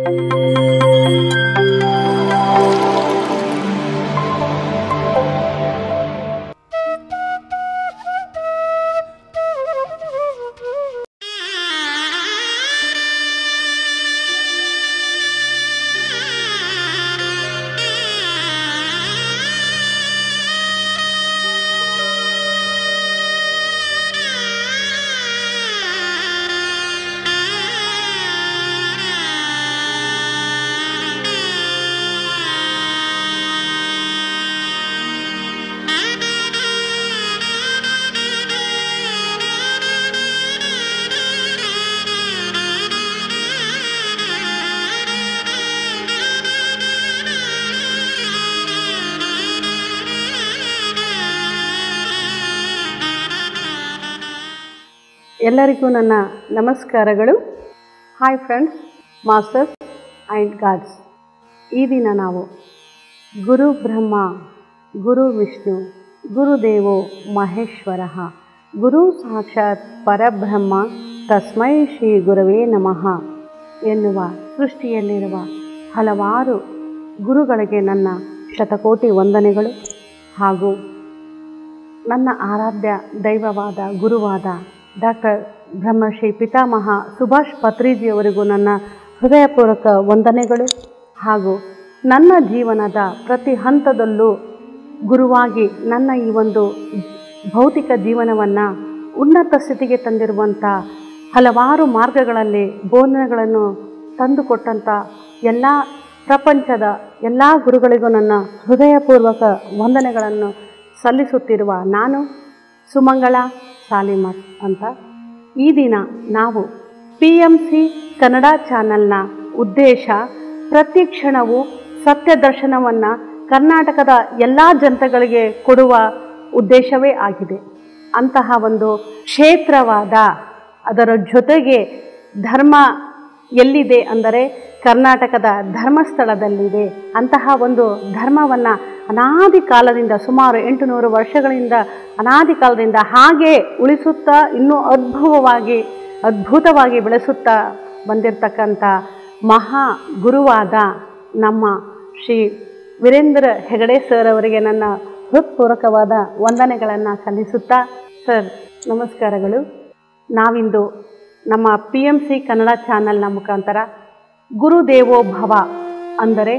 ಎಲ್ಲರಿಗೂ ನನ್ನ ನಮಸ್ಕಾರಗಳು hi friends masters and gods ಈ ದಿನ ನಾವು ಗುರು ಬ್ರಹ್ಮ ಗುರು ವಿಷ್ಣು ಗುರುದೇವೋ ಮಹೇಶ್ವರ ಗುರು ಸಾಕ್ಷಾತ್ ಪರಬ್ರಹ್ಮ ತಸ್ಮೈ ಶ್ರೀ ಗುರವೇ ನಮಃ ಎನ್ನುವ ಸೃಷ್ಟಿಯಲ್ಲಿರುವ ಹಲವಾರು ಗುರುಗಳಿಗೆ ನನ್ನ ಶತಕೋಟಿ ವಂದನೆಗಳು ಹಾಗೂ ನನ್ನ ಆರಾಧ್ಯ ದೈವವಾದ ಗುರುವಾದ ಡಾಕ್ಟರ್ ಬ್ರಹ್ಮಶ್ರೀ ಪಿತಾಮಹ ಸುಭಾಷ್ ಪತ್ರಿಜಿಯವರಿಗೂ ನನ್ನ ಹೃದಯಪೂರ್ವಕ ವಂದನೆಗಳು ಹಾಗೂ ನನ್ನ ಜೀವನದ ಪ್ರತಿ ಹಂತದಲ್ಲೂ ಗುರುವಾಗಿ ನನ್ನ ಈ ಒಂದು ಭೌತಿಕ ಜೀವನವನ್ನು ಉನ್ನತ ಸ್ಥಿತಿಗೆ ತಂದಿರುವಂಥ ಹಲವಾರು ಮಾರ್ಗಗಳಲ್ಲಿ ಬೋಧನೆಗಳನ್ನು ತಂದುಕೊಟ್ಟಂಥ ಎಲ್ಲ ಪ್ರಪಂಚದ ಎಲ್ಲ ಗುರುಗಳಿಗೂ ನನ್ನ ಹೃದಯಪೂರ್ವಕ ವಂದನೆಗಳನ್ನು ಸಲ್ಲಿಸುತ್ತಿರುವ ನಾನು ಸುಮಂಗಳ ಸಾಲಿಮತ್ ಅಂತ ಈ ದಿನ ನಾವು ಪಿ ಎಮ್ ಸಿ ಕನ್ನಡ ಚಾನಲ್ನ ಉದ್ದೇಶ ಪ್ರತಿ ಕ್ಷಣವೂ ಸತ್ಯ ದರ್ಶನವನ್ನು ಕರ್ನಾಟಕದ ಎಲ್ಲ ಜನತೆಗಳಿಗೆ ಕೊಡುವ ಉದ್ದೇಶವೇ ಆಗಿದೆ ಅಂತಹ ಒಂದು ಕ್ಷೇತ್ರವಾದ ಅದರ ಜೊತೆಗೆ ಧರ್ಮ ಎಲ್ಲಿದೆ ಅಂದರೆ ಕರ್ನಾಟಕದ ಧರ್ಮಸ್ಥಳದಲ್ಲಿದೆ ಅಂತಹ ಒಂದು ಧರ್ಮವನ್ನು ಅನಾದಿ ಕಾಲದಿಂದ ಸುಮಾರು ಎಂಟು ನೂರು ವರ್ಷಗಳಿಂದ ಅನಾದಿ ಕಾಲದಿಂದ ಹಾಗೆ ಉಳಿಸುತ್ತಾ ಇನ್ನೂ ಅದ್ಭುತವಾಗಿ ಅದ್ಭುತವಾಗಿ ಬೆಳೆಸುತ್ತಾ ಬಂದಿರತಕ್ಕಂಥ ಮಹಾ ಗುರುವಾದ ನಮ್ಮ ಶ್ರೀ ವೀರೇಂದ್ರ ಹೆಗಡೆ ಸರ್ ಅವರಿಗೆ ನನ್ನ ಹೃತ್ಪೂರ್ವಕವಾದ ವಂದನೆಗಳನ್ನು ಸಲ್ಲಿಸುತ್ತಾ ಸರ್ ನಮಸ್ಕಾರಗಳು ನಾವಿಂದು ನಮ್ಮ ಪಿ ಎಮ್ ಸಿ ಕನ್ನಡ ಚಾನಲ್ನ ಮುಖಾಂತರ ಗುರುದೇವೋ ಭವ ಅಂದರೆ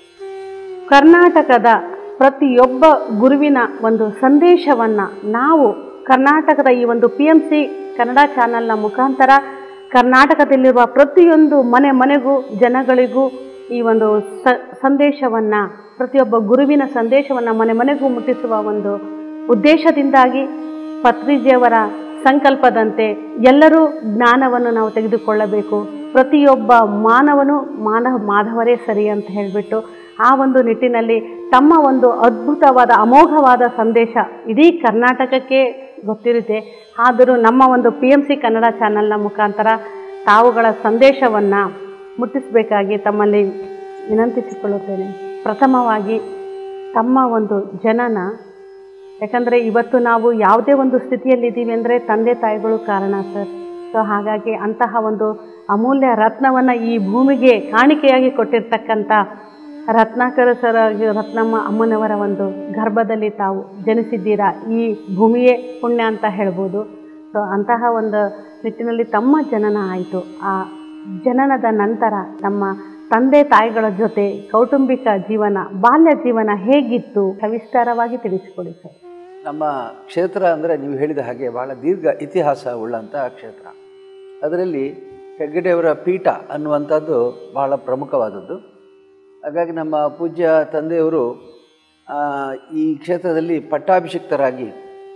ಕರ್ನಾಟಕದ ಪ್ರತಿಯೊಬ್ಬ ಗುರುವಿನ ಒಂದು ಸಂದೇಶವನ್ನು ನಾವು ಕರ್ನಾಟಕದ ಈ ಒಂದು ಪಿ ಎಮ್ ಸಿ ಕನ್ನಡ ಚಾನಲ್ನ ಮುಖಾಂತರ ಕರ್ನಾಟಕದಲ್ಲಿರುವ ಪ್ರತಿಯೊಂದು ಮನೆ ಮನೆಗೂ ಜನಗಳಿಗೂ ಈ ಒಂದು ಸ ಸಂದೇಶವನ್ನು ಪ್ರತಿಯೊಬ್ಬ ಗುರುವಿನ ಸಂದೇಶವನ್ನು ಮನೆ ಮನೆಗೂ ಮುಟ್ಟಿಸುವ ಒಂದು ಉದ್ದೇಶದಿಂದಾಗಿ ಪತ್ರಿಜಿಯವರ ಸಂಕಲ್ಪದಂತೆ ಎಲ್ಲರೂ ಜ್ಞಾನವನ್ನು ನಾವು ತೆಗೆದುಕೊಳ್ಳಬೇಕು ಪ್ರತಿಯೊಬ್ಬ ಮಾನವನು ಮಾನವ ಮಾಧವರೇ ಸರಿ ಅಂತ ಹೇಳಿಬಿಟ್ಟು ಆ ಒಂದು ನಿಟ್ಟಿನಲ್ಲಿ ತಮ್ಮ ಒಂದು ಅದ್ಭುತವಾದ ಅಮೋಘವಾದ ಸಂದೇಶ ಇಡೀ ಕರ್ನಾಟಕಕ್ಕೆ ಗೊತ್ತಿರುತ್ತೆ ಆದರೂ ನಮ್ಮ ಒಂದು ಪಿ ಎಮ್ ಸಿ ಕನ್ನಡ ಚಾನಲ್ನ ಮುಖಾಂತರ ತಾವುಗಳ ಸಂದೇಶವನ್ನು ಮುಟ್ಟಿಸಬೇಕಾಗಿ ತಮ್ಮಲ್ಲಿ ವಿನಂತಿಸಿಕೊಳ್ಳುತ್ತೇನೆ ಪ್ರಥಮವಾಗಿ ತಮ್ಮ ಒಂದು ಜನನ ಯಾಕಂದರೆ ಇವತ್ತು ನಾವು ಯಾವುದೇ ಒಂದು ಸ್ಥಿತಿಯಲ್ಲಿದ್ದೀವಿ ಅಂದರೆ ತಂದೆ ತಾಯಿಗಳು ಕಾರಣ ಸರ್ ಸೊ ಹಾಗಾಗಿ ಅಂತಹ ಒಂದು ಅಮೂಲ್ಯ ರತ್ನವನ್ನು ಈ ಭೂಮಿಗೆ ಕಾಣಿಕೆಯಾಗಿ ಕೊಟ್ಟಿರ್ತಕ್ಕಂಥ ರತ್ನಾಕರ ಸರ್ ರತ್ನಮ್ಮ ಅಮ್ಮನವರ ಒಂದು ಗರ್ಭದಲ್ಲಿ ತಾವು ಜನಿಸಿದ್ದೀರಾ ಈ ಭೂಮಿಯೇ ಪುಣ್ಯ ಅಂತ ಹೇಳ್ಬೋದು ಸೊ ಅಂತಹ ಒಂದು ನಿಟ್ಟಿನಲ್ಲಿ ತಮ್ಮ ಜನನ ಆಯಿತು ಆ ಜನನದ ನಂತರ ನಮ್ಮ ತಂದೆ ತಾಯಿಗಳ ಜೊತೆ ಕೌಟುಂಬಿಕ ಜೀವನ ಬಾಲ್ಯ ಜೀವನ ಹೇಗಿತ್ತು ಸವಿಸ್ತಾರವಾಗಿ ತಿಳಿಸಿಕೊಡಿ ಸರ್ ನಮ್ಮ ಕ್ಷೇತ್ರ ಅಂದರೆ ನೀವು ಹೇಳಿದ ಹಾಗೆ ಭಾಳ ದೀರ್ಘ ಇತಿಹಾಸ ಉಳ್ಳಂಥ ಕ್ಷೇತ್ರ ಅದರಲ್ಲಿ ಹೆಗ್ಗಡೆಯವರ ಪೀಠ ಅನ್ನುವಂಥದ್ದು ಬಹಳ ಪ್ರಮುಖವಾದದ್ದು ಹಾಗಾಗಿ ನಮ್ಮ ಪೂಜ್ಯ ತಂದೆಯವರು ಆ, ಈ ಕ್ಷೇತ್ರದಲ್ಲಿ ಪಟ್ಟಾಭಿಷಿಕ್ತರಾಗಿ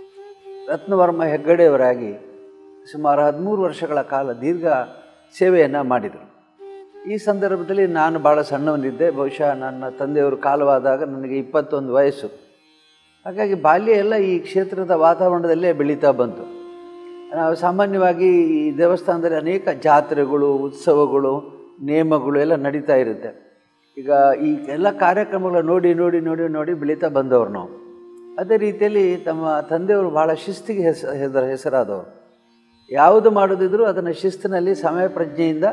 ರತ್ನವರ್ಮ ಹೆಗ್ಗಡೆಯವರಾಗಿ ಸುಮಾರು ಹದಿಮೂರು ವರ್ಷಗಳ ಕಾಲ ದೀರ್ಘ ಸೇವೆಯನ್ನು ಮಾಡಿದರು ಈ ಸಂದರ್ಭದಲ್ಲಿ ನಾನು ಭಾಳ ಸಣ್ಣವನಿದ್ದೆ ಬಹುಶಃ ನನ್ನ ತಂದೆಯವರು ಕಾಲವಾದಾಗ ನನಗೆ ಇಪ್ಪತ್ತೊಂದು ವಯಸ್ಸು ಹಾಗಾಗಿ ಬಾಲ್ಯ ಎಲ್ಲ ಈ ಕ್ಷೇತ್ರದ ವಾತಾವರಣದಲ್ಲೇ ಬೆಳೀತಾ ಬಂತು ನಾವು ಸಾಮಾನ್ಯವಾಗಿ ಈ ದೇವಸ್ಥಾನದಲ್ಲಿ ಅನೇಕ ಜಾತ್ರೆಗಳು ಉತ್ಸವಗಳು ನೇಮಗಳು ಎಲ್ಲ ನಡೀತಾ ಇರುತ್ತೆ ಈಗ ಈ ಎಲ್ಲ ಕಾರ್ಯಕ್ರಮಗಳ ನೋಡಿ ನೋಡಿ ನೋಡಿ ನೋಡಿ ಬೆಳೀತಾ ಬಂದವರು ನಾವು ಅದೇ ರೀತಿಯಲ್ಲಿ ತಮ್ಮ ತಂದೆಯವರು ಭಾಳ ಶಿಸ್ತಿಗೆ ಹೆಸ ಹೆಸರ ಹೆಸರಾದವರು ಯಾವುದು ಮಾಡೋದಿದ್ರೂ ಅದನ್ನು ಶಿಸ್ತಿನಲ್ಲಿ ಸಮಯ ಪ್ರಜ್ಞೆಯಿಂದ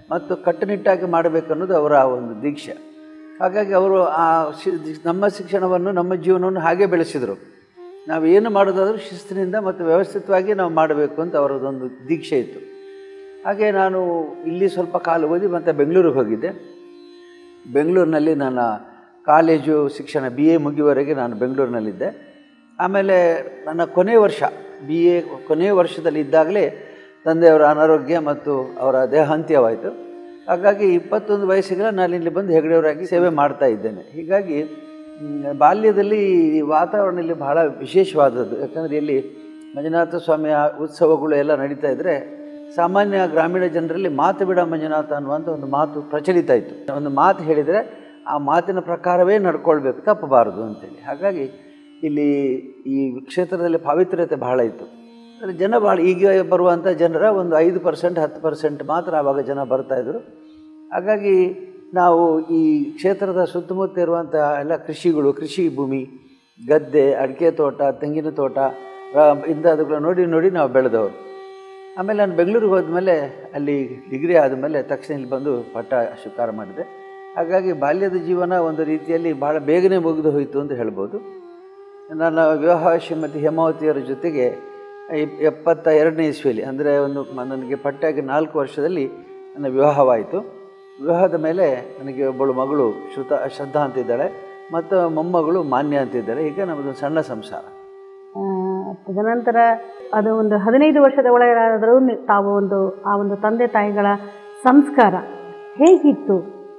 ಮತ್ತು ಕಟ್ಟುನಿಟ್ಟಾಗಿ ಮಾಡಬೇಕು ಅನ್ನೋದು ಅವರ ಒಂದು ದೀಕ್ಷೆ ಹಾಗಾಗಿ ಅವರು ಆ ಶಿ ನಮ್ಮ ಶಿಕ್ಷಣವನ್ನು ನಮ್ಮ ಜೀವನವನ್ನು ಹಾಗೆ ಬೆಳೆಸಿದರು ನಾವು ಏನು ಮಾಡೋದಾದರೂ ಶಿಸ್ತಿನಿಂದ ಮತ್ತು ವ್ಯವಸ್ಥಿತವಾಗಿ ನಾವು ಮಾಡಬೇಕು ಅಂತ ಅವರದೊಂದು ದೀಕ್ಷೆ ಇತ್ತು ಹಾಗೆ ನಾನು ಇಲ್ಲಿ ಸ್ವಲ್ಪ ಕಾಲ ಓದಿ ಮತ್ತು ಬೆಂಗಳೂರಿಗೆ ಹೋಗಿದ್ದೆ ಬೆಂಗಳೂರಿನಲ್ಲಿ ನನ್ನ ಕಾಲೇಜು ಶಿಕ್ಷಣ ಬಿ ಎ ಮುಗಿಯುವವರೆಗೆ ನಾನು ಬೆಂಗಳೂರಿನಲ್ಲಿದ್ದೆ ಆಮೇಲೆ ನನ್ನ ಕೊನೆಯ ವರ್ಷ ಬಿ ಎ ಕೊನೆಯ ವರ್ಷದಲ್ಲಿ ಇದ್ದಾಗಲೇ ತಂದೆಯವರ ಅನಾರೋಗ್ಯ ಮತ್ತು ಅವರ ದೇಹಾಂತ್ಯವಾಯಿತು ಹಾಗಾಗಿ ಇಪ್ಪತ್ತೊಂದು ವಯಸ್ಸಿಗೆ ನಾನು ಇಲ್ಲಿ ಬಂದು ಹೆಗಡೆಯವರಾಗಿ ಸೇವೆ ಮಾಡ್ತಾ ಇದ್ದೇನೆ ಹೀಗಾಗಿ ಮ್, ಬಾಲ್ಯದಲ್ಲಿ ಈ ವಾತಾವರಣ ಇಲ್ಲಿ ಬಹಳ ವಿಶೇಷವಾದದ್ದು ಯಾಕಂದರೆ ಇಲ್ಲಿ ಮಂಜುನಾಥ ಸ್ವಾಮಿಯ ಉತ್ಸವಗಳು ಎಲ್ಲ ನಡೀತಾ ಇದ್ದರೆ ಸಾಮಾನ್ಯ ಗ್ರಾಮೀಣ ಜನರಲ್ಲಿ ಮಾತು ಬಿಡ ಮಂಜುನಾಥ ಅನ್ನುವಂಥ ಒಂದು ಮಾತು ಪ್ರಚಲಿತ ಇತ್ತು ಒಂದು ಮಾತು ಹೇಳಿದರೆ ಆ ಮಾತಿನ ಪ್ರಕಾರವೇ ನಡ್ಕೊಳ್ಬೇಕು ತಪ್ಪಬಾರದು ಅಂತೇಳಿ ಹಾಗಾಗಿ ಇಲ್ಲಿ ಈ ಕ್ಷೇತ್ರದಲ್ಲಿ ಪಾವಿತ್ರ್ಯತೆ ಬಹಳ ಇತ್ತು ಅಂದರೆ ಜನ ಭಾಳ ಈಗ ಬರುವಂಥ ಜನರ ಒಂದು ಐದು ಪರ್ಸೆಂಟ್ ಹತ್ತು ಪರ್ಸೆಂಟ್ ಮಾತ್ರ ಆವಾಗ ಜನ ಬರ್ತಾಯಿದ್ರು ಹಾಗಾಗಿ ನಾವು ಈ ಕ್ಷೇತ್ರದ ಸುತ್ತಮುತ್ತ ಇರುವಂಥ ಎಲ್ಲ ಕೃಷಿಗಳು ಕೃಷಿ ಭೂಮಿ ಗದ್ದೆ ಅಡಿಕೆ ತೋಟ ತೆಂಗಿನ ತೋಟ ರ- ಇಂಥವುಗಳನ್ನ ನೋಡಿ ನೋಡಿ ನಾವು ಬೆಳೆದವರು ಆಮೇಲೆ ನಾನು ಬೆಂಗಳೂರಿಗೆ ಹೋದ್ಮೇಲೆ ಅಲ್ಲಿ ಡಿಗ್ರಿ ಆದಮೇಲೆ ತಕ್ಷಣ ಇಲ್ಲಿ ಬಂದು ಪಟ್ಟ ಸ್ವೀಕಾರ ಮಾಡಿದೆ ಹಾಗಾಗಿ ಬಾಲ್ಯದ ಜೀವನ ಒಂದು ರೀತಿಯಲ್ಲಿ ಭಾಳ ಬೇಗನೆ ಮುಗಿದು ಹೋಯಿತು ಅಂತ ಹೇಳ್ಬೋದು ನನ್ನ ವಿವಾಹ ಶ್ರೀಮತಿ ಹೇಮಾವತಿಯವರ ಜೊತೆಗೆ ಇಪ್- ಎಪ್ಪತ್ತ ಎರಡನೇ ಇಸ್ವಿಯಲ್ಲಿ ಅಂದರೆ ಒಂದು ಮ- ನನಗೆ ಪಟ್ಟಾಗಿ ನಾಲ್ಕು ವರ್ಷದಲ್ಲಿ ನನ್ನ ವಿವಾಹವಾಯಿತು ವಿವಾಹದ ಮೇಲೆ ನನಗೆ ಒಬ್ಬಳು ಮಗಳು ಶ್ರುತ ಶ್ರದ್ಧಾ ಅಂತಿದ್ದಾಳೆ ಮತ್ತು ಮೊಮ್ಮಗಳು ಮಾನ್ಯ ಅಂತಿದ್ದಾಳೆ ಈಗ ನಮ್ಮದು ಸಣ್ಣ ಸಂಸಾರ ಆ, ತದನಂತರ ಅದು ಒಂದು ಹದಿನೈದು ವರ್ಷದ ಒಳಗಾದರೂ ನಿ- ತಾವು ಒಂದು ಆ ಒಂದು ತಂದೆ ತಾಯಿಗಳ ಸಂಸ್ಕಾರ ಹೇಗಿತ್ತು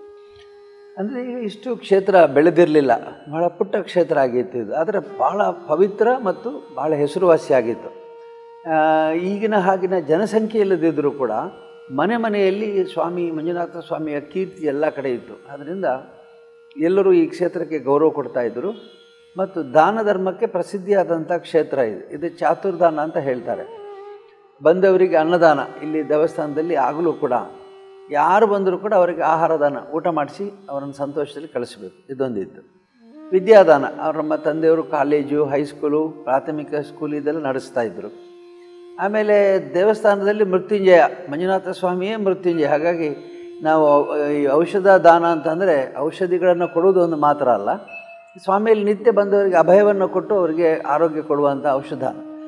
ಅಂದರೆ ಈಗ ಇಷ್ಟು ಕ್ಷೇತ್ರ ಬೆಳೆದಿರಲಿಲ್ಲ ಬಹಳ ಪುಟ್ಟ ಕ್ಷೇತ್ರ ಆಗಿತ್ತು ಇದು ಆದರೆ ಭಾಳ ಪವಿತ್ರ ಮತ್ತು ಭಾಳ ಹೆಸರುವಾಸಿ ಆಗಿತ್ತು ಆ, ಈಗಿನ ಹಾಗಿನ ಜನಸಂಖ್ಯೆ ಇಲ್ಲದಿದ್ದರೂ ಕೂಡ ಮನೆ ಮನೆಯಲ್ಲಿ ಸ್ವಾಮಿ ಮಂಜುನಾಥ ಸ್ವಾಮಿಯ ಕೀರ್ತಿ ಎಲ್ಲ ಕಡೆ ಇತ್ತು ಆದ್ದರಿಂದ ಎಲ್ಲರೂ ಈ ಕ್ಷೇತ್ರಕ್ಕೆ ಗೌರವ ಕೊಡ್ತಾ ಇದ್ದರು ಮತ್ತು ದಾನ ಧರ್ಮಕ್ಕೆ ಪ್ರಸಿದ್ಧಿಯಾದಂಥ ಕ್ಷೇತ್ರ ಇದು ಇದು ಚಾತುರ್ದಾನ ಅಂತ ಹೇಳ್ತಾರೆ ಬಂದವರಿಗೆ ಅನ್ನದಾನ ಇಲ್ಲಿ ದೇವಸ್ಥಾನದಲ್ಲಿ ಆಗಲೂ ಕೂಡ ಯಾರು ಬಂದರೂ ಕೂಡ ಅವರಿಗೆ ಆಹಾರ ದಾನ ಊಟ ಮಾಡಿಸಿ ಅವರನ್ನು ಸಂತೋಷದಲ್ಲಿ ಕಳಿಸಬೇಕು ಇದೊಂದಿತ್ತು ವಿದ್ಯಾದಾನ ಅವ್ರ ನಮ್ಮ ತಂದೆಯವರು ಕಾಲೇಜು ಹೈಸ್ಕೂಲು ಪ್ರಾಥಮಿಕ ಸ್ಕೂಲ್ ಇದೆಲ್ಲ ನಡೆಸ್ತಾ ಇದ್ದರು ಆಮೇಲೆ ದೇವಸ್ಥಾನದಲ್ಲಿ ಮೃತ್ಯುಂಜಯ ಮಂಜುನಾಥ ಸ್ವಾಮಿಯೇ ಮೃತ್ಯುಂಜಯ ಹಾಗಾಗಿ ನಾವು ಈ ಔಷಧ ದಾನ ಅಂತಂದರೆ ಔಷಧಿಗಳನ್ನು ಕೊಡುವುದು ಒಂದು ಮಾತ್ರ ಅಲ್ಲ ಸ್ವಾಮಿಯಲ್ಲಿ ನಿತ್ಯ ಬಂದವರಿಗೆ ಅಭಯವನ್ನು ಕೊಟ್ಟು ಅವರಿಗೆ ಆರೋಗ್ಯ ಕೊಡುವಂಥ ಔಷಧ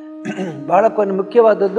ಭಾಳ ಕೊನೆ ಮುಖ್ಯವಾದದ್ದು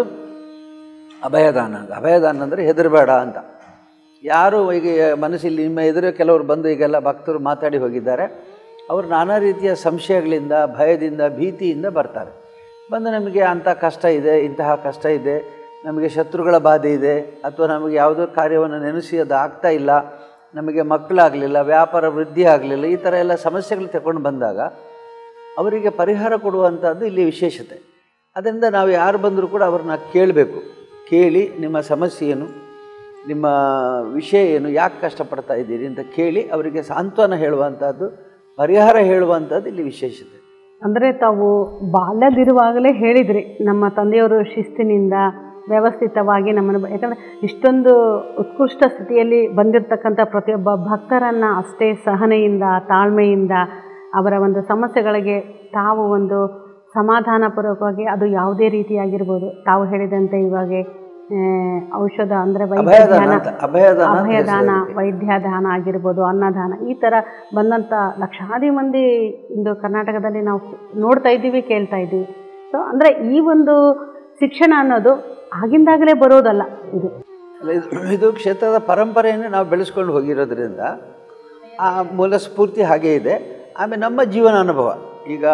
ಅಭಯದಾನ ಅಂತ ಅಭಯದಾನ ಅಂದರೆ ಹೆದರಬೇಡ ಅಂತ ಯಾರು ಈಗ ಮನಸ್ಸಲ್ಲಿ ನಿಮ್ಮ ಎದುರು ಕೆಲವರು ಬಂದು ಈಗೆಲ್ಲ ಭಕ್ತರು ಮಾತಾಡಿ ಹೋಗಿದ್ದಾರೆ ಅವರು ನಾನಾ ರೀತಿಯ ಸಂಶಯಗಳಿಂದ ಭಯದಿಂದ ಭೀತಿಯಿಂದ ಬರ್ತಾರೆ ಬಂದು ನಮಗೆ ಅಂಥ ಕಷ್ಟ ಇದೆ ಇಂತಹ ಕಷ್ಟ ಇದೆ ನಮಗೆ ಶತ್ರುಗಳ ಬಾಧೆ ಇದೆ ಅಥವಾ ನಮಗೆ ಯಾವುದೋ ಕಾರ್ಯವನ್ನು ನೆನೆಸಿ ಅದು ಆಗ್ತಾ ಇಲ್ಲ ನಮಗೆ ಮಕ್ಕಳಾಗಲಿಲ್ಲ ವ್ಯಾಪಾರ ವೃದ್ಧಿ ಆಗಲಿಲ್ಲ ಈ ಥರ ಎಲ್ಲ ಸಮಸ್ಯೆಗಳು ತಗೊಂಡು ಬಂದಾಗ ಅವರಿಗೆ ಪರಿಹಾರ ಕೊಡುವಂಥದ್ದು ಇಲ್ಲಿ ವಿಶೇಷತೆ ಅದರಿಂದ ನಾವು ಯಾರು ಬಂದರೂ ಕೂಡ ಅವ್ರನ್ನ ಕೇಳಬೇಕು ಕೇಳಿ ನಿಮ್ಮ ಸಮಸ್ಯೆ ಏನು ನಿಮ್ಮ ವಿಷಯ ಏನು ಯಾಕೆ ಕಷ್ಟಪಡ್ತಾ ಇದ್ದೀರಿ ಅಂತ ಕೇಳಿ ಅವರಿಗೆ ಸಾಂತ್ವನ ಹೇಳುವಂಥದ್ದು ಪರಿಹಾರ ಹೇಳುವಂಥದ್ದು ಇಲ್ಲಿ ವಿಶೇಷತೆ ಅಂದರೆ ತಾವು ಬಾಲ್ಯದಿರುವಾಗಲೇ ಹೇಳಿದ್ರಿ ನಮ್ಮ ತಂದೆಯವರು ಶಿಸ್ತಿನಿಂದ ವ್ಯವಸ್ಥಿತವಾಗಿ ನಮ್ಮನ್ನು ಬ- ಯಾಕಂದರೆ ಇಷ್ಟೊಂದು ಉತ್ಕೃಷ್ಟ ಸ್ಥಿತಿಯಲ್ಲಿ ಬಂದಿರತಕ್ಕಂಥ ಪ್ರತಿಯೊಬ್ಬ ಭಕ್ತರನ್ನು ಅಷ್ಟೇ ಸಹನೆಯಿಂದ ತಾಳ್ಮೆಯಿಂದ ಅವರ ಒಂದು ಸಮಸ್ಯೆಗಳಿಗೆ ತಾವು ಒಂದು ಸಮಾಧಾನಪೂರ್ವಕವಾಗಿ ಅದು ಯಾವುದೇ ರೀತಿಯಾಗಿರ್ಬೋದು ತಾವು ಹೇಳಿದಂತೆ ಇವಾಗ ಆ, ಔಷಧ ಅಂದರೆ ಅಭಯದಾನ ವೈದ್ಯದಾನ ಅಂತ ಅಭಯದಾನ ಅಂತ ಅಭಯದಾನ ಹೆಸರು ಅದಕ್ಕೆ. ವೈದ್ಯದಾನ ಆಗಿರ್ಬೋದು ಅನ್ನದಾನ ಈ ಥರ ಬಂದಂಥ ಲಕ್ಷಾದಿ ಮಂದಿ ಇಂದು ಕರ್ನಾಟಕದಲ್ಲಿ ನಾವು ನೋಡ್ತಾ ಇದ್ದೀವಿ ಕೇಳ್ತಾ ಇದ್ದೀವಿ ಸೊ ಅಂದರೆ ಈ ಒಂದು ಶಿಕ್ಷಣ ಅನ್ನೋದು ಆಗಿಂದಾಗಲೇ ಬರೋದಲ್ಲ ಇದು ಅಲ್ಲ, ಇದು ಇದು ಕ್ಷೇತ್ರದ ಪರಂಪರೆಯನ್ನು ನಾವು ಬೆಳೆಸ್ಕೊಂಡು ಹೋಗಿರೋದ್ರಿಂದ ಆ ಮೂಲ ಸ್ಫೂರ್ತಿ ಹಾಗೇ ಇದೆ ಆಮೇಲೆ ನಮ್ಮ ಜೀವನ ಅನುಭವ ಈಗ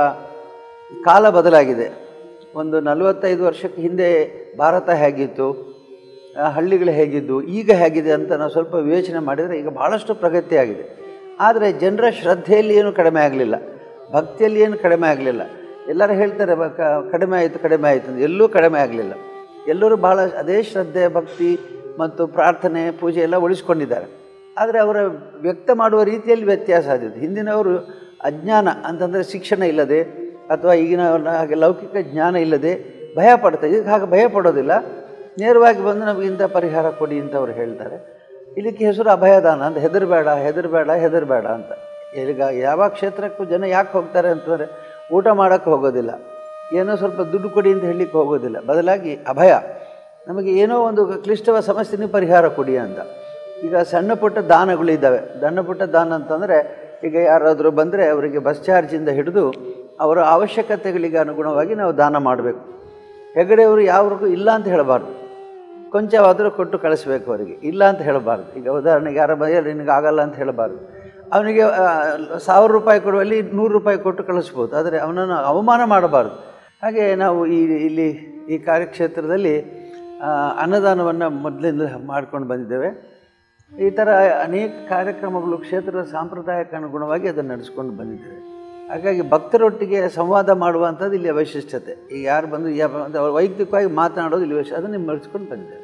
ಕಾಲ ಬದಲಾಗಿದೆ ಒಂದು ನಲವತ್ತೈದು ವರ್ಷಕ್ಕೆ ಹಿಂದೆ ಭಾರತ ಹೇಗಿತ್ತು ಆ, ಹಳ್ಳಿಗಳು ಹೇಗಿದ್ದು ಈಗ ಹೇಗಿದೆ ಅಂತ ನಾವು ಸ್ವಲ್ಪ ವಿವೇಚನೆ ಮಾಡಿದರೆ ಈಗ ಭಾಳಷ್ಟು ಪ್ರಗತಿ ಆಗಿದೆ ಆದರೆ ಜನರ ಶ್ರದ್ಧೆಯಲ್ಲಿ ಏನು ಕಡಿಮೆ ಆಗಲಿಲ್ಲ ಭಕ್ತಿಯಲ್ಲಿ ಏನು ಕಡಿಮೆ ಆಗಲಿಲ್ಲ ಎಲ್ಲರೂ ಹೇಳ್ತಾರೆ ಬ- ಕ- ಕಡಿಮೆ ಆಯಿತು ಕಡಿಮೆ ಆಯಿತು ಅಂತ ಎಲ್ಲೂ ಕಡಿಮೆ ಆಗಲಿಲ್ಲ ಎಲ್ಲರೂ ಭಾಳ ಅದೇ ಶ್ರದ್ಧೆ ಭಕ್ತಿ ಮತ್ತು ಪ್ರಾರ್ಥನೆ ಪೂಜೆ ಎಲ್ಲ ಉಳಿಸ್ಕೊಂಡಿದ್ದಾರೆ ಆದರೆ ಅವರ ವ್ಯಕ್ತ ಮಾಡುವ ರೀತಿಯಲ್ಲಿ ವ್ಯತ್ಯಾಸ ಆದಿತ್ತು ಹಿಂದಿನವರು ಅಜ್ಞಾನ ಅಂತಂದರೆ ಶಿಕ್ಷಣ ಇಲ್ಲದೆ ಅಥವಾ ಈಗಿನ ಹಾಗೆ ಲೌಕಿಕ ಜ್ಞಾನ ಇಲ್ಲದೆ ಭಯ ಪಡ್ತಾರೆ ಈಗ ಹಾಗೆ ಭಯ ಪಡೋದಿಲ್ಲ ನೇರವಾಗಿ ಬಂದು ನಮಗೆ ಇಂಥ ಪರಿಹಾರ ಕೊಡಿ ಅಂತ ಅವ್ರು ಹೇಳ್ತಾರೆ ಇದಕ್ಕೆ ಹೆಸರು ಅಭಯದಾನ ಅಂತ ಹೆದರಬೇಡ ಹೆದರಬೇಡ ಹೆದರಬೇಡ ಅಂತ ಈಗ ಯಾವ ಕ್ಷೇತ್ರಕ್ಕೂ ಜನ ಯಾಕೆ ಹೋಗ್ತಾರೆ ಅಂತಂದರೆ ಊಟ ಮಾಡೋಕ್ಕೆ ಹೋಗೋದಿಲ್ಲ ಏನೋ ಸ್ವಲ್ಪ ದುಡ್ಡು ಕೊಡಿ ಅಂತ ಹೇಳಲಿಕ್ಕೆ ಹೋಗೋದಿಲ್ಲ ಬದಲಾಗಿ ಅಭಯ ನಮಗೆ ಏನೋ ಒಂದು ಕ್ಲಿಷ್ಟವ ಸಮಸ್ಯೆನೇ ಪರಿಹಾರ ಕೊಡಿ ಅಂತ ಈಗ ಸಣ್ಣ ಪುಟ್ಟ ದಾನಗಳಿದ್ದಾವೆ ಸಣ್ಣ ಪುಟ್ಟ ದಾನ ಅಂತಂದರೆ ಈಗ ಯಾರಾದರೂ ಬಂದರೆ ಅವರಿಗೆ ಬಸ್ ಚಾರ್ಜಿಂದ ಹಿಡಿದು ಅವರ ಅವಶ್ಯಕತೆಗಳಿಗೆ ಅನುಗುಣವಾಗಿ ನಾವು ದಾನ ಮಾಡಬೇಕು ಹೆಗಡೆಯವರು ಯಾವ್ರಿಗೂ ಇಲ್ಲ ಅಂತ ಹೇಳಬಾರ್ದು ಕೊಂಚವಾದರೂ ಕೊಟ್ಟು ಕಳಿಸ್ಬೇಕು ಅವರಿಗೆ ಇಲ್ಲ ಅಂತ ಹೇಳಬಾರ್ದು ಈಗ ಉದಾಹರಣೆಗೆ ಯಾರ ಬೈಯಲ್ಲಿ ನಿನಗೆ ಆಗಲ್ಲ ಅಂತ ಹೇಳಬಾರ್ದು ಅವನಿಗೆ ಆ, ಸಾವಿರ ರೂಪಾಯಿ ಕೊಡುವಲ್ಲಿ ನೂರು ರೂಪಾಯಿ ಕೊಟ್ಟು ಕಳಿಸ್ಬೋದು ಆದರೆ ಅವನನ್ನು ಅವಮಾನ ಮಾಡಬಾರ್ದು ಹಾಗೆ ನಾವು ಈ ಇಲ್ಲಿ ಈ ಕಾರ್ಯಕ್ಷೇತ್ರದಲ್ಲಿ ಆ, ಅನ್ನದಾನವನ್ನು ಮೊದಲಿಂದ ಮಾಡ್ಕೊಂಡು ಬಂದಿದ್ದೇವೆ ಈ ಥರ ಅನೇಕ ಕಾರ್ಯಕ್ರಮಗಳು ಕ್ಷೇತ್ರದ ಸಾಂಪ್ರದಾಯಕ್ಕೆ ಅನುಗುಣವಾಗಿ ಅದನ್ನು ನಡೆಸ್ಕೊಂಡು ಬಂದಿದ್ದೇವೆ ಹಾಗಾಗಿ ಭಕ್ತರೊಟ್ಟಿಗೆ ಸಂವಾದ ಮಾಡುವಂಥದ್ದು ಇಲ್ಲಿ ವೈಶಿಷ್ಟ್ಯತೆ ಈಗ ಯಾರು ಬಂದು ಯಾ- ಅವ್ರು ವೈಯಕ್ತಿಕವಾಗಿ ಮಾತನಾಡೋದು ಇಲ್ಲಿ ವೈಶಿಷ್ಟ್ಯ ಅದನ್ನು ನಡೆಸ್ಕೊಂಡು ಬಂದಿದ್ದೇವೆ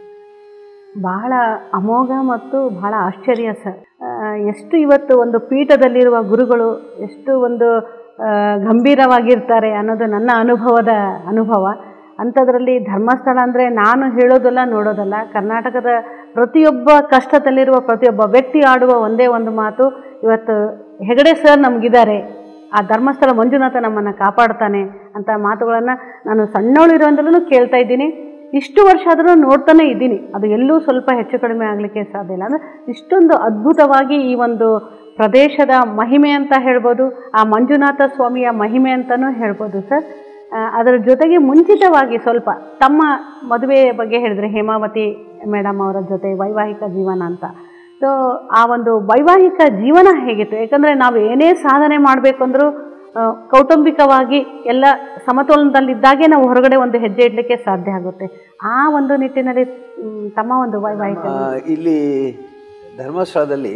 ಬಹಳ ಅಮೋಘ ಮತ್ತು ಬಹಳ ಆಶ್ಚರ್ಯ ಸರ್ ಆ, ಎಷ್ಟು ಇವತ್ತು ಒಂದು ಪೀಠದಲ್ಲಿರುವ ಗುರುಗಳು ಎಷ್ಟು ಒಂದು ಆ, ಗಂಭೀರವಾಗಿರ್ತಾರೆ ಅನ್ನೋದು ನನ್ನ ಅನುಭವದ ಅನುಭವ ಅಂಥದ್ರಲ್ಲಿ ಧರ್ಮಸ್ಥಳ ಅಂದರೆ ನಾನು ಹೇಳೋದಲ್ಲ ನೋಡೋದಲ್ಲ ಕರ್ನಾಟಕದ ಪ್ರತಿಯೊಬ್ಬ ಕಷ್ಟದಲ್ಲಿರುವ ಪ್ರತಿಯೊಬ್ಬ ವ್ಯಕ್ತಿ ಆಡುವ ಒಂದೇ ಒಂದು ಮಾತು ಇವತ್ತು ಹೆಗಡೆ ಸರ್ ನಮಗಿದ್ದಾರೆ ಆ ಧರ್ಮಸ್ಥಳ ಮಂಜುನಾಥ ನಮ್ಮನ್ನು ಕಾಪಾಡ್ತಾನೆ ಅಂತ ಮಾತುಗಳನ್ನು ನಾನು ಸಣ್ಣವಳಿರೋಂದಲೂ ಕೇಳ್ತಾ ಇದ್ದೀನಿ ಇಷ್ಟು ವರ್ಷ ಆದರೂ ನೋಡ್ತಾನೆ ಇದ್ದೀನಿ ಅದು ಎಲ್ಲೂ ಸ್ವಲ್ಪ ಹೆಚ್ಚು ಕಡಿಮೆ ಆಗಲಿಕ್ಕೆ ಸಾಧ್ಯ ಇಲ್ಲ ಅಂದರೆ ಇಷ್ಟೊಂದು ಅದ್ಭುತವಾಗಿ ಈ ಒಂದು ಪ್ರದೇಶದ ಮಹಿಮೆ ಅಂತ ಹೇಳ್ಬೋದು ಆ ಮಂಜುನಾಥ ಸ್ವಾಮಿಯ ಮಹಿಮೆ ಅಂತಲೂ ಹೇಳ್ಬೋದು ಸರ್ ಆ, ಅದರ ಜೊತೆಗೆ ಮುಂಚಿತವಾಗಿ ಸ್ವಲ್ಪ ತಮ್ಮ ಮದುವೆಯ ಬಗ್ಗೆ ಹೇಳಿದ್ರೆ ಹೇಮಾವತಿ ಮೇಡಮ್ ಅವರ ಜೊತೆ ವೈವಾಹಿಕ ಜೀವನ ಅಂತ ಸೊ ಆ ಒಂದು ವೈವಾಹಿಕ ಜೀವನ ಹೇಗಿತ್ತು ಯಾಕಂದರೆ ನಾವು ಏನೇ ಸಾಧನೆ ಮಾಡಬೇಕಂದ್ರೂ ಕೌಟುಂಬಿಕವಾಗಿ ಎಲ್ಲ ಸಮತೋಲನದಲ್ಲಿದ್ದಾಗೆ ನಾವು ಹೊರಗಡೆ ಒಂದು ಹೆಜ್ಜೆ ಇಡಲಿಕ್ಕೆ ಸಾಧ್ಯ ಆಗುತ್ತೆ ಆ ಒಂದು ನಿಟ್ಟಿನಲ್ಲಿ ಮ್, ತಮ್ಮ ಒಂದು ವೈವಾಹಿಕ ಆ, ಇಲ್ಲಿ ಧರ್ಮಸ್ಥಳದಲ್ಲಿ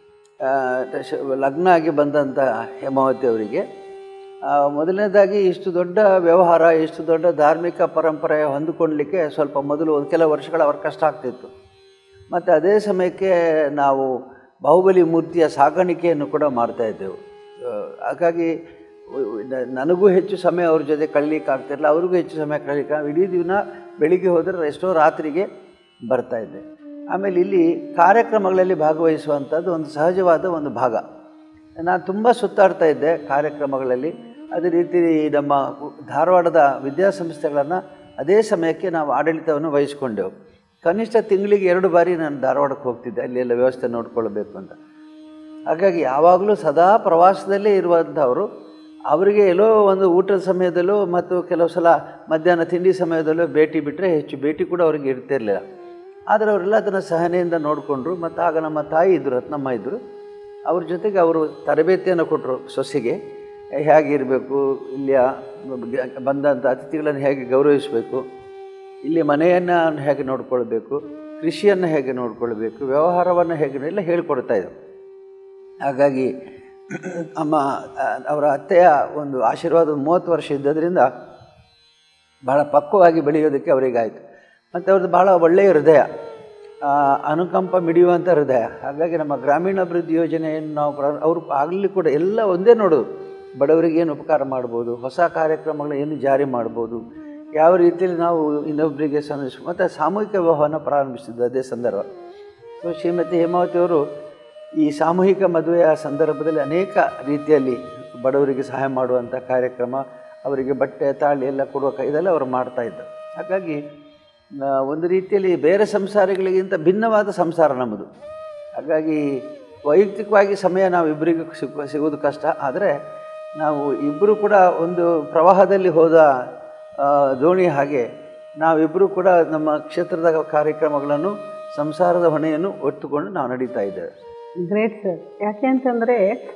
ಆ, ಶ- ಲಗ್ನ ಆಗಿ ಬಂದಂಥ ಹೇಮಾವತಿ ಅವರಿಗೆ ಆ, ಮೊದಲನೇದಾಗಿ ಇಷ್ಟು ದೊಡ್ಡ ವ್ಯವಹಾರ ಇಷ್ಟು ದೊಡ್ಡ ಧಾರ್ಮಿಕ ಪರಂಪರೆ ಹೊಂದಿಕೊಳ್ಳಲಿಕ್ಕೆ ಸ್ವಲ್ಪ ಮೊದಲು ಒಂದು ಕೆಲವು ವರ್ಷಗಳ ಅವ್ರ ಕಷ್ಟ ಆಗ್ತಿತ್ತು ಮತ್ತು ಅದೇ ಸಮಯಕ್ಕೆ ನಾವು ಬಾಹುಬಲಿ ಮೂರ್ತಿಯ ಸಾಗಾಣಿಕೆಯನ್ನು ಕೂಡ ಮಾಡ್ತಾ ಇದ್ದೆವು ಆ, ಹಾಗಾಗಿ ನ- ನನಗೂ ಹೆಚ್ಚು ಸಮಯ ಅವ್ರ ಜೊತೆ ಕಳೀಲಿಕ್ಕೆ ಆಗ್ತಿರಲಿಲ್ಲ ಅವ್ರಿಗೂ ಹೆಚ್ಚು ಸಮಯ ಕಳೀಲಿಕ್ಕೆ ಇಡೀ ದಿನ ಬೆಳಿಗ್ಗೆ ಹೋದರೆ ಎಷ್ಟೋ ರಾತ್ರಿಗೆ ಬರ್ತಾ ಇದ್ದೆ ಆಮೇಲೆ ಇಲ್ಲಿ ಕಾರ್ಯಕ್ರಮಗಳಲ್ಲಿ ಭಾಗವಹಿಸುವಂಥದ್ದು ಒಂದು ಸಹಜವಾದ ಒಂದು ಭಾಗ ನಾನು ತುಂಬ ಸುತ್ತಾಡ್ತಾ ಇದ್ದೆ ಕಾರ್ಯಕ್ರಮಗಳಲ್ಲಿ ಅದೇ ರೀತಿ ನಮ್ಮ ಧಾರವಾಡದ ವಿದ್ಯಾಸಂಸ್ಥೆಗಳನ್ನು ಅದೇ ಸಮಯಕ್ಕೆ ನಾವು ಆಡಳಿತವನ್ನು ವಹಿಸ್ಕೊಂಡೆವು ಕನಿಷ್ಠ ತಿಂಗಳಿಗೆ ಎರಡು ಬಾರಿ ನಾನು ಧಾರವಾಡಕ್ಕೆ ಹೋಗ್ತಿದ್ದೆ ಅಲ್ಲೆಲ್ಲ ವ್ಯವಸ್ಥೆ ನೋಡ್ಕೊಳ್ಬೇಕು ಅಂತ ಹಾಗಾಗಿ ಯಾವಾಗಲೂ ಸದಾ ಪ್ರವಾಸದಲ್ಲೇ ಇರುವಂಥವರು ಅವರಿಗೆ ಎಲ್ಲೋ ಒಂದು ಊಟದ ಸಮಯದಲ್ಲೂ ಮತ್ತು ಕೆಲವು ಸಲ ಮಧ್ಯಾಹ್ನ ತಿಂಡಿ ಸಮಯದಲ್ಲೂ ಭೇಟಿ ಬಿಟ್ಟರೆ ಹೆಚ್ಚು ಭೇಟಿ ಕೂಡ ಅವರಿಗೆ ಇರ್ತಿರಲಿಲ್ಲ ಆದರೆ ಅವರೆಲ್ಲ ಅದನ್ನು ಸಹನೆಯಿಂದ ನೋಡಿಕೊಂಡ್ರು ಮತ್ತು ಆಗ ನಮ್ಮ ತಾಯಿ ಇದ್ದರು ರತ್ನಮ್ಮ ಇದ್ದರು ಅವ್ರ ಜೊತೆಗೆ ಅವರು ತರಬೇತಿಯನ್ನು ಕೊಟ್ಟರು ಸೊಸೆಗೆ ಹೇಗಿರಬೇಕು ಇಲ್ಲಿಯ ಬಂದಂಥ ಅತಿಥಿಗಳನ್ನು ಹೇಗೆ ಗೌರವಿಸಬೇಕು ಇಲ್ಲಿ ಮನೆಯನ್ನು ಹೇಗೆ ನೋಡ್ಕೊಳ್ಬೇಕು ಕೃಷಿಯನ್ನು ಹೇಗೆ ನೋಡ್ಕೊಳ್ಬೇಕು ವ್ಯವಹಾರವನ್ನು ಹೇಗೆ ಎಲ್ಲ ಹೇಳ್ಕೊಡ್ತಾ ಇದ್ರು ಹಾಗಾಗಿ ಅಮ್ಮ ಆ, ಅವರ ಅತ್ತೆಯ ಒಂದು ಆಶೀರ್ವಾದ ಮೂವತ್ತು ವರ್ಷ ಇದ್ದದ್ರಿಂದ ಬಹಳ ಪಕ್ವವಾಗಿ ಬೆಳೆಯೋದಕ್ಕೆ ಅವರಿಗಾಯಿತು ಮತ್ತು ಅವ್ರದ್ದು ಭಾಳ ಒಳ್ಳೆಯ ಹೃದಯ ಆ, ಅನುಕಂಪ ಮಿಡಿಯುವಂಥ ಹೃದಯ ಹಾಗಾಗಿ ನಮ್ಮ ಗ್ರಾಮೀಣಾಭಿವೃದ್ಧಿ ಯೋಜನೆಯನ್ನು ನಾವು ಪ್ರ ಅವರು ಆಗಲಿ ಕೂಡ ಎಲ್ಲ ಒಂದೇ ನೋಡೋದು ಬಡವರಿಗೆ ಏನು ಉಪಕಾರ ಮಾಡ್ಬೋದು ಹೊಸ ಕಾರ್ಯಕ್ರಮಗಳು ಏನು ಜಾರಿ ಮಾಡ್ಬೋದು ಯಾವ ರೀತಿಯಲ್ಲಿ ನಾವು ಇನ್ನೊಬ್ಬರಿಗೆ ಸಂದೇಶ ಮತ್ತು ಸಾಮೂಹಿಕ ವಿವಾಹವನ್ನು ಪ್ರಾರಂಭಿಸಿದ್ದು ಅದೇ ಸಂದರ್ಭ ಸೊ ಶ್ರೀಮತಿ ಹೇಮಾವತಿ ಅವರು ಈ ಸಾಮೂಹಿಕ ಮದುವೆಯ ಸಂದರ್ಭದಲ್ಲಿ ಅನೇಕ ರೀತಿಯಲ್ಲಿ ಬಡವರಿಗೆ ಸಹಾಯ ಮಾಡುವಂಥ ಕಾರ್ಯಕ್ರಮ ಅವರಿಗೆ ಬಟ್ಟೆ ತಾಳಿ ಎಲ್ಲ ಕೊಡುವ ಕ- ಇದೆಲ್ಲ ಅವರು ಮಾಡ್ತಾ ಇದ್ದರು ಹಾಗಾಗಿ ಆ, ಒಂದು ರೀತಿಯಲ್ಲಿ ಬೇರೆ ಸಂಸಾರಗಳಿಗಿಂತ ಭಿನ್ನವಾದ ಸಂಸಾರ ನಮ್ಮದು ಹಾಗಾಗಿ ವೈಯಕ್ತಿಕವಾಗಿ ಸಮಯ ನಾವು ಇಬ್ಬರಿಗೂ ಸಿಗು ಸಿಗೋದು ಕಷ್ಟ ಆದರೆ ನಾವು ಇಬ್ಬರು ಕೂಡ ಒಂದು ಪ್ರವಾಹದಲ್ಲಿ ಹೋದ ಆ, ದೋಣಿ ಹಾಗೆ ನಾವಿಬ್ಬರು ಕೂಡ ನಮ್ಮ ಕ್ಷೇತ್ರದ ಕಾರ್ಯಕ್ರಮಗಳನ್ನು ಸಂಸಾರದ ಹೊಣೆಯನ್ನು ಒತ್ತುಕೊಂಡು ನಾವು ನಡೀತಾ ಇದ್ದೇವೆ ಗ್ರೇಟ್ ಸರ್ ಯಾಕೆ ಅಂತಂದರೆ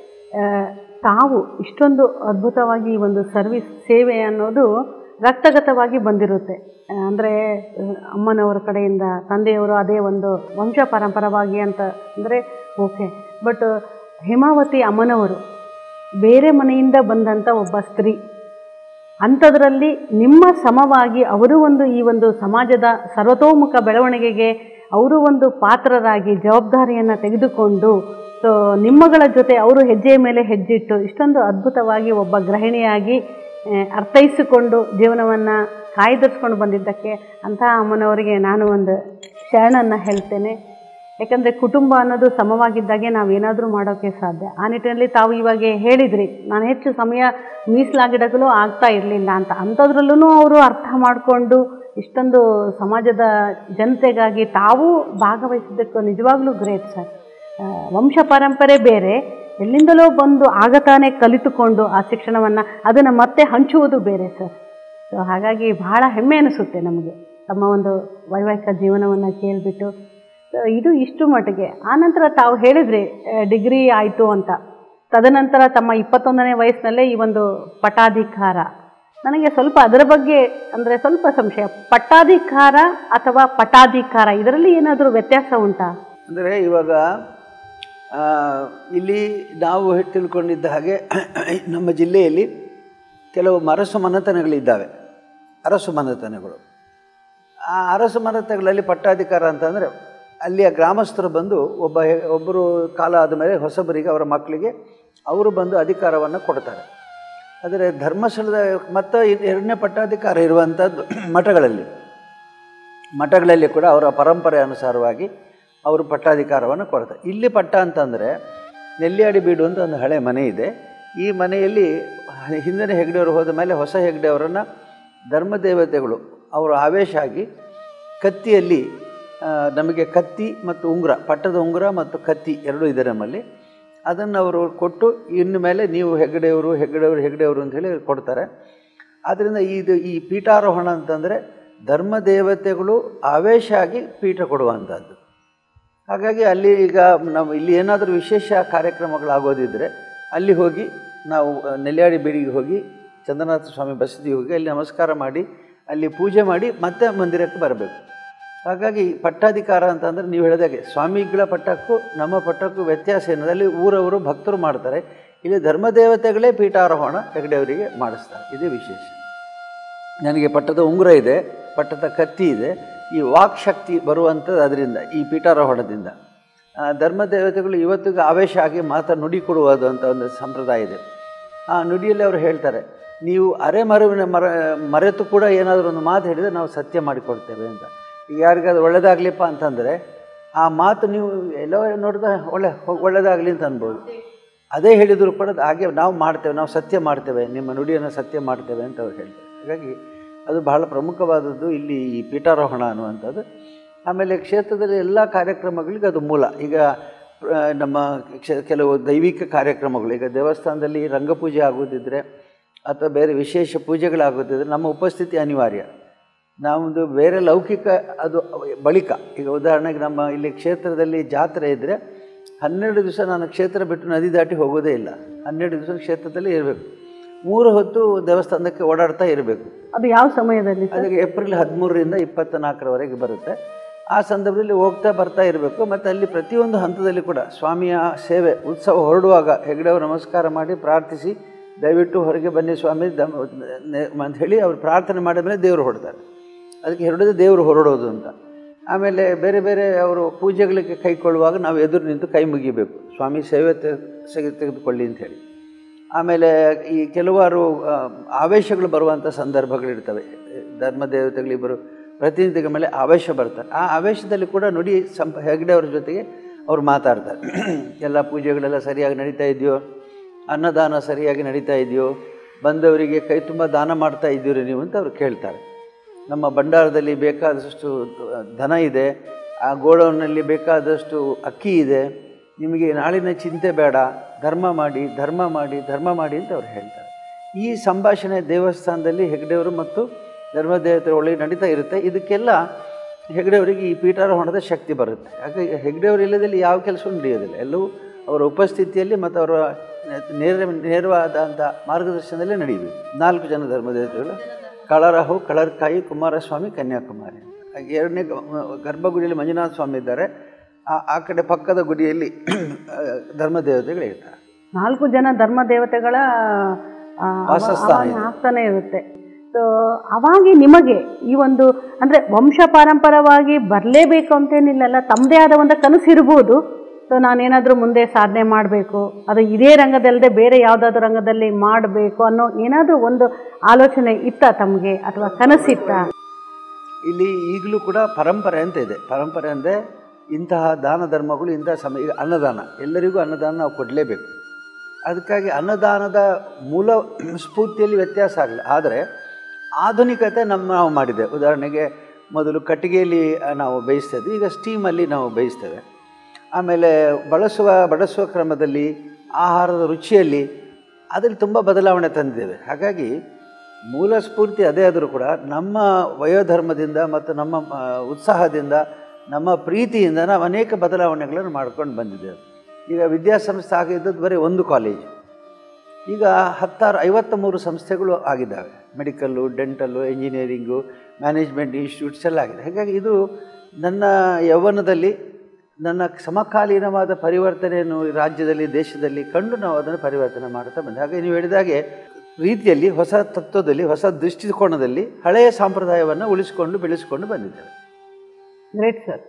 ತಾವು ಇಷ್ಟೊಂದು ಅದ್ಭುತವಾಗಿ ಈ ಒಂದು ಸರ್ವಿಸ್ ಸೇವೆ ಅನ್ನೋದು ರಕ್ತಗತವಾಗಿ ಬಂದಿರುತ್ತೆ ಅಂದರೆ ಅಮ್ಮನವರ ಕಡೆಯಿಂದ ತಂದೆಯವರು ಅದೇ ಒಂದು ವಂಶ ಪರಂಪರವಾಗಿ ಅಂತ ಅಂದರೆ ಓಕೆ ಬಟ್ ಹೇಮಾವತಿ ಅಮ್ಮನವರು ಬೇರೆ ಮನೆಯಿಂದ ಬಂದಂಥ ಒಬ್ಬ ಸ್ತ್ರೀ ಅಂಥದ್ರಲ್ಲಿ ನಿಮ್ಮ ಸಮವಾಗಿ ಅವರು ಒಂದು ಈ ಒಂದು ಸಮಾಜದ ಸರ್ವತೋಮುಖ ಬೆಳವಣಿಗೆಗೆ ಅವರು ಒಂದು ಪಾತ್ರರಾಗಿ ಜವಾಬ್ದಾರಿಯನ್ನು ತೆಗೆದುಕೊಂಡು ಸೊ ನಿಮ್ಮಗಳ ಜೊತೆ ಅವರು ಹೆಜ್ಜೆಯ ಮೇಲೆ ಹೆಜ್ಜಿಟ್ಟು ಇಷ್ಟೊಂದು ಅದ್ಭುತವಾಗಿ ಒಬ್ಬ ಗೃಹಿಣಿಯಾಗಿ ಆ, ಅರ್ಥೈಸಿಕೊಂಡು ಜೀವನವನ್ನು ಕಾಯ್ದಿರಿಸ್ಕೊಂಡು ಬಂದಿದ್ದಕ್ಕೆ ಅಂತಹ ಅಮ್ಮನವರಿಗೆ ನಾನು ಒಂದು ಶರಣನ್ನು ಹೇಳ್ತೇನೆ ಯಾಕಂದರೆ ಕುಟುಂಬ ಅನ್ನೋದು ಸಮವಾಗಿದ್ದಾಗೆ ನಾವು ಏನಾದರೂ ಮಾಡೋಕ್ಕೆ ಸಾಧ್ಯ ಆ ನಿಟ್ಟಿನಲ್ಲಿ ತಾವು ಇವಾಗ ಹೇಳಿದ್ರಿ ನಾನು ಹೆಚ್ಚು ಸಮಯ ಮೀಸಲಾಗಿಡಲು ಆಗ್ತಾ ಇರಲಿಲ್ಲ ಅಂತ ಅಂಥದ್ರಲ್ಲೂ ಅವರು ಅರ್ಥ ಮಾಡಿಕೊಂಡು ಇಷ್ಟೊಂದು ಸಮಾಜದ ಜನತೆಗಾಗಿ ತಾವು ಭಾಗವಹಿಸಿದ್ದಕ್ಕೂ ನಿಜವಾಗ್ಲೂ ಗ್ರೇಟ್ ಸರ್ ಆ, ವಂಶ ಪರಂಪರೆ ಬೇರೆ ಎಲ್ಲಿಂದಲೋ ಬಂದು ಆಗ ತಾನೇ ಕಲಿತುಕೊಂಡು ಆ ಶಿಕ್ಷಣವನ್ನು ಅದನ್ನು ಮತ್ತೆ ಹಂಚುವುದು ಬೇರೆ ಸರ್ ಸೊ ಹಾಗಾಗಿ ಬಹಳ ಹೆಮ್ಮೆ ಅನಿಸುತ್ತೆ ನಮಗೆ ತಮ್ಮ ಒಂದು ವೈವಾಹಿಕ ಜೀವನವನ್ನು ಕೇಳಿಬಿಟ್ಟು ಇದು ಇಷ್ಟು ಮಟ್ಟಿಗೆ ಆನಂತರ ತಾವು ಹೇಳಿದ್ರಿ ಡಿಗ್ರಿ ಆಯಿತು ಅಂತ ತದನಂತರ ತಮ್ಮ ಇಪ್ಪತ್ತೊಂದನೇ ವಯಸ್ಸಿನಲ್ಲೇ ಈ ಒಂದು ಪಟ್ಟಾಧಿಕಾರ ನನಗೆ ಸ್ವಲ್ಪ ಅದರ ಬಗ್ಗೆ ಅಂದರೆ ಸ್ವಲ್ಪ ಸಂಶಯ ಪಟ್ಟಾಧಿಕಾರ ಅಥವಾ ಪಟ್ಟಾಧಿಕಾರ ಇದರಲ್ಲಿ ಏನಾದರೂ ವ್ಯತ್ಯಾಸ ಉಂಟಾ ಅಂದರೆ ಇವಾಗ ಆ, ಇಲ್ಲಿ ನಾವು ತಿಳ್ಕೊಂಡಿದ್ದ ಹಾಗೆ ನಮ್ಮ ಜಿಲ್ಲೆಯಲ್ಲಿ ಕೆಲವು ಅರಸು ಮನೆತನಗಳಿದ್ದಾವೆ ಅರಸು ಮನೆತನಗಳು ಆ ಅರಸು ಮನೆತನಗಳಲ್ಲಿ ಪಟ್ಟಾಧಿಕಾರ ಅಂತಂದರೆ ಅಲ್ಲಿಯ ಗ್ರಾಮಸ್ಥರು ಬಂದು ಒಬ್ಬ ಹೆ- ಒಬ್ಬರು ಕಾಲ ಆದಮೇಲೆ ಹೊಸಬರಿಗೆ ಅವರ ಮಕ್ಕಳಿಗೆ ಅವರು ಬಂದು ಅಧಿಕಾರವನ್ನು ಕೊಡ್ತಾರೆ ಆದರೆ ಧರ್ಮಸ್ಥಳದ ಮತ್ತು ಇನ್- ಎರಡನೇ ಪಟ್ಟಾಧಿಕಾರ ಇರುವಂಥದ್ದು ಮಠಗಳಲ್ಲಿ ಮಠಗಳಲ್ಲಿ ಕೂಡ ಅವರ ಪರಂಪರೆ ಅನುಸಾರವಾಗಿ ಅವರು ಪಟ್ಟಾಧಿಕಾರವನ್ನು ಕೊಡ್ತಾರೆ ಇಲ್ಲಿ ಪಟ್ಟ ಅಂತಂದರೆ ನೆಲ್ಲಿಯಾಡಿ ಬೀಡು ಅಂತ ಒಂದು ಹಳೆ ಮನೆ ಇದೆ ಈ ಮನೆಯಲ್ಲಿ ಹಿಂದಿನ ಹೆಗ್ಡೆಯವರು ಹೋದ ಮೇಲೆ ಹೊಸ ಹೆಗ್ಡೆಯವರನ್ನು ಧರ್ಮದೇವತೆಗಳು ಅವರು ಆವೇಶ ಆಗಿ ಕತ್ತಿಯಲ್ಲಿ ಆ, ನಮಗೆ ಕತ್ತಿ ಮತ್ತು ಉಂಗುರ ಪಟ್ಟದ ಉಂಗುರ ಮತ್ತು ಕತ್ತಿ ಎರಡೂ ಇದೆ ನಮ್ಮಲ್ಲಿ ಅದನ್ನು ಅವರು ಕೊಟ್ಟು ಇನ್ನು ಮೇಲೆ ನೀವು ಹೆಗ್ಡೆಯವರು ಹೆಗ್ಡೆಯವರು ಹೆಗ್ಡೆಯವರು ಅಂತ ಹೇಳಿ ಕೊಡ್ತಾರೆ ಆದ್ದರಿಂದ ಇದು ಈ ಪೀಠಾರೋಹಣ ಅಂತಂದರೆ ಧರ್ಮದೇವತೆಗಳು ಆವೇಶ ಆಗಿ ಪೀಠ ಕೊಡುವಂಥದ್ದು ಹಾಗಾಗಿ ಅಲ್ಲಿ ಈಗ ನಾವು ಇಲ್ಲಿ ಏನಾದರೂ ವಿಶೇಷ ಕಾರ್ಯಕ್ರಮಗಳಾಗೋದಿದ್ದರೆ ಅಲ್ಲಿ ಹೋಗಿ ನಾವು ಅಹ್, ನೆಲ್ಯಾಡಿ ಬೀಡಿಗೆ ಹೋಗಿ ಚಂದ್ರನಾಥ ಸ್ವಾಮಿ ಬಸದಿಗೆ ಹೋಗಿ ಅಲ್ಲಿ ನಮಸ್ಕಾರ ಮಾಡಿ ಅಲ್ಲಿ ಪೂಜೆ ಮಾಡಿ ಮತ್ತೆ ಮಂದಿರಕ್ಕೆ ಬರಬೇಕು ಹಾಗಾಗಿ ಪಟ್ಟಾಧಿಕಾರ ಅಂತಂದರೆ ನೀವು ಹೇಳಿದಾಗೆ ಸ್ವಾಮಿಗಳ ಪಟ್ಟಕ್ಕೂ ನಮ್ಮ ಪಟ್ಟಕ್ಕೂ ವ್ಯತ್ಯಾಸ ಏನಂದ್ರೆ ಅಲ್ಲಿ ಊರವರು ಭಕ್ತರು ಮಾಡ್ತಾರೆ ಇಲ್ಲಿ ಧರ್ಮದೇವತೆಗಳೇ ಪೀಠಾರೋಹಣ ಹೆಗಡೆಯವರಿಗೆ ಮಾಡಿಸ್ತಾರೆ ಇದೇ ವಿಶೇಷ ನನಗೆ ಪಟ್ಟದ ಉಂಗುರ ಇದೆ ಪಟ್ಟದ ಕತ್ತಿ ಇದೆ ಈ ವಾಕ್ ಶಕ್ತಿ ಬರುವಂಥದ್ದು ಅದರಿಂದ ಈ ಪೀಠಾರೋಹಣದಿಂದ ಆ, ಧರ್ಮದೇವತೆಗಳು ಇವತ್ತಿಗೂ ಆವೇಶ ಆಗಿ ಮಾತಾ ನುಡಿ ಕೊಡುವುದು ಅಂತ ಒಂದು ಸಂಪ್ರದಾಯ ಇದೆ ಆ ನುಡಿಯಲ್ಲಿ ಅವರು ಹೇಳ್ತಾರೆ ನೀವು ಅರೆ ಮರವಿನ ಮರ ಮರೆತು ಕೂಡ ಏನಾದರೂ ಒಂದು ಮಾತು ಹೇಳಿದರೆ ನಾವು ಸತ್ಯ ಮಾಡಿಕೊಡ್ತೇವೆ ಅಂತ ಈಗ ಯಾರಿಗಾದ್ರು ಒಳ್ಳೇದಾಗಲಿಪ್ಪ ಅಂತಂದರೆ ಆ ಮಾತು ನೀವು ಎಲ್ಲೋ ನೋಡಿದ ಒಳ್ಳೆ ಒಳ್ಳೇದಾಗಲಿ ಅಂತ ಅನ್ಬೋದು ಅದೇ ಹೇಳಿದರೂ ಕೂಡ ಅದು ಹಾಗೆ ನಾವು ಮಾಡ್ತೇವೆ ನಾವು ಸತ್ಯ ಮಾಡ್ತೇವೆ ನಿಮ್ಮ ನುಡಿಯನ್ನು ಸತ್ಯ ಮಾಡ್ತೇವೆ ಅಂತ ಅವ್ರು ಹೇಳ್ತಾರೆ ಹಾಗಾಗಿ ಅದು ಬಹಳ ಪ್ರಮುಖವಾದದ್ದು ಇಲ್ಲಿ ಈ ಪೀಠಾರೋಹಣ ಅನ್ನುವಂಥದ್ದು ಆಮೇಲೆ ಕ್ಷೇತ್ರದಲ್ಲಿ ಎಲ್ಲ ಕಾರ್ಯಕ್ರಮಗಳಿಗೆ ಅದು ಮೂಲ ಈಗ ಆ, ನಮ್ಮ ಕ್ಷ ಕೆಲವು ದೈವಿಕ ಕಾರ್ಯಕ್ರಮಗಳು ಈಗ ದೇವಸ್ಥಾನದಲ್ಲಿ ರಂಗಪೂಜೆ ಆಗೋದಿದ್ದರೆ ಅಥವಾ ಬೇರೆ ವಿಶೇಷ ಪೂಜೆಗಳಾಗೋದಿದ್ರೆ ನಮ್ಮ ಉಪಸ್ಥಿತಿ ಅನಿವಾರ್ಯ ನಮ್ಮದು ಬೇರೆ ಲೌಕಿಕ ಅದು ಬಳಿಕ ಈಗ ಉದಾಹರಣೆಗೆ ನಮ್ಮ ಇಲ್ಲಿ ಕ್ಷೇತ್ರದಲ್ಲಿ ಜಾತ್ರೆ ಇದ್ದರೆ ಹನ್ನೆರಡು ದಿವಸ ನಾನು ಕ್ಷೇತ್ರ ಬಿಟ್ಟು ನದಿ ದಾಟಿ ಹೋಗೋದೇ ಇಲ್ಲ ಹನ್ನೆರಡು ದಿವಸ ಕ್ಷೇತ್ರದಲ್ಲಿ ಇರಬೇಕು ಮೂರು ಹೊತ್ತು ದೇವಸ್ಥಾನಕ್ಕೆ ಓಡಾಡ್ತಾ ಇರಬೇಕು ಅದು ಯಾವ ಸಮಯದಲ್ಲಿ ಸರ್? ಅದಕ್ಕೆ ಏಪ್ರಿಲ್ ಹದಿಮೂರರಿಂದ ಇಪ್ಪತ್ತ ನಾಲ್ಕರವರೆಗೆ ಬರುತ್ತೆ ಆ ಸಂದರ್ಭದಲ್ಲಿ ಹೋಗ್ತಾ ಬರ್ತಾ ಇರಬೇಕು ಮತ್ತು ಅಲ್ಲಿ ಪ್ರತಿಯೊಂದು ಹಂತದಲ್ಲಿ ಕೂಡ ಸ್ವಾಮಿಯ ಸೇವೆ ಉತ್ಸವ ಹೊರಡುವಾಗ ಹೆಗ್ಡೆಯವರು ನಮಸ್ಕಾರ ಮಾಡಿ ಪ್ರಾರ್ಥಿಸಿ ದಯವಿಟ್ಟು ಹೊರಗೆ ಬನ್ನಿ ಸ್ವಾಮಿ ದಮ್ ನೆ- ಅಂತ ಹೇಳಿ ಅವ್ರು ಪ್ರಾರ್ಥನೆ ಮಾಡಿದ ಮೇಲೆ ದೇವರು ಹೊರಡ್ತಾರೆ ಅದಕ್ಕೆ ಹೊರಡದೆ ದೇವರು ಹೊರಡೋದು ಅಂತ ಆಮೇಲೆ ಬೇರೆ ಬೇರೆ ಅವರು ಪೂಜೆಗಳಿಗೆ ಕೈಕೊಳ್ಳುವಾಗ ನಾವು ಎದುರು ನಿಂತು ಕೈ ಮುಗಿಬೇಕು ಸ್ವಾಮಿ ಸೇವೆ ತೆ- ಸೆ- ತೆಗೆದುಕೊಳ್ಳಿ ಅಂತ ಹೇಳಿ ಆಮೇಲೆ ಈ ಕೆಲವಾರು ಆ, ಆವೇಶಗಳು ಬರುವಂಥ ಸಂದರ್ಭಗಳಿರ್ತವೆ ಧರ್ಮದೇವತೆಗಳಿಬ್ಬರು ಪ್ರತಿನಿಧಿಗಳ ಮೇಲೆ ಆವೇಶ ಬರ್ತಾರೆ ಆ ಆವೇಶದಲ್ಲಿ ಕೂಡ ನುಡಿ ಸಂಪ ಹೆಗ್ಡೆಯವ್ರ ಜೊತೆಗೆ ಅವ್ರು ಮಾತಾಡ್ತಾರೆ ಎಲ್ಲ ಪೂಜೆಗಳೆಲ್ಲ ಸರಿಯಾಗಿ ನಡೀತಾ ಇದೆಯೋ ಅನ್ನದಾನ ಸರಿಯಾಗಿ ನಡೀತಾ ಇದೆಯೋ ಬಂದವರಿಗೆ ಕೈ ತುಂಬ ದಾನ ಮಾಡ್ತಾ ಇದ್ದೀರಿ ನೀವು ಅಂತ ಅವ್ರು ಕೇಳ್ತಾರೆ ನಮ್ಮ ಭಂಡಾರದಲ್ಲಿ ಬೇಕಾದಷ್ಟು ಧನ ಇದೆ ಆ ಗೋಡೌನ್ನಲ್ಲಿ ಬೇಕಾದಷ್ಟು ಅಕ್ಕಿ ಇದೆ ನಿಮಗೆ ನಾಳಿನ ಚಿಂತೆ ಬೇಡ ಧರ್ಮ ಮಾಡಿ ಧರ್ಮ ಮಾಡಿ ಧರ್ಮ ಮಾಡಿ ಅಂತ ಅವ್ರು ಹೇಳ್ತಾರೆ ಈ ಸಂಭಾಷಣೆ ದೇವಸ್ಥಾನದಲ್ಲಿ ಹೆಗ್ಡೆಯವರು ಮತ್ತು ಧರ್ಮದೇವತೆಗಳ ಒಳಗೆ ನಡೀತಾ ಇರುತ್ತೆ ಇದಕ್ಕೆಲ್ಲ ಹೆಗ್ಡೆಯವರಿಗೆ ಈ ಪೀಠಾರೋಹಣದ ಶಕ್ತಿ ಬರುತ್ತೆ ಹಾಗಾಗಿ ಹೆಗ್ಡೆಯವರು ಇಲ್ಲದಲ್ಲಿ ಯಾವ ಕೆಲಸವೂ ನಡೆಯೋದಿಲ್ಲ ಎಲ್ಲವೂ ಅವರ ಉಪಸ್ಥಿತಿಯಲ್ಲಿ ಮತ್ತು ಅವರ ನೇರ ನೇರವಾದಂಥ ಮಾರ್ಗದರ್ಶನದಲ್ಲೇ ನಡೆಯಬೇಕು ನಾಲ್ಕು ಜನ ಧರ್ಮದೇವತೆಗಳು ಕಳರಹು ಕಳರ್ಕಾಯಿ ಕುಮಾರಸ್ವಾಮಿ ಕನ್ಯಾಕುಮಾರಿ ಹಾಗೆ ಎರಡನೇ ಗ- ಗರ್ಭಗುಡಿಯಲ್ಲಿ ಮಂಜುನಾಥ ಸ್ವಾಮಿ ಇದ್ದಾರೆ ಆ ಆ ಕಡೆ ಪಕ್ಕದ ಗುಡಿಯಲ್ಲಿ ಧರ್ಮದೇವತೆಗಳು ಇರ್ತಾರೆ ನಾಲ್ಕು ಜನ ಧರ್ಮ ದೇವತೆಗಳ ಆ, ಅವ- ವಾಸಸ್ಥಾನ ಅವಾಗ ಇದೆ. ಆಸ್ಥಾನ ಇರುತ್ತೆ ಸೊ ಅವಾಗಿ ನಿಮಗೆ ಈ ಒಂದು ಅಂದರೆ ವಂಶ ಪಾರಂಪರವಾಗಿ ಬರಲೇಬೇಕು ಅಂತೇನಿಲ್ಲಲ್ಲ ತಮ್ಮದೇ ಆದ ಒಂದು ಕನಸು ಇರ್ಬೋದು ಸೊ ನಾನೇನಾದರೂ ಮುಂದೆ ಸಾಧನೆ ಮಾಡಬೇಕು ಅದು ಇದೇ ರಂಗದಲ್ಲದೆ ಬೇರೆ ಯಾವುದಾದ್ರೂ ರಂಗದಲ್ಲಿ ಮಾಡಬೇಕು ಅನ್ನೋ ಏನಾದರೂ ಒಂದು ಆಲೋಚನೆ ಇತ್ತ ತಮಗೆ ಅಥವಾ ಕನಸಿತ್ತಾ ಇಲ್ಲಿ ಈಗಲೂ ಕೂಡ ಪರಂಪರೆ ಅಂತ ಇದೆ ಪರಂಪರೆ ಅಂದರೆ ಇಂತಹ ದಾನ ಧರ್ಮಗಳು ಇಂತಹ ಸಮಯ ಈಗ ಅನ್ನದಾನ ಎಲ್ಲರಿಗೂ ಅನ್ನದಾನ ನಾವು ಕೊಡಲೇಬೇಕು ಅದಕ್ಕಾಗಿ ಅನ್ನದಾನದ ಮೂಲ ಸ್ಫೂರ್ತಿಯಲ್ಲಿ ವ್ಯತ್ಯಾಸ ಆಗಲಿ ಆದರೆ ಆಧುನಿಕತೆ ನಮ್ಮ ನಾವು ಮಾಡಿದೆ ಉದಾಹರಣೆಗೆ ಮೊದಲು ಕಟ್ಟಿಗೆಯಲ್ಲಿ ಆ, ನಾವು ಬೇಯಿಸ್ತಿದ್ವಿ ಈಗ ಸ್ಟೀಮಲ್ಲಿ ನಾವು ಬೇಯಿಸ್ತೇವೆ ಆಮೇಲೆ ಬಳಸುವ ಬಡಿಸುವ ಕ್ರಮದಲ್ಲಿ ಆಹಾರದ ರುಚಿಯಲ್ಲಿ ಅದರಲ್ಲಿ ತುಂಬ ಬದಲಾವಣೆ ತಂದಿದ್ದೇವೆ ಹಾಗಾಗಿ ಮೂಲ ಸ್ಫೂರ್ತಿ ಅದೇ ಆದರೂ ಕೂಡ ನಮ್ಮ ವಯೋಧರ್ಮದಿಂದ ಮತ್ತು ನಮ್ಮ ಆ, ಉತ್ಸಾಹದಿಂದ ನಮ್ಮ ಪ್ರೀತಿಯಿಂದ ನಾವು ಅನೇಕ ಬದಲಾವಣೆಗಳನ್ನು ಮಾಡ್ಕೊಂಡು ಬಂದಿದ್ದೇವೆ ಈಗ ವಿದ್ಯಾಸಂಸ್ಥೆ ಆಗಿದ್ದದ್ದು ಬರೀ ಒಂದು ಕಾಲೇಜು ಈಗ ಹತ್ತಾರು ಐವತ್ತ ಮೂರು ಸಂಸ್ಥೆಗಳು ಆಗಿದ್ದಾವೆ medical dental engineering management institutes ಎಲ್ಲ ಆಗಿದೆ ಹಾಗಾಗಿ ಇದು ನನ್ನ ಯೌವನದಲ್ಲಿ ನನ್ನ ಸಮಕಾಲೀನವಾದ ಪರಿವರ್ತನೆಯನ್ನು ಈ ರಾಜ್ಯದಲ್ಲಿ ದೇಶದಲ್ಲಿ ಕಂಡು ನಾವು ಅದನ್ನು ಪರಿವರ್ತನೆ ಮಾಡ್ತಾ ಬಂದೆ ಹಾಗೆ ನೀವು ಹೇಳಿದಾಗೆ ರೀತಿಯಲ್ಲಿ ಹೊಸ ತತ್ವದಲ್ಲಿ ಹೊಸ ದೃಷ್ಟಿಕೋನದಲ್ಲಿ ಹಳೆಯ ಸಂಪ್ರದಾಯವನ್ನು ಉಳಿಸಿಕೊಂಡು ಬೆಳೆಸಿಕೊಂಡು ಬಂದಿದ್ದೇವೆ ಗ್ರೇಟ್ ಸರ್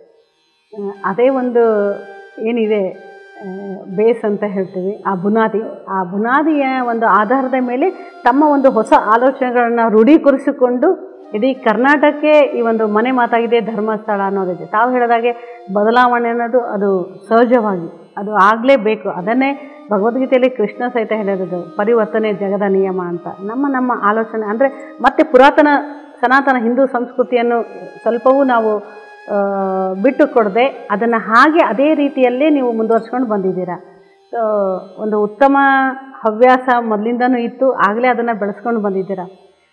ಅದೇ ಒಂದು ಏನಿದೆ ಬೇಸ್ ಅಂತ ಹೇಳ್ತೀವಿ ಆ ಬುನಾದಿ ಆ ಬುನಾದಿಯ ಒಂದು ಆಧಾರದ ಮೇಲೆ ತಮ್ಮ ಒಂದು ಹೊಸ ಆಲೋಚನೆಗಳನ್ನು ರೂಢೀಕರಿಸಿಕೊಂಡು ಇಡೀ ಕರ್ನಾಟಕಕ್ಕೆ ಈ ಒಂದು ಮನೆ ಮಾತಾಗಿದೆ ಧರ್ಮಸ್ಥಳ ಅನ್ನೋದಿದೆ ತಾವು ಹೇಳಿದಾಗೆ ಬದಲಾವಣೆ ಅನ್ನೋದು ಅದು ಸಹಜವಾಗಿ ಅದು ಆಗಲೇಬೇಕು ಅದನ್ನೇ ಭಗವದ್ಗೀತೆಯಲ್ಲಿ ಕೃಷ್ಣ ಸಹಿತ ಹೇಳಿರೋದು ಪರಿವರ್ತನೆ ಜಗದ ನಿಯಮ ಅಂತ ನಮ್ಮ ನಮ್ಮ ಆಲೋಚನೆ ಅಂದರೆ ಮತ್ತೆ ಪುರಾತನ ಸನಾತನ ಹಿಂದೂ ಸಂಸ್ಕೃತಿಯನ್ನು ಸ್ವಲ್ಪವೂ ನಾವು ಆ, ಬಿಟ್ಟು ಕೊಡದೆ ಅದನ್ನು ಹಾಗೆ ಅದೇ ರೀತಿಯಲ್ಲೇ ನೀವು ಮುಂದುವರ್ಸ್ಕೊಂಡು ಬಂದಿದ್ದೀರಾ ಸೊ ಒಂದು ಉತ್ತಮ ಹವ್ಯಾಸ ಮೊದಲಿಂದನೂ ಇತ್ತು ಆಗಲೇ ಅದನ್ನು ಬೆಳೆಸ್ಕೊಂಡು ಬಂದಿದ್ದೀರಾ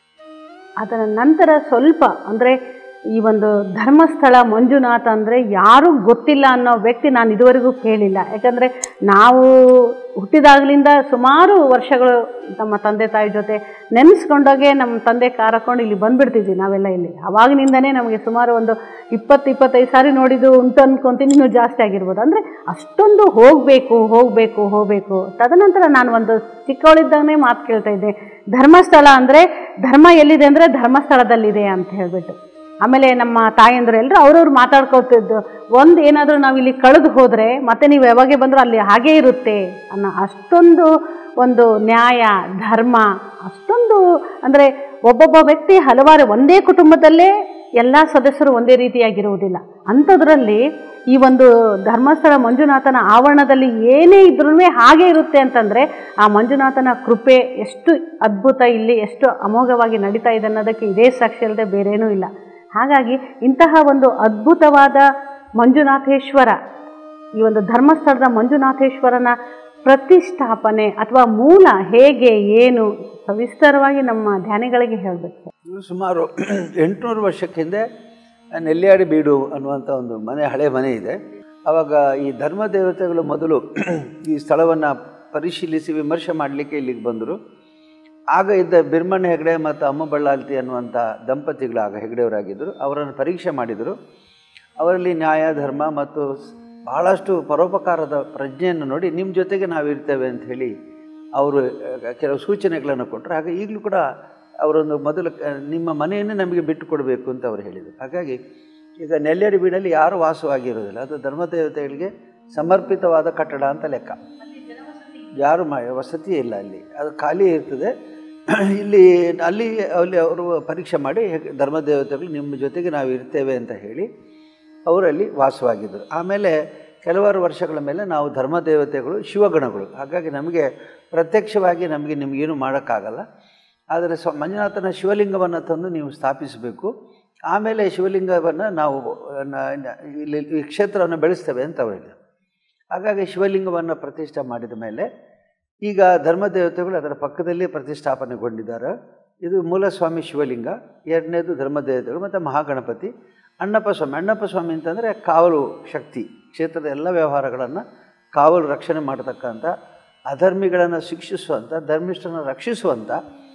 ಅದರ ನಂತರ ಸ್ವಲ್ಪ ಅಂದರೆ ಈ ಒಂದು ಧರ್ಮಸ್ಥಳ ಮಂಜುನಾಥ ಅಂದರೆ ಯಾರೂ ಗೊತ್ತಿಲ್ಲ ಅನ್ನೋ ವ್ಯಕ್ತಿ ನಾನು ಇದುವರೆಗೂ ಕೇಳಿಲ್ಲ ಯಾಕಂದರೆ ನಾವು ಹುಟ್ಟಿದಾಗಲಿಂದ ಸುಮಾರು ವರ್ಷಗಳು ನಮ್ಮ ತಂದೆ ತಾಯಿ ಜೊತೆ ನೆನೆಸ್ಕೊಂಡಾಗೆ ನಮ್ಮ ತಂದೆ ಕಾರ್ ಹಾಕೊಂಡು ಇಲ್ಲಿ ಬಂದುಬಿಡ್ತಿದ್ವಿ ನಾವೆಲ್ಲ ಇಲ್ಲಿ ಅವಾಗಿನಿಂದನೇ ನಮಗೆ ಸುಮಾರು ಒಂದು ಇಪ್ಪತ್ತು ಇಪ್ಪತ್ತೈದು ಸಾರಿ ನೋಡಿದ್ದು ಉಂಟು ಅನ್ಕೊತೀನಿ ಇನ್ನೂ ಜಾಸ್ತಿ ಆಗಿರ್ಬೋದು ಅಂದರೆ ಅಷ್ಟೊಂದು ಹೋಗಬೇಕು ಹೋಗಬೇಕು ಹೋಗಬೇಕು ತದನಂತರ ನಾನು ಒಂದು ಚಿಕ್ಕವಳಿದ್ದಾಗನೇ ಮಾತು ಕೇಳ್ತಾ ಇದ್ದೆ ಧರ್ಮಸ್ಥಳ ಅಂದರೆ ಧರ್ಮ ಎಲ್ಲಿದೆ ಅಂದರೆ ಧರ್ಮಸ್ಥಳದಲ್ಲಿದೆ ಅಂತ ಹೇಳಿಬಿಟ್ಟು ಆಮೇಲೆ ನಮ್ಮ ತಾಯಂದ್ರು ಎಲ್ಲರೂ ಅವ್ರವ್ರು ಮಾತಾಡ್ಕೋತಿದ್ದು ಒಂದು ಏನಾದರೂ ನಾವು ಇಲ್ಲಿ ಕಳೆದು ಹೋದರೆ ಮತ್ತೆ ನೀವು ಯಾವಾಗೆ ಬಂದರೂ ಅಲ್ಲಿ ಹಾಗೇ ಇರುತ್ತೆ ಅನ್ನೋ ಅಷ್ಟೊಂದು ಒಂದು ನ್ಯಾಯ ಧರ್ಮ ಅಷ್ಟೊಂದು ಅಂದರೆ ಒಬ್ಬೊಬ್ಬ ವ್ಯಕ್ತಿ ಹಲವಾರು ಒಂದೇ ಕುಟುಂಬದಲ್ಲೇ ಎಲ್ಲ ಸದಸ್ಯರು ಒಂದೇ ರೀತಿಯಾಗಿರುವುದಿಲ್ಲ ಅಂಥದ್ರಲ್ಲಿ ಈ ಒಂದು ಧರ್ಮಸ್ಥಳ ಮಂಜುನಾಥನ ಆವರಣದಲ್ಲಿ ಏನೇ ಇದ್ರೂ ಹಾಗೆ ಇರುತ್ತೆ ಅಂತಂದರೆ ಆ ಮಂಜುನಾಥನ ಕೃಪೆ ಎಷ್ಟು ಅದ್ಭುತ ಇಲ್ಲಿ ಎಷ್ಟು ಅಮೋಘವಾಗಿ ನಡೀತಾ ಇದೆ ಅನ್ನೋದಕ್ಕೆ ಇದೇ ಸಾಕ್ಷಿ ಅಲ್ಲದೆ ಬೇರೇನೂ ಇಲ್ಲ ಹಾಗಾಗಿ ಇಂತಹ ಒಂದು ಅದ್ಭುತವಾದ ಮಂಜುನಾಥೇಶ್ವರ ಈ ಒಂದು ಧರ್ಮಸ್ಥಳದ ಮಂಜುನಾಥೇಶ್ವರನ ಪ್ರತಿಷ್ಠಾಪನೆ ಅಥವಾ ಮೂಲ ಹೇಗೆ ಏನು ಸವಿಸ್ತರವಾಗಿ ನಮ್ಮ ಧ್ಯಾನಿಗಳಿಗೆ ಹೇಳಬೇಕು ಸರ್ ಇದು ಸುಮಾರು ಎಂಟುನೂರು ವರ್ಷಕ್ಕೆ ಹಿಂದೆ ನೆಲ್ಯಾಡಿ ಬೀಡು ಅನ್ನುವಂಥ ಒಂದು ಮನೆ ಹಳೆ ಮನೆ ಇದೆ ಆವಾಗ ಈ ಧರ್ಮ ದೇವತೆಗಳು ಮೊದಲು ಈ ಸ್ಥಳವನ್ನು ಪರಿಶೀಲಿಸಿ ವಿಮರ್ಶೆ ಮಾಡಲಿಕ್ಕೆ ಇಲ್ಲಿಗೆ ಬಂದರು ಆಗ ಇದ್ದ ಬಿರ್ಮಣ್ಣ ಹೆಗಡೆ ಮತ್ತು ಅಮ್ಮ ಬಳ್ಳಾಲ್ತಿ ಅನ್ನುವಂಥ ದಂಪತಿಗಳು ಆಗ ಹೆಗಡೆಯವರಾಗಿದ್ದರು ಅವರನ್ನು ಪರೀಕ್ಷೆ ಮಾಡಿದರು ಅವರಲ್ಲಿ ನ್ಯಾಯ ಧರ್ಮ ಮತ್ತು ಸ್- ಬಹಳಷ್ಟು ಪರೋಪಕಾರದ ಪ್ರಜ್ಞೆಯನ್ನು ನೋಡಿ ನಿಮ್ಮ ಜೊತೆಗೆ ನಾವು ಇರ್ತೇವೆ ಅಂತ ಹೇಳಿ ಅವರು ಅಹ್, ಕೆಲವು ಸೂಚನೆಗಳನ್ನು ಕೊಟ್ಟರು ಹಾಗೆ ಈಗಲೂ ಕೂಡ ಅವರೊಂದು ಮೊದಲು ಕ- ನಿಮ್ಮ ಮನೆಯನ್ನೇ ನಮಗೆ ಬಿಟ್ಟು ಕೊಡಬೇಕು ಅಂತ ಅವರು ಹೇಳಿದರು ಹಾಗಾಗಿ ಈಗ ನೆಲ್ಲೇಡಿ ಬೀಡಲ್ಲಿ ಯಾರೂ ವಾಸವಾಗಿರೋದಿಲ್ಲ ಅದು ಧರ್ಮದೇವತೆಗಳಿಗೆ ಸಮರ್ಪಿತವಾದ ಕಟ್ಟಡ ಅಂತ ಲೆಕ್ಕ ಯಾರು ಮಾ ವಸತಿ ಇಲ್ಲ ಅಲ್ಲಿ ಅದು ಖಾಲಿ ಇರ್ತದೆ ಇಲ್ಲಿ ಅಲ್ಲಿ ಅಲ್ಲಿ ಅವರು ಪರೀಕ್ಷೆ ಮಾಡಿ ಹೇಗೆ ಧರ್ಮದೇವತೆಗಳು ನಿಮ್ಮ ಜೊತೆಗೆ ನಾವು ಇರ್ತೇವೆ ಅಂತ ಹೇಳಿ ಅವರಲ್ಲಿ ವಾಸವಾಗಿದ್ದರು ಆಮೇಲೆ ಕೆಲವಾರು ವರ್ಷಗಳ ಮೇಲೆ ನಾವು ಧರ್ಮದೇವತೆಗಳು ಶಿವಗಣಗಳು ಹಾಗಾಗಿ ನಮಗೆ ಪ್ರತ್ಯಕ್ಷವಾಗಿ ನಮಗೆ ನಿಮಗೇನು ಮಾಡೋಕ್ಕಾಗಲ್ಲ ಆದರೆ ಸ್ವ ಮಂಜುನಾಥನ ಶಿವಲಿಂಗವನ್ನು ತಂದು ನೀವು ಸ್ಥಾಪಿಸಬೇಕು ಆಮೇಲೆ ಶಿವಲಿಂಗವನ್ನು ನಾವು ನ- ನ- ಇಲ್ಲಿ ಈ ಕ್ಷೇತ್ರವನ್ನು ಬೆಳೆಸ್ತೇವೆ ಅಂತ ಅವರು ಹೇಳಿದರು ಹಾಗಾಗಿ ಶಿವಲಿಂಗವನ್ನು ಪ್ರತಿಷ್ಠೆ ಮಾಡಿದ ಮೇಲೆ ಈಗ ಧರ್ಮದೇವತೆಗಳು ಅದರ ಪಕ್ಕದಲ್ಲಿ ಪ್ರತಿಷ್ಠಾಪನೆಗೊಂಡಿದ್ದಾರೆ ಇದು ಮೂಲಸ್ವಾಮಿ ಶಿವಲಿಂಗ ಎರಡನೇದು ಧರ್ಮದೇವತೆಗಳು ಮತ್ತು ಮಹಾಗಣಪತಿ ಅಣ್ಣಪ್ಪ ಸ್ವಾಮಿ ಅಣ್ಣಪ್ಪ ಸ್ವಾಮಿ ಅಂತಂದರೆ ಕಾವಲು ಶಕ್ತಿ ಕ್ಷೇತ್ರದ ಎಲ್ಲ ವ್ಯವಹಾರಗಳನ್ನು ಕಾವಲು ರಕ್ಷಣೆ ಮಾಡತಕ್ಕಂಥ ಅಧರ್ಮಿಗಳನ್ನು ಶಿಕ್ಷಿಸುವಂಥ ಧರ್ಮಿಷ್ಠರನ್ನು ರಕ್ಷಿಸುವಂಥ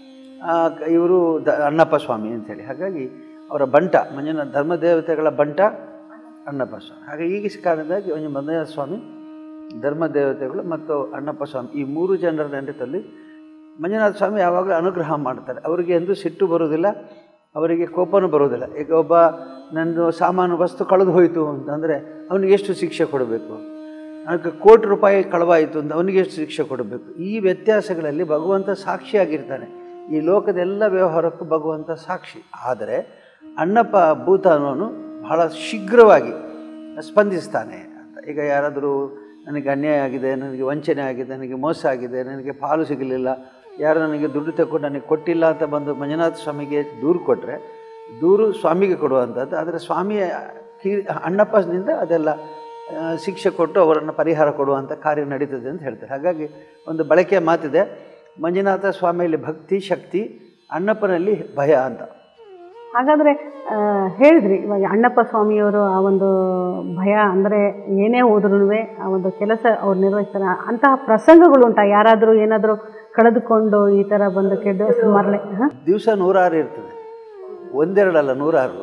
ಇವರು ದ ಅಣ್ಣಪ್ಪ ಸ್ವಾಮಿ ಅಂತೇಳಿ ಹಾಗಾಗಿ ಅವರ ಬಂಟ ಮಂಜುನಾಥ ಧರ್ಮದೇವತೆಗಳ ಬಂಟ ಅಣ್ಣಪ್ಪ ಸ್ವಾಮಿ ಹಾಗೆ ಈಗ ಕಾರಣದಾಗಿ ಒಂದು ಮಂಜುನಾಥ ಸ್ವಾಮಿ ಧರ್ಮ ದೇವತೆಗಳು ಮತ್ತು ಅಣ್ಣಪ್ಪ ಸ್ವಾಮಿ ಈ ಮೂರು ಜನರ ನೆನಪಲ್ಲಿ ಮಂಜುನಾಥ ಸ್ವಾಮಿ ಯಾವಾಗಲೂ ಅನುಗ್ರಹ ಮಾಡ್ತಾರೆ ಅವರಿಗೆ ಎಂದೂ ಸಿಟ್ಟು ಬರೋದಿಲ್ಲ ಅವರಿಗೆ ಕೋಪನೂ ಬರೋದಿಲ್ಲ ಈಗ ಒಬ್ಬ ನಂದು ಸಾಮಾನು ವಸ್ತು ಕಳೆದು ಹೋಯಿತು ಅಂತಂದರೆ ಅವನಿಗೆ ಎಷ್ಟು ಶಿಕ್ಷೆ ಕೊಡಬೇಕು ಅದಕ್ಕೆ ಕೋಟಿ ರೂಪಾಯಿ ಕಳವಾಯಿತು ಅಂತ ಅವನಿಗೆ ಎಷ್ಟು ಶಿಕ್ಷೆ ಕೊಡಬೇಕು ಈ ವ್ಯತ್ಯಾಸಗಳಲ್ಲಿ ಭಗವಂತ ಸಾಕ್ಷಿಯಾಗಿರ್ತಾನೆ ಈ ಲೋಕದ ಎಲ್ಲ ವ್ಯವಹಾರಕ್ಕೂ ಭಗವಂತ ಸಾಕ್ಷಿ ಆದರೆ ಅಣ್ಣಪ್ಪ ಭೂತ ಅನ್ನೋನು ಬಹಳ ಶೀಘ್ರವಾಗಿ ಸ್ಪಂದಿಸ್ತಾನೆ ಅಂತ ಈಗ ಯಾರಾದರೂ ನನಗೆ ಅನ್ಯಾಯ ಆಗಿದೆ ನನಗೆ ವಂಚನೆ ಆಗಿದೆ ನನಗೆ ಮೋಸ ಆಗಿದೆ ನನಗೆ ಪಾಲು ಸಿಗಲಿಲ್ಲ ಯಾರು ನನಗೆ ದುಡ್ಡು ತಗೊಂಡು ನನಗೆ ಕೊಟ್ಟಿಲ್ಲ ಅಂತ ಬಂದು ಮಂಜುನಾಥ ಸ್ವಾಮಿಗೆ ದೂರು ಕೊಟ್ಟರೆ ದೂರು ಸ್ವಾಮಿಗೆ ಕೊಡುವಂಥದ್ದು ಆದರೆ ಸ್ವಾಮಿಯ ಕೀ ಅಣ್ಣಪ್ಪನಿಂದ ಅದೆಲ್ಲ ಆ, ಶಿಕ್ಷೆ ಕೊಟ್ಟು ಅವರನ್ನು ಪರಿಹಾರ ಕೊಡುವಂಥ ಕಾರ್ಯ ನಡೀತದೆ ಅಂತ ಹೇಳ್ತಾರೆ ಹಾಗಾಗಿ ಒಂದು ಬಳಕೆಯ ಮಾತಿದೆ ಮಂಜುನಾಥ ಸ್ವಾಮಿಯಲ್ಲಿ ಭಕ್ತಿ ಶಕ್ತಿ ಅಣ್ಣಪ್ಪನಲ್ಲಿ ಭಯ ಅಂತ ಹಾಗಾದರೆ ಹೇಳಿದ್ರಿ ಇವಾಗ ಅಣ್ಣಪ್ಪ ಸ್ವಾಮಿಯವರು ಆ ಒಂದು ಭಯ ಅಂದರೆ ಏನೇ ಹೋದ್ರೂ ಆ ಒಂದು ಕೆಲಸ ಅವ್ರು ನಿರ್ವಹಿಸ್ತಾರೆ ಅಂತಹ ಪ್ರಸಂಗಗಳು ಉಂಟಾ ಯಾರಾದರೂ ಏನಾದರೂ ಕಳೆದುಕೊಂಡು ಈ ಥರ ಬಂದು ಕೆಡ್ಡು ಸುಮಾರಲೆ ಹಾಂ ದಿವಸ ನೂರಾರು ಇರ್ತದೆ ಒಂದೆರಡಲ್ಲ ನೂರಾರು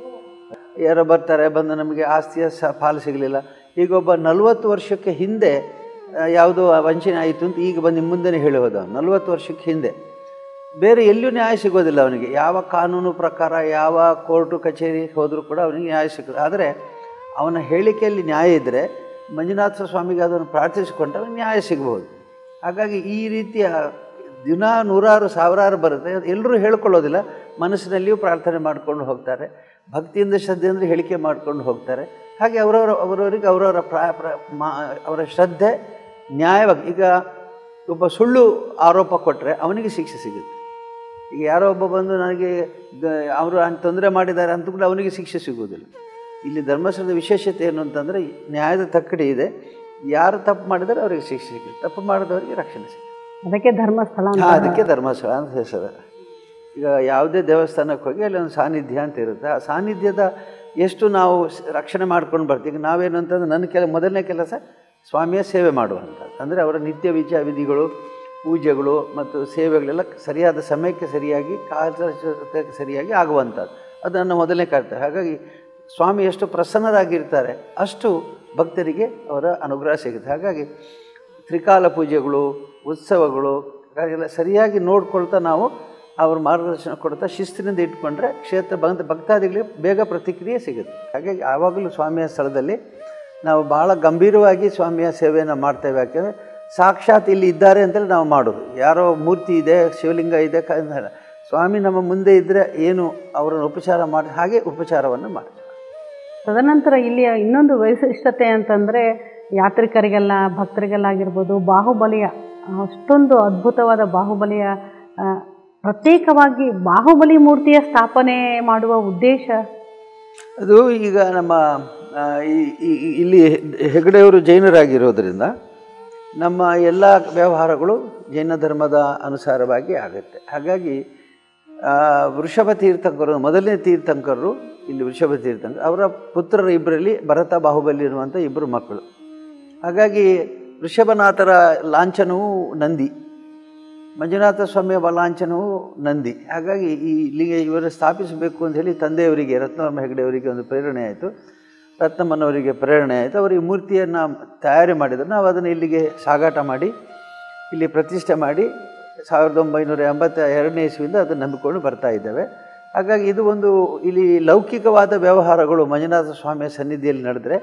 ಯಾರೋ ಬರ್ತಾರೆ ಬಂದು ನಮಗೆ ಆಸ್ತಿಯ ಸ ಪಾಲು ಸಿಗಲಿಲ್ಲ ಈಗ ಒಬ್ಬ ನಲವತ್ತು ವರ್ಷಕ್ಕೆ ಹಿಂದೆ ಆ, ಯಾವುದೋ ವಂಚನೆ ಆಯಿತು ಅಂತ ಈಗ ಬಂದು ನಿಮ್ಮ ಮುಂದೆನೇ ಹೇಳಿ ಹೋದ ನಲವತ್ತು ವರ್ಷಕ್ಕೆ ಹಿಂದೆ ಬೇರೆ ಎಲ್ಲೂ ನ್ಯಾಯ ಸಿಗೋದಿಲ್ಲ ಅವನಿಗೆ ಯಾವ ಕಾನೂನು ಪ್ರಕಾರ ಯಾವ ಕೋರ್ಟು ಕಚೇರಿ ಹೋದರೂ ಕೂಡ ಅವನಿಗೆ ನ್ಯಾಯ ಸಿಗೋದು ಆದರೆ ಅವನ ಹೇಳಿಕೆಯಲ್ಲಿ ನ್ಯಾಯ ಇದ್ದರೆ ಮಂಜುನಾಥ ಸ್ವಾಮಿಗೆ ಅದನ್ನು ಪ್ರಾರ್ಥಿಸಿಕೊಂಡ್ರೆ ಅವನಿಗೆ ನ್ಯಾಯ ಸಿಗ್ಬೋದು ಹಾಗಾಗಿ ಈ ರೀತಿಯ ದಿನ ನೂರಾರು ಸಾವಿರಾರು ಬರುತ್ತೆ ಎಲ್ಲರೂ ಹೇಳ್ಕೊಳ್ಳೋದಿಲ್ಲ ಮನಸ್ಸಿನಲ್ಲಿಯೂ ಪ್ರಾರ್ಥನೆ ಮಾಡ್ಕೊಂಡು ಹೋಗ್ತಾರೆ ಭಕ್ತಿಯಿಂದ ಶ್ರದ್ಧೆಯಿಂದ ಹೇಳಿಕೆ ಮಾಡ್ಕೊಂಡು ಹೋಗ್ತಾರೆ ಹಾಗೆ ಅವರವರ ಅವರವರಿಗೆ ಅವರವರ ಪ್ರಾ ಪ್ರ ಮಾ ಅವರ ಶ್ರದ್ಧೆ ನ್ಯಾಯವಾಗಿ ಈಗ ಒಬ್ಬ ಸುಳ್ಳು ಆರೋಪ ಕೊಟ್ಟರೆ ಅವನಿಗೆ ಶಿಕ್ಷೆ ಸಿಗುತ್ತೆ ಈಗ ಯಾರೋ ಒಬ್ಬ ಬಂದು ನನಗೆ ಗ- ಅವರು ತೊಂದರೆ ಮಾಡಿದ್ದಾರೆ ಅಂತ ಕೂಡ ಅವನಿಗೆ ಶಿಕ್ಷೆ ಸಿಗುವುದಿಲ್ಲ ಇಲ್ಲಿ ಧರ್ಮಸ್ಥಳದ ವಿಶೇಷತೆ ಏನು ಅಂತಂದರೆ ನ್ಯಾಯದ ತಕ್ಕಡಿ ಇದೆ ಯಾರು ತಪ್ಪು ಮಾಡಿದರೆ ಅವರಿಗೆ ಶಿಕ್ಷೆ ಸಿಗುತ್ತೆ ತಪ್ಪು ಮಾಡಿದವರಿಗೆ ರಕ್ಷಣೆ ಸಿಗುತ್ತೆ ಅದಕ್ಕೆ ಧರ್ಮಸ್ಥಳ ಅಂತ ಹಾ, ಅದಕ್ಕೆ ಧರ್ಮಸ್ಥಳ ಅಂತ ಹೆಸರು ಈಗ ಯಾವುದೇ ದೇವಸ್ಥಾನಕ್ಕೆ ಹೋಗಿ ಅಲ್ಲಿ ಒಂದು ಸಾನ್ನಿಧ್ಯ ಅಂತ ಇರುತ್ತೆ ಆ ಸಾನ್ನಿಧ್ಯದ ಎಷ್ಟು ನಾವು ಸ್- ರಕ್ಷಣೆ ಮಾಡ್ಕೊಂಡು ಬರ್ತೀವಿ ಈಗ ನಾವೇನು ಅಂತಂದ್ರೆ ನನ್ನ ಕೆಲ ಮೊದಲನೇ ಕೆಲಸ ಸ್ವಾಮಿಯ ಸೇವೆ ಮಾಡುವಂಥದ್ದು ಅಂದರೆ ಅವರ ನಿತ್ಯ ವಿಚಾರ ವಿಧಿಗಳು ಪೂಜೆಗಳು ಮತ್ತು ಸೇವೆಗಳೆಲ್ಲ ಸರಿಯಾದ ಸಮಯಕ್ಕೆ ಸರಿಯಾಗಿ ಕಾಲಕ್ಕೆ ಸರಿಯಾಗಿ ಆಗುವಂಥದ್ದು ಅದು ನನ್ನ ಮೊದಲನೇ ಕರ್ತವ್ಯ ಹಾಗಾಗಿ ಸ್ವಾಮಿ ಎಷ್ಟು ಪ್ರಸನ್ನರಾಗಿರ್ತಾರೆ ಅಷ್ಟು ಭಕ್ತರಿಗೆ ಅವರ ಅನುಗ್ರಹ ಸಿಗುತ್ತೆ ಹಾಗಾಗಿ ತ್ರಿಕಾಲ ಪೂಜೆಗಳು ಉತ್ಸವಗಳು ಹಾಗೆಲ್ಲ ಸರಿಯಾಗಿ ನೋಡ್ಕೊಳ್ತಾ ನಾವು ಅವ್ರ ಮಾರ್ಗದರ್ಶನ ಕೊಡ್ತಾ ಶಿಸ್ತಿನಿಂದ ಇಟ್ಕೊಂಡ್ರೆ ಕ್ಷೇತ್ರ ಭಕ್ತ ಭಕ್ತಾದಿಗಳಿಗೆ ಬೇಗ ಪ್ರತಿಕ್ರಿಯೆ ಸಿಗುತ್ತೆ ಹಾಗಾಗಿ ಆವಾಗಲೂ ಸ್ವಾಮಿಯ ಸ್ಥಳದಲ್ಲಿ ನಾವು ಭಾಳ ಗಂಭೀರವಾಗಿ ಸ್ವಾಮಿಯ ಸೇವೆಯನ್ನು ಮಾಡ್ತೇವೆ ಯಾಕೆಂದರೆ ಸಾಕ್ಷಾತ್ ಇಲ್ಲಿ ಇದ್ದಾರೆ ಅಂತೇಳಿ ನಾವು ಮಾಡೋದು ಯಾರೋ ಮೂರ್ತಿ ಇದೆ ಶಿವಲಿಂಗ ಇದೆ ಕ ಅನ್ನಲ್ಲ. ಸ್ವಾಮಿ ನಮ್ಮ ಮುಂದೆ ಇದ್ದರೆ ಏನು ಅವರನ್ನು ಉಪಚಾರ ಮಾಡಿ ಹಾಗೆ ಉಪಚಾರವನ್ನು ಮಾಡಿ ತದನಂತರ ಇಲ್ಲಿಯ ಇನ್ನೊಂದು ವೈಶಿಷ್ಟ್ಯತೆ ಅಂತಂದರೆ ಯಾತ್ರಿಕರಿಗೆಲ್ಲ ಭಕ್ತರಿಗೆಲ್ಲ ಆಗಿರ್ಬೋದು ಬಾಹುಬಲಿಯ ಅಷ್ಟೊಂದು ಅದ್ಭುತವಾದ ಬಾಹುಬಲಿಯ ಆ, ಪ್ರತ್ಯೇಕವಾಗಿ ಬಾಹುಬಲಿ ಮೂರ್ತಿಯ ಸ್ಥಾಪನೆ ಮಾಡುವ ಉದ್ದೇಶ ಅದು ಈಗ ನಮ್ಮ ಆ, ಈ- ಈ- ಈ- ಇಲ್ಲಿ ಹೆಗಡೆಯವರು ಜೈನರಾಗಿರೋದ್ರಿಂದ ನಮ್ಮ ಎಲ್ಲ ವ್ಯವಹಾರಗಳು ಜೈನ ಧರ್ಮದ ಅನುಸಾರವಾಗಿ ಆಗುತ್ತೆ ಹಾಗಾಗಿ ಆ, ವೃಷಭ ತೀರ್ಥಂಕರು ಮೊದಲನೇ ತೀರ್ಥಂಕರರು ಇಲ್ಲಿ ವೃಷಭ ತೀರ್ಥಂಕರ್ ಅವರ ಪುತ್ರರ ಇಬ್ಬರಲ್ಲಿ ಭರತ ಬಾಹುಬಲಿ ಇರುವಂಥ ಇಬ್ಬರು ಮಕ್ಕಳು ಹಾಗಾಗಿ ವೃಷಭನಾಥರ ಲಾಂಛನವು ನಂದಿ ಮಂಜುನಾಥ ಸ್ವಾಮಿಯ ಲಾಂಛನವು ನಂದಿ ಹಾಗಾಗಿ ಈ ಇಲ್ಲಿಗೆ ಇವರು ಸ್ಥಾಪಿಸಬೇಕು ಅಂತ ಹೇಳಿ ತಂದೆಯವರಿಗೆ ರತ್ನವರ್ಮ ಹೆಗಡೆಯವರಿಗೆ ಒಂದು ಪ್ರೇರಣೆ ಆಯಿತು ರತ್ನಮ್ಮನವರಿಗೆ ಪ್ರೇರಣೆ ಆಯಿತು ಅವರು ಈ ಮೂರ್ತಿಯನ್ನು ತಯಾರಿ ಮಾಡಿದರು ನಾವು ಅದನ್ನು ಇಲ್ಲಿಗೆ ಸಾಗಾಟ ಮಾಡಿ ಇಲ್ಲಿ ಪ್ರತಿಷ್ಠೆ ಮಾಡಿ ಸಾವಿರದ ಒಂಬೈನೂರ ಎಂಬತ್ತ ಎರಡನೇ ಇಸ್ವಿಯಿಂದ ಅದನ್ನು ನಂಬಿಕೊಂಡು ಬರ್ತಾ ಇದ್ದೇವೆ ಹಾಗಾಗಿ ಇದು ಒಂದು ಇಲ್ಲಿ ಲೌಕಿಕವಾದ ವ್ಯವಹಾರಗಳು ಮಂಜುನಾಥ ಸ್ವಾಮಿಯ ಸನ್ನಿಧಿಯಲ್ಲಿ ನಡೆದರೆ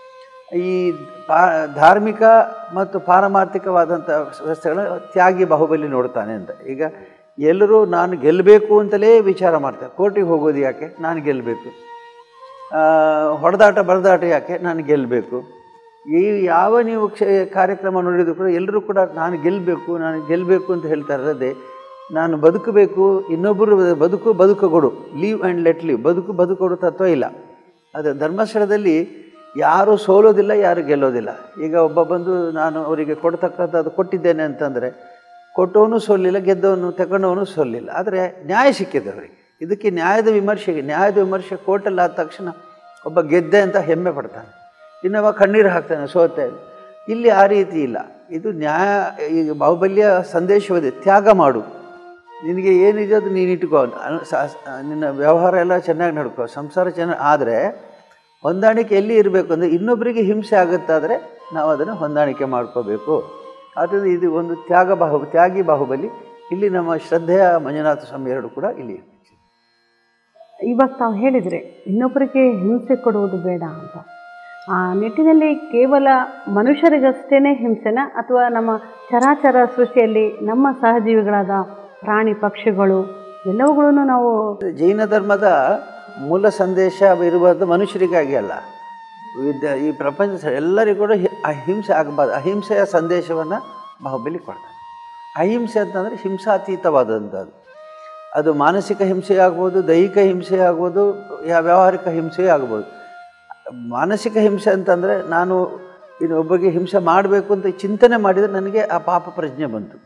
ಈ ಪಾ ಧಾರ್ಮಿಕ ಮತ್ತು ಪಾರಮಾರ್ಥಿಕವಾದಂಥ ವ್ಯವಸ್ಥೆಗಳ ತ್ಯಾಗಿ ಬಾಹುಬಲಿ ನೋಡ್ತಾನೆ ಅಂತ ಈಗ ಎಲ್ಲರೂ ನಾನು ಗೆಲ್ಲಬೇಕು ಅಂತಲೇ ವಿಚಾರ ಮಾಡ್ತಾರೆ ಕೋರ್ಟಿಗೆ ಹೋಗೋದು ಯಾಕೆ ನಾನು ಗೆಲ್ಲಬೇಕು ಹೊಡೆದಾಟ ಬಡದಾಟ ಯಾಕೆ ನಾನು ಗೆಲ್ಲಬೇಕು ಈ ಯಾವ ನೀವು ಕ್ಷ ಕಾರ್ಯಕ್ರಮ ನೋಡಿದ್ರು ಕೂಡ ಎಲ್ಲರೂ ಕೂಡ ನಾನು ಗೆಲ್ಲಬೇಕು ನಾನು ಗೆಲ್ಲಬೇಕು ಅಂತ ಹೇಳ್ತಾ ಇರೋದೇ ನಾನು ಬದುಕಬೇಕು ಇನ್ನೊಬ್ಬರು ಬದುಕು ಬದುಕುಗೊಡು ಲೀವ್ ಆ್ಯಂಡ್ ಲೆಟ್ ಲೀವ್ ಬದುಕು ಬದುಕೊಡು ತತ್ವ ಇಲ್ಲ ಅದು ಧರ್ಮಸ್ಥಳದಲ್ಲಿ ಯಾರು ಸೋಲೋದಿಲ್ಲ ಯಾರು ಗೆಲ್ಲೋದಿಲ್ಲ ಈಗ ಒಬ್ಬ ಬಂದು ನಾನು ಅವರಿಗೆ ಕೊಡ್ತಕ್ಕಂಥದ್ದು ಕೊಟ್ಟಿದ್ದೇನೆ ಅಂತಂದರೆ ಕೊಟ್ಟವನು ಸೋಲಿಲ್ಲ ಗೆದ್ದವನು ತಗೊಂಡವನು ಸೋಲಿಲ್ಲ ಆದರೆ ನ್ಯಾಯ ಸಿಕ್ಕಿದೆ ಅವರಿಗೆ ಇದಕ್ಕೆ ನ್ಯಾಯದ ವಿಮರ್ಶೆಗೆ ನ್ಯಾಯದ ವಿಮರ್ಶೆ ಕೋರ್ಟಲ್ಲಿ ಆದ ತಕ್ಷಣ ಒಬ್ಬ ಗೆದ್ದೆ ಅಂತ ಹೆಮ್ಮೆ ಪಡ್ತಾನೆ ಇನ್ನೊಬ್ಬ ಕಣ್ಣೀರು ಹಾಕ್ತಾನೆ ಸೋತೆ ಇಲ್ಲಿ ಆ ರೀತಿ ಇಲ್ಲ ಇದು ನ್ಯಾಯ ಈಗ ಬಾಹುಬಲ್ಯ ಸಂದೇಶವಿದೆ ತ್ಯಾಗ ಮಾಡು ನಿನಗೆ ಏನಿದೆ ಅದು ನೀನು ಇಟ್ಕೋ ಅನ್- ಸ- ಸ- ನಿನ್ನ ವ್ಯವಹಾರ ಎಲ್ಲ ಚೆನ್ನಾಗಿ ನಡ್ಕೋ ಸಂಸಾರ ಚೆನ್ನಾಗಿ ಆದರೆ ಹೊಂದಾಣಿಕೆ ಎಲ್ಲಿ ಇರಬೇಕು ಅಂದರೆ ಇನ್ನೊಬ್ಬರಿಗೆ ಹಿಂಸೆ ಆಗುತ್ತಾದರೆ ನಾವು ಅದನ್ನು ಹೊಂದಾಣಿಕೆ ಮಾಡ್ಕೋಬೇಕು ಆದ್ದರಿಂದ ಇದು ಒಂದು ತ್ಯಾಗ ಬಾಹು ತ್ಯಾಗಿ ಬಾಹುಬಲಿ ಇಲ್ಲಿ ನಮ್ಮ ಶ್ರದ್ಧೆಯ ಮಂಜುನಾಥ ಸ್ವಾಮಿ ಎರಡು ಕೂಡ ಇಲ್ಲಿ ಇವಾಗ ತಾವು ಹೇಳಿದರೆ ಇನ್ನೊಬ್ಬರಿಗೆ ಹಿಂಸೆ ಕೊಡುವುದು ಬೇಡ ಅಂತ ಆ ನಿಟ್ಟಿನಲ್ಲಿ ಕೇವಲ ಮನುಷ್ಯರಿಗಷ್ಟೇ ಹಿಂಸೆನ ಅಥವಾ ನಮ್ಮ ಚರಾಚರ ಸೃಷ್ಟಿಯಲ್ಲಿ ನಮ್ಮ ಸಹಜೀವಿಗಳಾದ ಪ್ರಾಣಿ ಪಕ್ಷಿಗಳು ಎಲ್ಲವುಗಳನ್ನು ನಾವು ಜೈನ ಧರ್ಮದ ಮೂಲ ಸಂದೇಶ ಇರುವುದು ಮನುಷ್ಯರಿಗಾಗಿ ಅಲ್ಲ ವಿದ್ಯ ಈ ಪ್ರಪಂಚ ಎಲ್ಲರಿಗೂ ಕೂಡ ಹಿ- ಅಹಿಂಸೆ ಆಗಬಾರ್ದು ಅಹಿಂಸೆಯ ಸಂದೇಶವನ್ನು ಬಾಹುಬಲಿ ಕೊಡ್ತಾನೆ ಅಹಿಂಸೆ ಅಂತಂದರೆ ಹಿಂಸಾತೀತವಾದಂಥದ್ದು ಅದು ಮಾನಸಿಕ ಹಿಂಸೆ ಆಗ್ಬೋದು ದೈಹಿಕ ಹಿಂಸೆ ಆಗ್ಬೋದು ಯಾ ವ್ಯಾವಹಾರಿಕ ಹಿಂಸೆ ಆಗ್ಬೋದು ಮಾನಸಿಕ ಹಿಂಸೆ ಅಂತಂದರೆ ನಾನು ಇನ್ನೊಬ್ಬರಿಗೆ ಹಿಂಸೆ ಮಾಡಬೇಕು ಅಂತ ಚಿಂತನೆ ಮಾಡಿದರೆ ನನಗೆ ಆ ಪಾಪ ಪ್ರಜ್ಞೆ ಬಂತು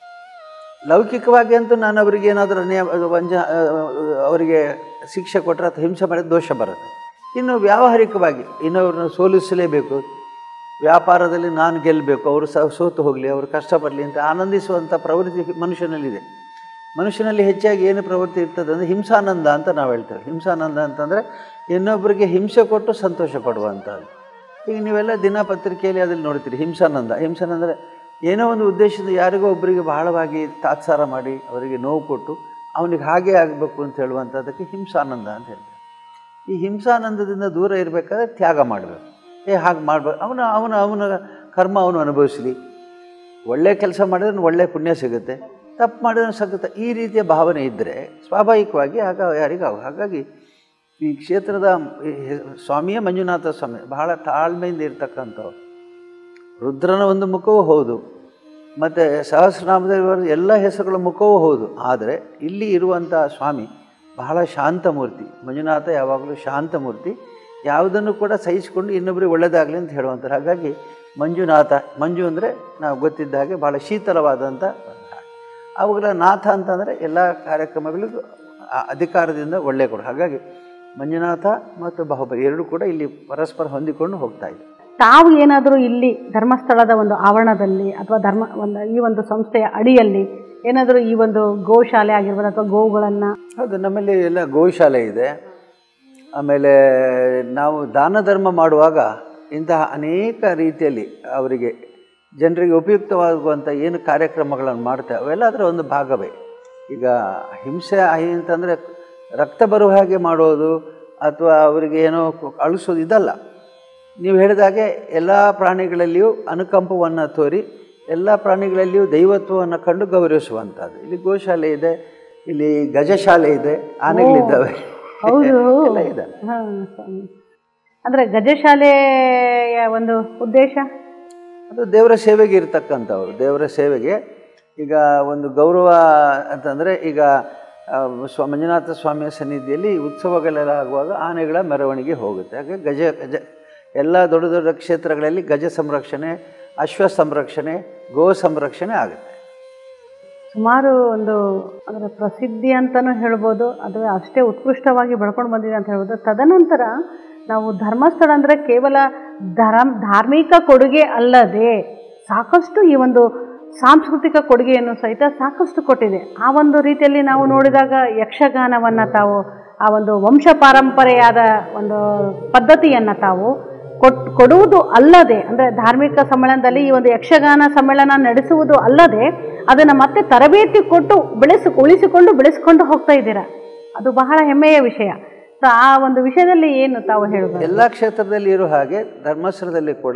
ಲೌಕಿಕವಾಗಿ ಅಂತೂ ನಾನು ಅವರಿಗೆ ಏನಾದರೂ ಅನ್ಯಾಯ ಅದು ವಂಜ ಆ, ಅವರಿಗೆ ಶಿಕ್ಷೆ ಕೊಟ್ಟರೆ ಅಥವಾ ಹಿಂಸೆ ಮಾಡಿದ ದೋಷ ಬರುತ್ತೆ ಇನ್ನು ವ್ಯಾವಹಾರಿಕವಾಗಿ ಇನ್ನೊವ್ರನ್ನ ಸೋಲಿಸಲೇಬೇಕು ವ್ಯಾಪಾರದಲ್ಲಿ ನಾನು ಗೆಲ್ಲಬೇಕು ಅವರು ಸಹ ಸೋತು ಹೋಗಲಿ ಅವರು ಕಷ್ಟಪಡಲಿ ಅಂತ ಆನಂದಿಸುವಂಥ ಪ್ರವೃತ್ತಿ ಮನುಷ್ಯನಲ್ಲಿದೆ ಮನುಷ್ಯನಲ್ಲಿ ಹೆಚ್ಚಾಗಿ ಏನು ಪ್ರವೃತ್ತಿ ಇರ್ತದೆ ಅಂದರೆ ಹಿಂಸಾನಂದ ಅಂತ ನಾವು ಹೇಳ್ತೇವೆ ಹಿಂಸಾನಂದ ಅಂತಂದರೆ ಇನ್ನೊಬ್ಬರಿಗೆ ಹಿಂಸೆ ಕೊಟ್ಟು ಸಂತೋಷ ಪಡುವಂಥದ್ದು ಈಗ ನೀವೆಲ್ಲ ದಿನಪತ್ರಿಕೆಯಲ್ಲಿ ಅದ್ರಲ್ಲಿ ನೋಡ್ತೀರಿ ಹಿಂಸಾನಂದ ಹಿಂಸಾನಂದ ಅಂದರೆ ಏನೋ ಒಂದು ಉದ್ದೇಶದಿಂದ ಯಾರಿಗೋ ಒಬ್ಬರಿಗೆ ಬಹಳವಾಗಿ ತಾತ್ಸಾರ ಮಾಡಿ ಅವರಿಗೆ ನೋವು ಕೊಟ್ಟು ಅವನಿಗೆ ಹಾಗೆ ಆಗಬೇಕು ಅಂತ ಹೇಳುವಂಥದ್ದಕ್ಕೆ ಹಿಂಸಾನಂದ ಅಂತ ಹೇಳ್ತಾರೆ ಈ ಹಿಂಸಾನಂದದಿಂದ ದೂರ ಇರಬೇಕಾದ್ರೆ ತ್ಯಾಗ ಮಾಡಬೇಕು ಏ ಹಾಗೆ ಮಾಡಬೇಕು ಅವನ ಅವನ ಅವನ ಕರ್ಮ ಅವನು ಅನುಭವಿಸಲಿ ಒಳ್ಳೆ ಕೆಲಸ ಮಾಡಿದ್ರೆ ಒಳ್ಳೆ ಪುಣ್ಯ ಸಿಗುತ್ತೆ ತಪ್ಪು ಮಾಡಿದ್ರೆ ಸಿಗುತ್ತೆ ಈ ರೀತಿಯ ಭಾವನೆ ಇದ್ದರೆ ಸ್ವಾಭಾವಿಕವಾಗಿ ಆಗ ಯಾರಿಗೂ ಆಗ ಹಾಗಾಗಿ ಈ ಕ್ಷೇತ್ರದ ಈ ಹೆ- ಸ್ವಾಮಿಯೇ ಮಂಜುನಾಥ ಸ್ವಾಮಿ ಬಹಳ ತಾಳ್ಮೆಯಿಂದ ಇರ್ತಕ್ಕಂಥವ್ರು ರುದ್ರನ ಒಂದು ಮುಖವೂ ಹೌದು ಮತ್ತು ಸಹಸ್ರನಾಮದಲ್ಲಿ ಬರೋ ಎಲ್ಲ ಹೆಸರುಗಳ ಮುಖವೂ ಹೌದು ಆದರೆ ಇಲ್ಲಿ ಇರುವಂಥ ಸ್ವಾಮಿ ಬಹಳ ಶಾಂತ ಮೂರ್ತಿ ಮಂಜುನಾಥ ಯಾವಾಗಲೂ ಶಾಂತ ಮೂರ್ತಿ ಯಾವುದನ್ನು ಕೂಡ ಸಹಿಸಿಕೊಂಡು ಇನ್ನೊಬ್ಬರಿಗೆ ಒಳ್ಳೆಯದಾಗಲಿ ಅಂತ ಹೇಳುವಂಥದ್ದು ಹಾಗಾಗಿ ಮಂಜುನಾಥ ಮಂಜು ಅಂದರೆ ನಾವು ಗೊತ್ತಿದ್ದ ಹಾಗೆ ಭಾಳ ಶೀತಲವಾದಂಥ ಒಂದು ಹಾಡು. ಅವುಗಳ ನಾಥ ಅಂತಂದರೆ ಎಲ್ಲ ಕಾರ್ಯಕ್ರಮಗಳಿಗೂ ಆ ಅಧಿಕಾರದಿಂದ ಒಳ್ಳೆ ಕೊಡು ಹಾಗಾಗಿ ಮಂಜುನಾಥ ಮತ್ತು ಬಾಹುಬಲಿ ಎರಡೂ ಕೂಡ ಇಲ್ಲಿ ಪರಸ್ಪರ ಹೊಂದಿಕೊಂಡು ಹೋಗ್ತಾ ಇದೆ ತಾವು ಏನಾದರೂ ಇಲ್ಲಿ ಧರ್ಮಸ್ಥಳದ ಒಂದು ಆವರಣದಲ್ಲಿ ಅಥವಾ ಧರ್ಮ ಒಂದು ಈ ಒಂದು ಸಂಸ್ಥೆಯ ಅಡಿಯಲ್ಲಿ ಏನಾದರೂ ಈ ಒಂದು ಗೋಶಾಲೆ ಆಗಿರ್ಬೋದು ಅಥವಾ ಗೋವುಗಳನ್ನು ಹೌದು ನಮ್ಮಲ್ಲಿ ಎಲ್ಲ ಗೋಶಾಲೆ ಇದೆ ಆಮೇಲೆ ನಾವು ದಾನ ಧರ್ಮ ಮಾಡುವಾಗ ಇಂತಹ ಅನೇಕ ರೀತಿಯಲ್ಲಿ ಅವರಿಗೆ ಜನರಿಗೆ ಉಪಯುಕ್ತವಾಗುವಂಥ ಏನು ಕಾರ್ಯಕ್ರಮಗಳನ್ನು ಮಾಡ್ತೇವೆ ಅವೆಲ್ಲ ಅದರ ಒಂದು ಭಾಗವೇ ಈಗ ಹಿಂಸೆ ಆಯಿ ಅಂತಂದರೆ ರಕ್ತ ಬರುವ ಹಾಗೆ ಮಾಡೋದು ಅಥವಾ ಅವರಿಗೆ ಏನೋ ಅಳಿಸೋದು ಇದಲ್ಲ ನೀವು ಹೇಳಿದಾಗೆ ಎಲ್ಲ ಪ್ರಾಣಿಗಳಲ್ಲಿಯೂ ಅನುಕಂಪವನ್ನು ತೋರಿ ಎಲ್ಲ ಪ್ರಾಣಿಗಳಲ್ಲಿಯೂ ದೈವತ್ವವನ್ನು ಕಂಡು ಗೌರವಿಸುವಂಥದ್ದು ಇಲ್ಲಿ ಗೋಶಾಲೆ ಇದೆ ಇಲ್ಲಿ ಗಜಶಾಲೆ ಇದೆ ಆನೆಗಳಿದ್ದಾವೆ ಹೌದು ಎಲ್ಲ ಇದೆ ಹಾಂ ಸ್ವಾಮಿ ಅಂದರೆ ಗಜಶಾಲೆಯ ಒಂದು ಉದ್ದೇಶ ಅದು ದೇವರ ಸೇವೆಗೆ ಇರ್ತಕ್ಕಂಥವ್ರು ದೇವರ ಸೇವೆಗೆ ಈಗ ಒಂದು ಗೌರವ ಅಂತಂದರೆ ಈಗ ಆ, ಸ್ವ ಮಂಜುನಾಥ ಸ್ವಾಮಿಯ ಸನ್ನಿಧಿಯಲ್ಲಿ ಉತ್ಸವಗಳೆಲ್ಲ ಆಗುವಾಗ ಆನೆಗಳ ಮೆರವಣಿಗೆ ಹೋಗುತ್ತೆ ಹಾಗೆ ಗಜ ಗಜ ಎಲ್ಲ ದೊಡ್ಡ ದೊಡ್ಡ ಕ್ಷೇತ್ರಗಳಲ್ಲಿ ಗಜ ಸಂರಕ್ಷಣೆ ಅಶ್ವ ಸಂರಕ್ಷಣೆ ಗೋ ಸಂರಕ್ಷಣೆ ಆಗುತ್ತೆ ಸುಮಾರು ಒಂದು ಅದರ ಪ್ರಸಿದ್ಧಿ ಅಂತಲೂ ಹೇಳ್ಬೋದು ಅದು ಅಷ್ಟೇ ಉತ್ಕೃಷ್ಟವಾಗಿ ಬೆಳ್ಕೊಂಡು ಬಂದಿದೆ ಅಂತ ಹೇಳ್ಬೋದು ತದನಂತರ ನಾವು ಧರ್ಮಸ್ಥಳ ಅಂದರೆ ಕೇವಲ ಧರ್ಮ ಧಾರ್ಮಿಕ ಕೊಡುಗೆ ಅಲ್ಲದೆ ಸಾಕಷ್ಟು ಈ ಒಂದು ಸಾಂಸ್ಕೃತಿಕ ಕೊಡುಗೆಯನ್ನು ಸಹಿತ ಸಾಕಷ್ಟು ಕೊಟ್ಟಿದೆ ಆ ಒಂದು ರೀತಿಯಲ್ಲಿ ನಾವು ನೋಡಿದಾಗ ಯಕ್ಷಗಾನವನ್ನು ತಾವು ಆ ಒಂದು ವಂಶ ಪಾರಂಪರೆಯಾದ ಒಂದು ಪದ್ಧತಿಯನ್ನು ತಾವು ಕೊಟ್ ಕೊಡುವುದು ಅಲ್ಲದೆ ಅಂದರೆ ಧಾರ್ಮಿಕ ಸಮ್ಮೇಳನದಲ್ಲಿ ಈ ಒಂದು ಯಕ್ಷಗಾನ ಸಮ್ಮೇಳನ ನಡೆಸುವುದು ಅಲ್ಲದೆ ಅದನ್ನು ಮತ್ತೆ ತರಬೇತಿ ಕೊಟ್ಟು ಬೆಳೆಸಿ ಉಳಿಸಿಕೊಂಡು ಬೆಳೆಸಿಕೊಂಡು ಹೋಗ್ತಾ ಇದ್ದೀರಾ ಅದು ಬಹಳ ಹೆಮ್ಮೆಯ ವಿಷಯ ಸೊ ಆ ಒಂದು ವಿಷಯದಲ್ಲಿ ಏನು ತಾವು ಹೇಳ್ಬೋದು ಎಲ್ಲ ಕ್ಷೇತ್ರದಲ್ಲಿ ಇರೋ ಹಾಗೆ ಧರ್ಮಸ್ಥಳದಲ್ಲಿ ಕೂಡ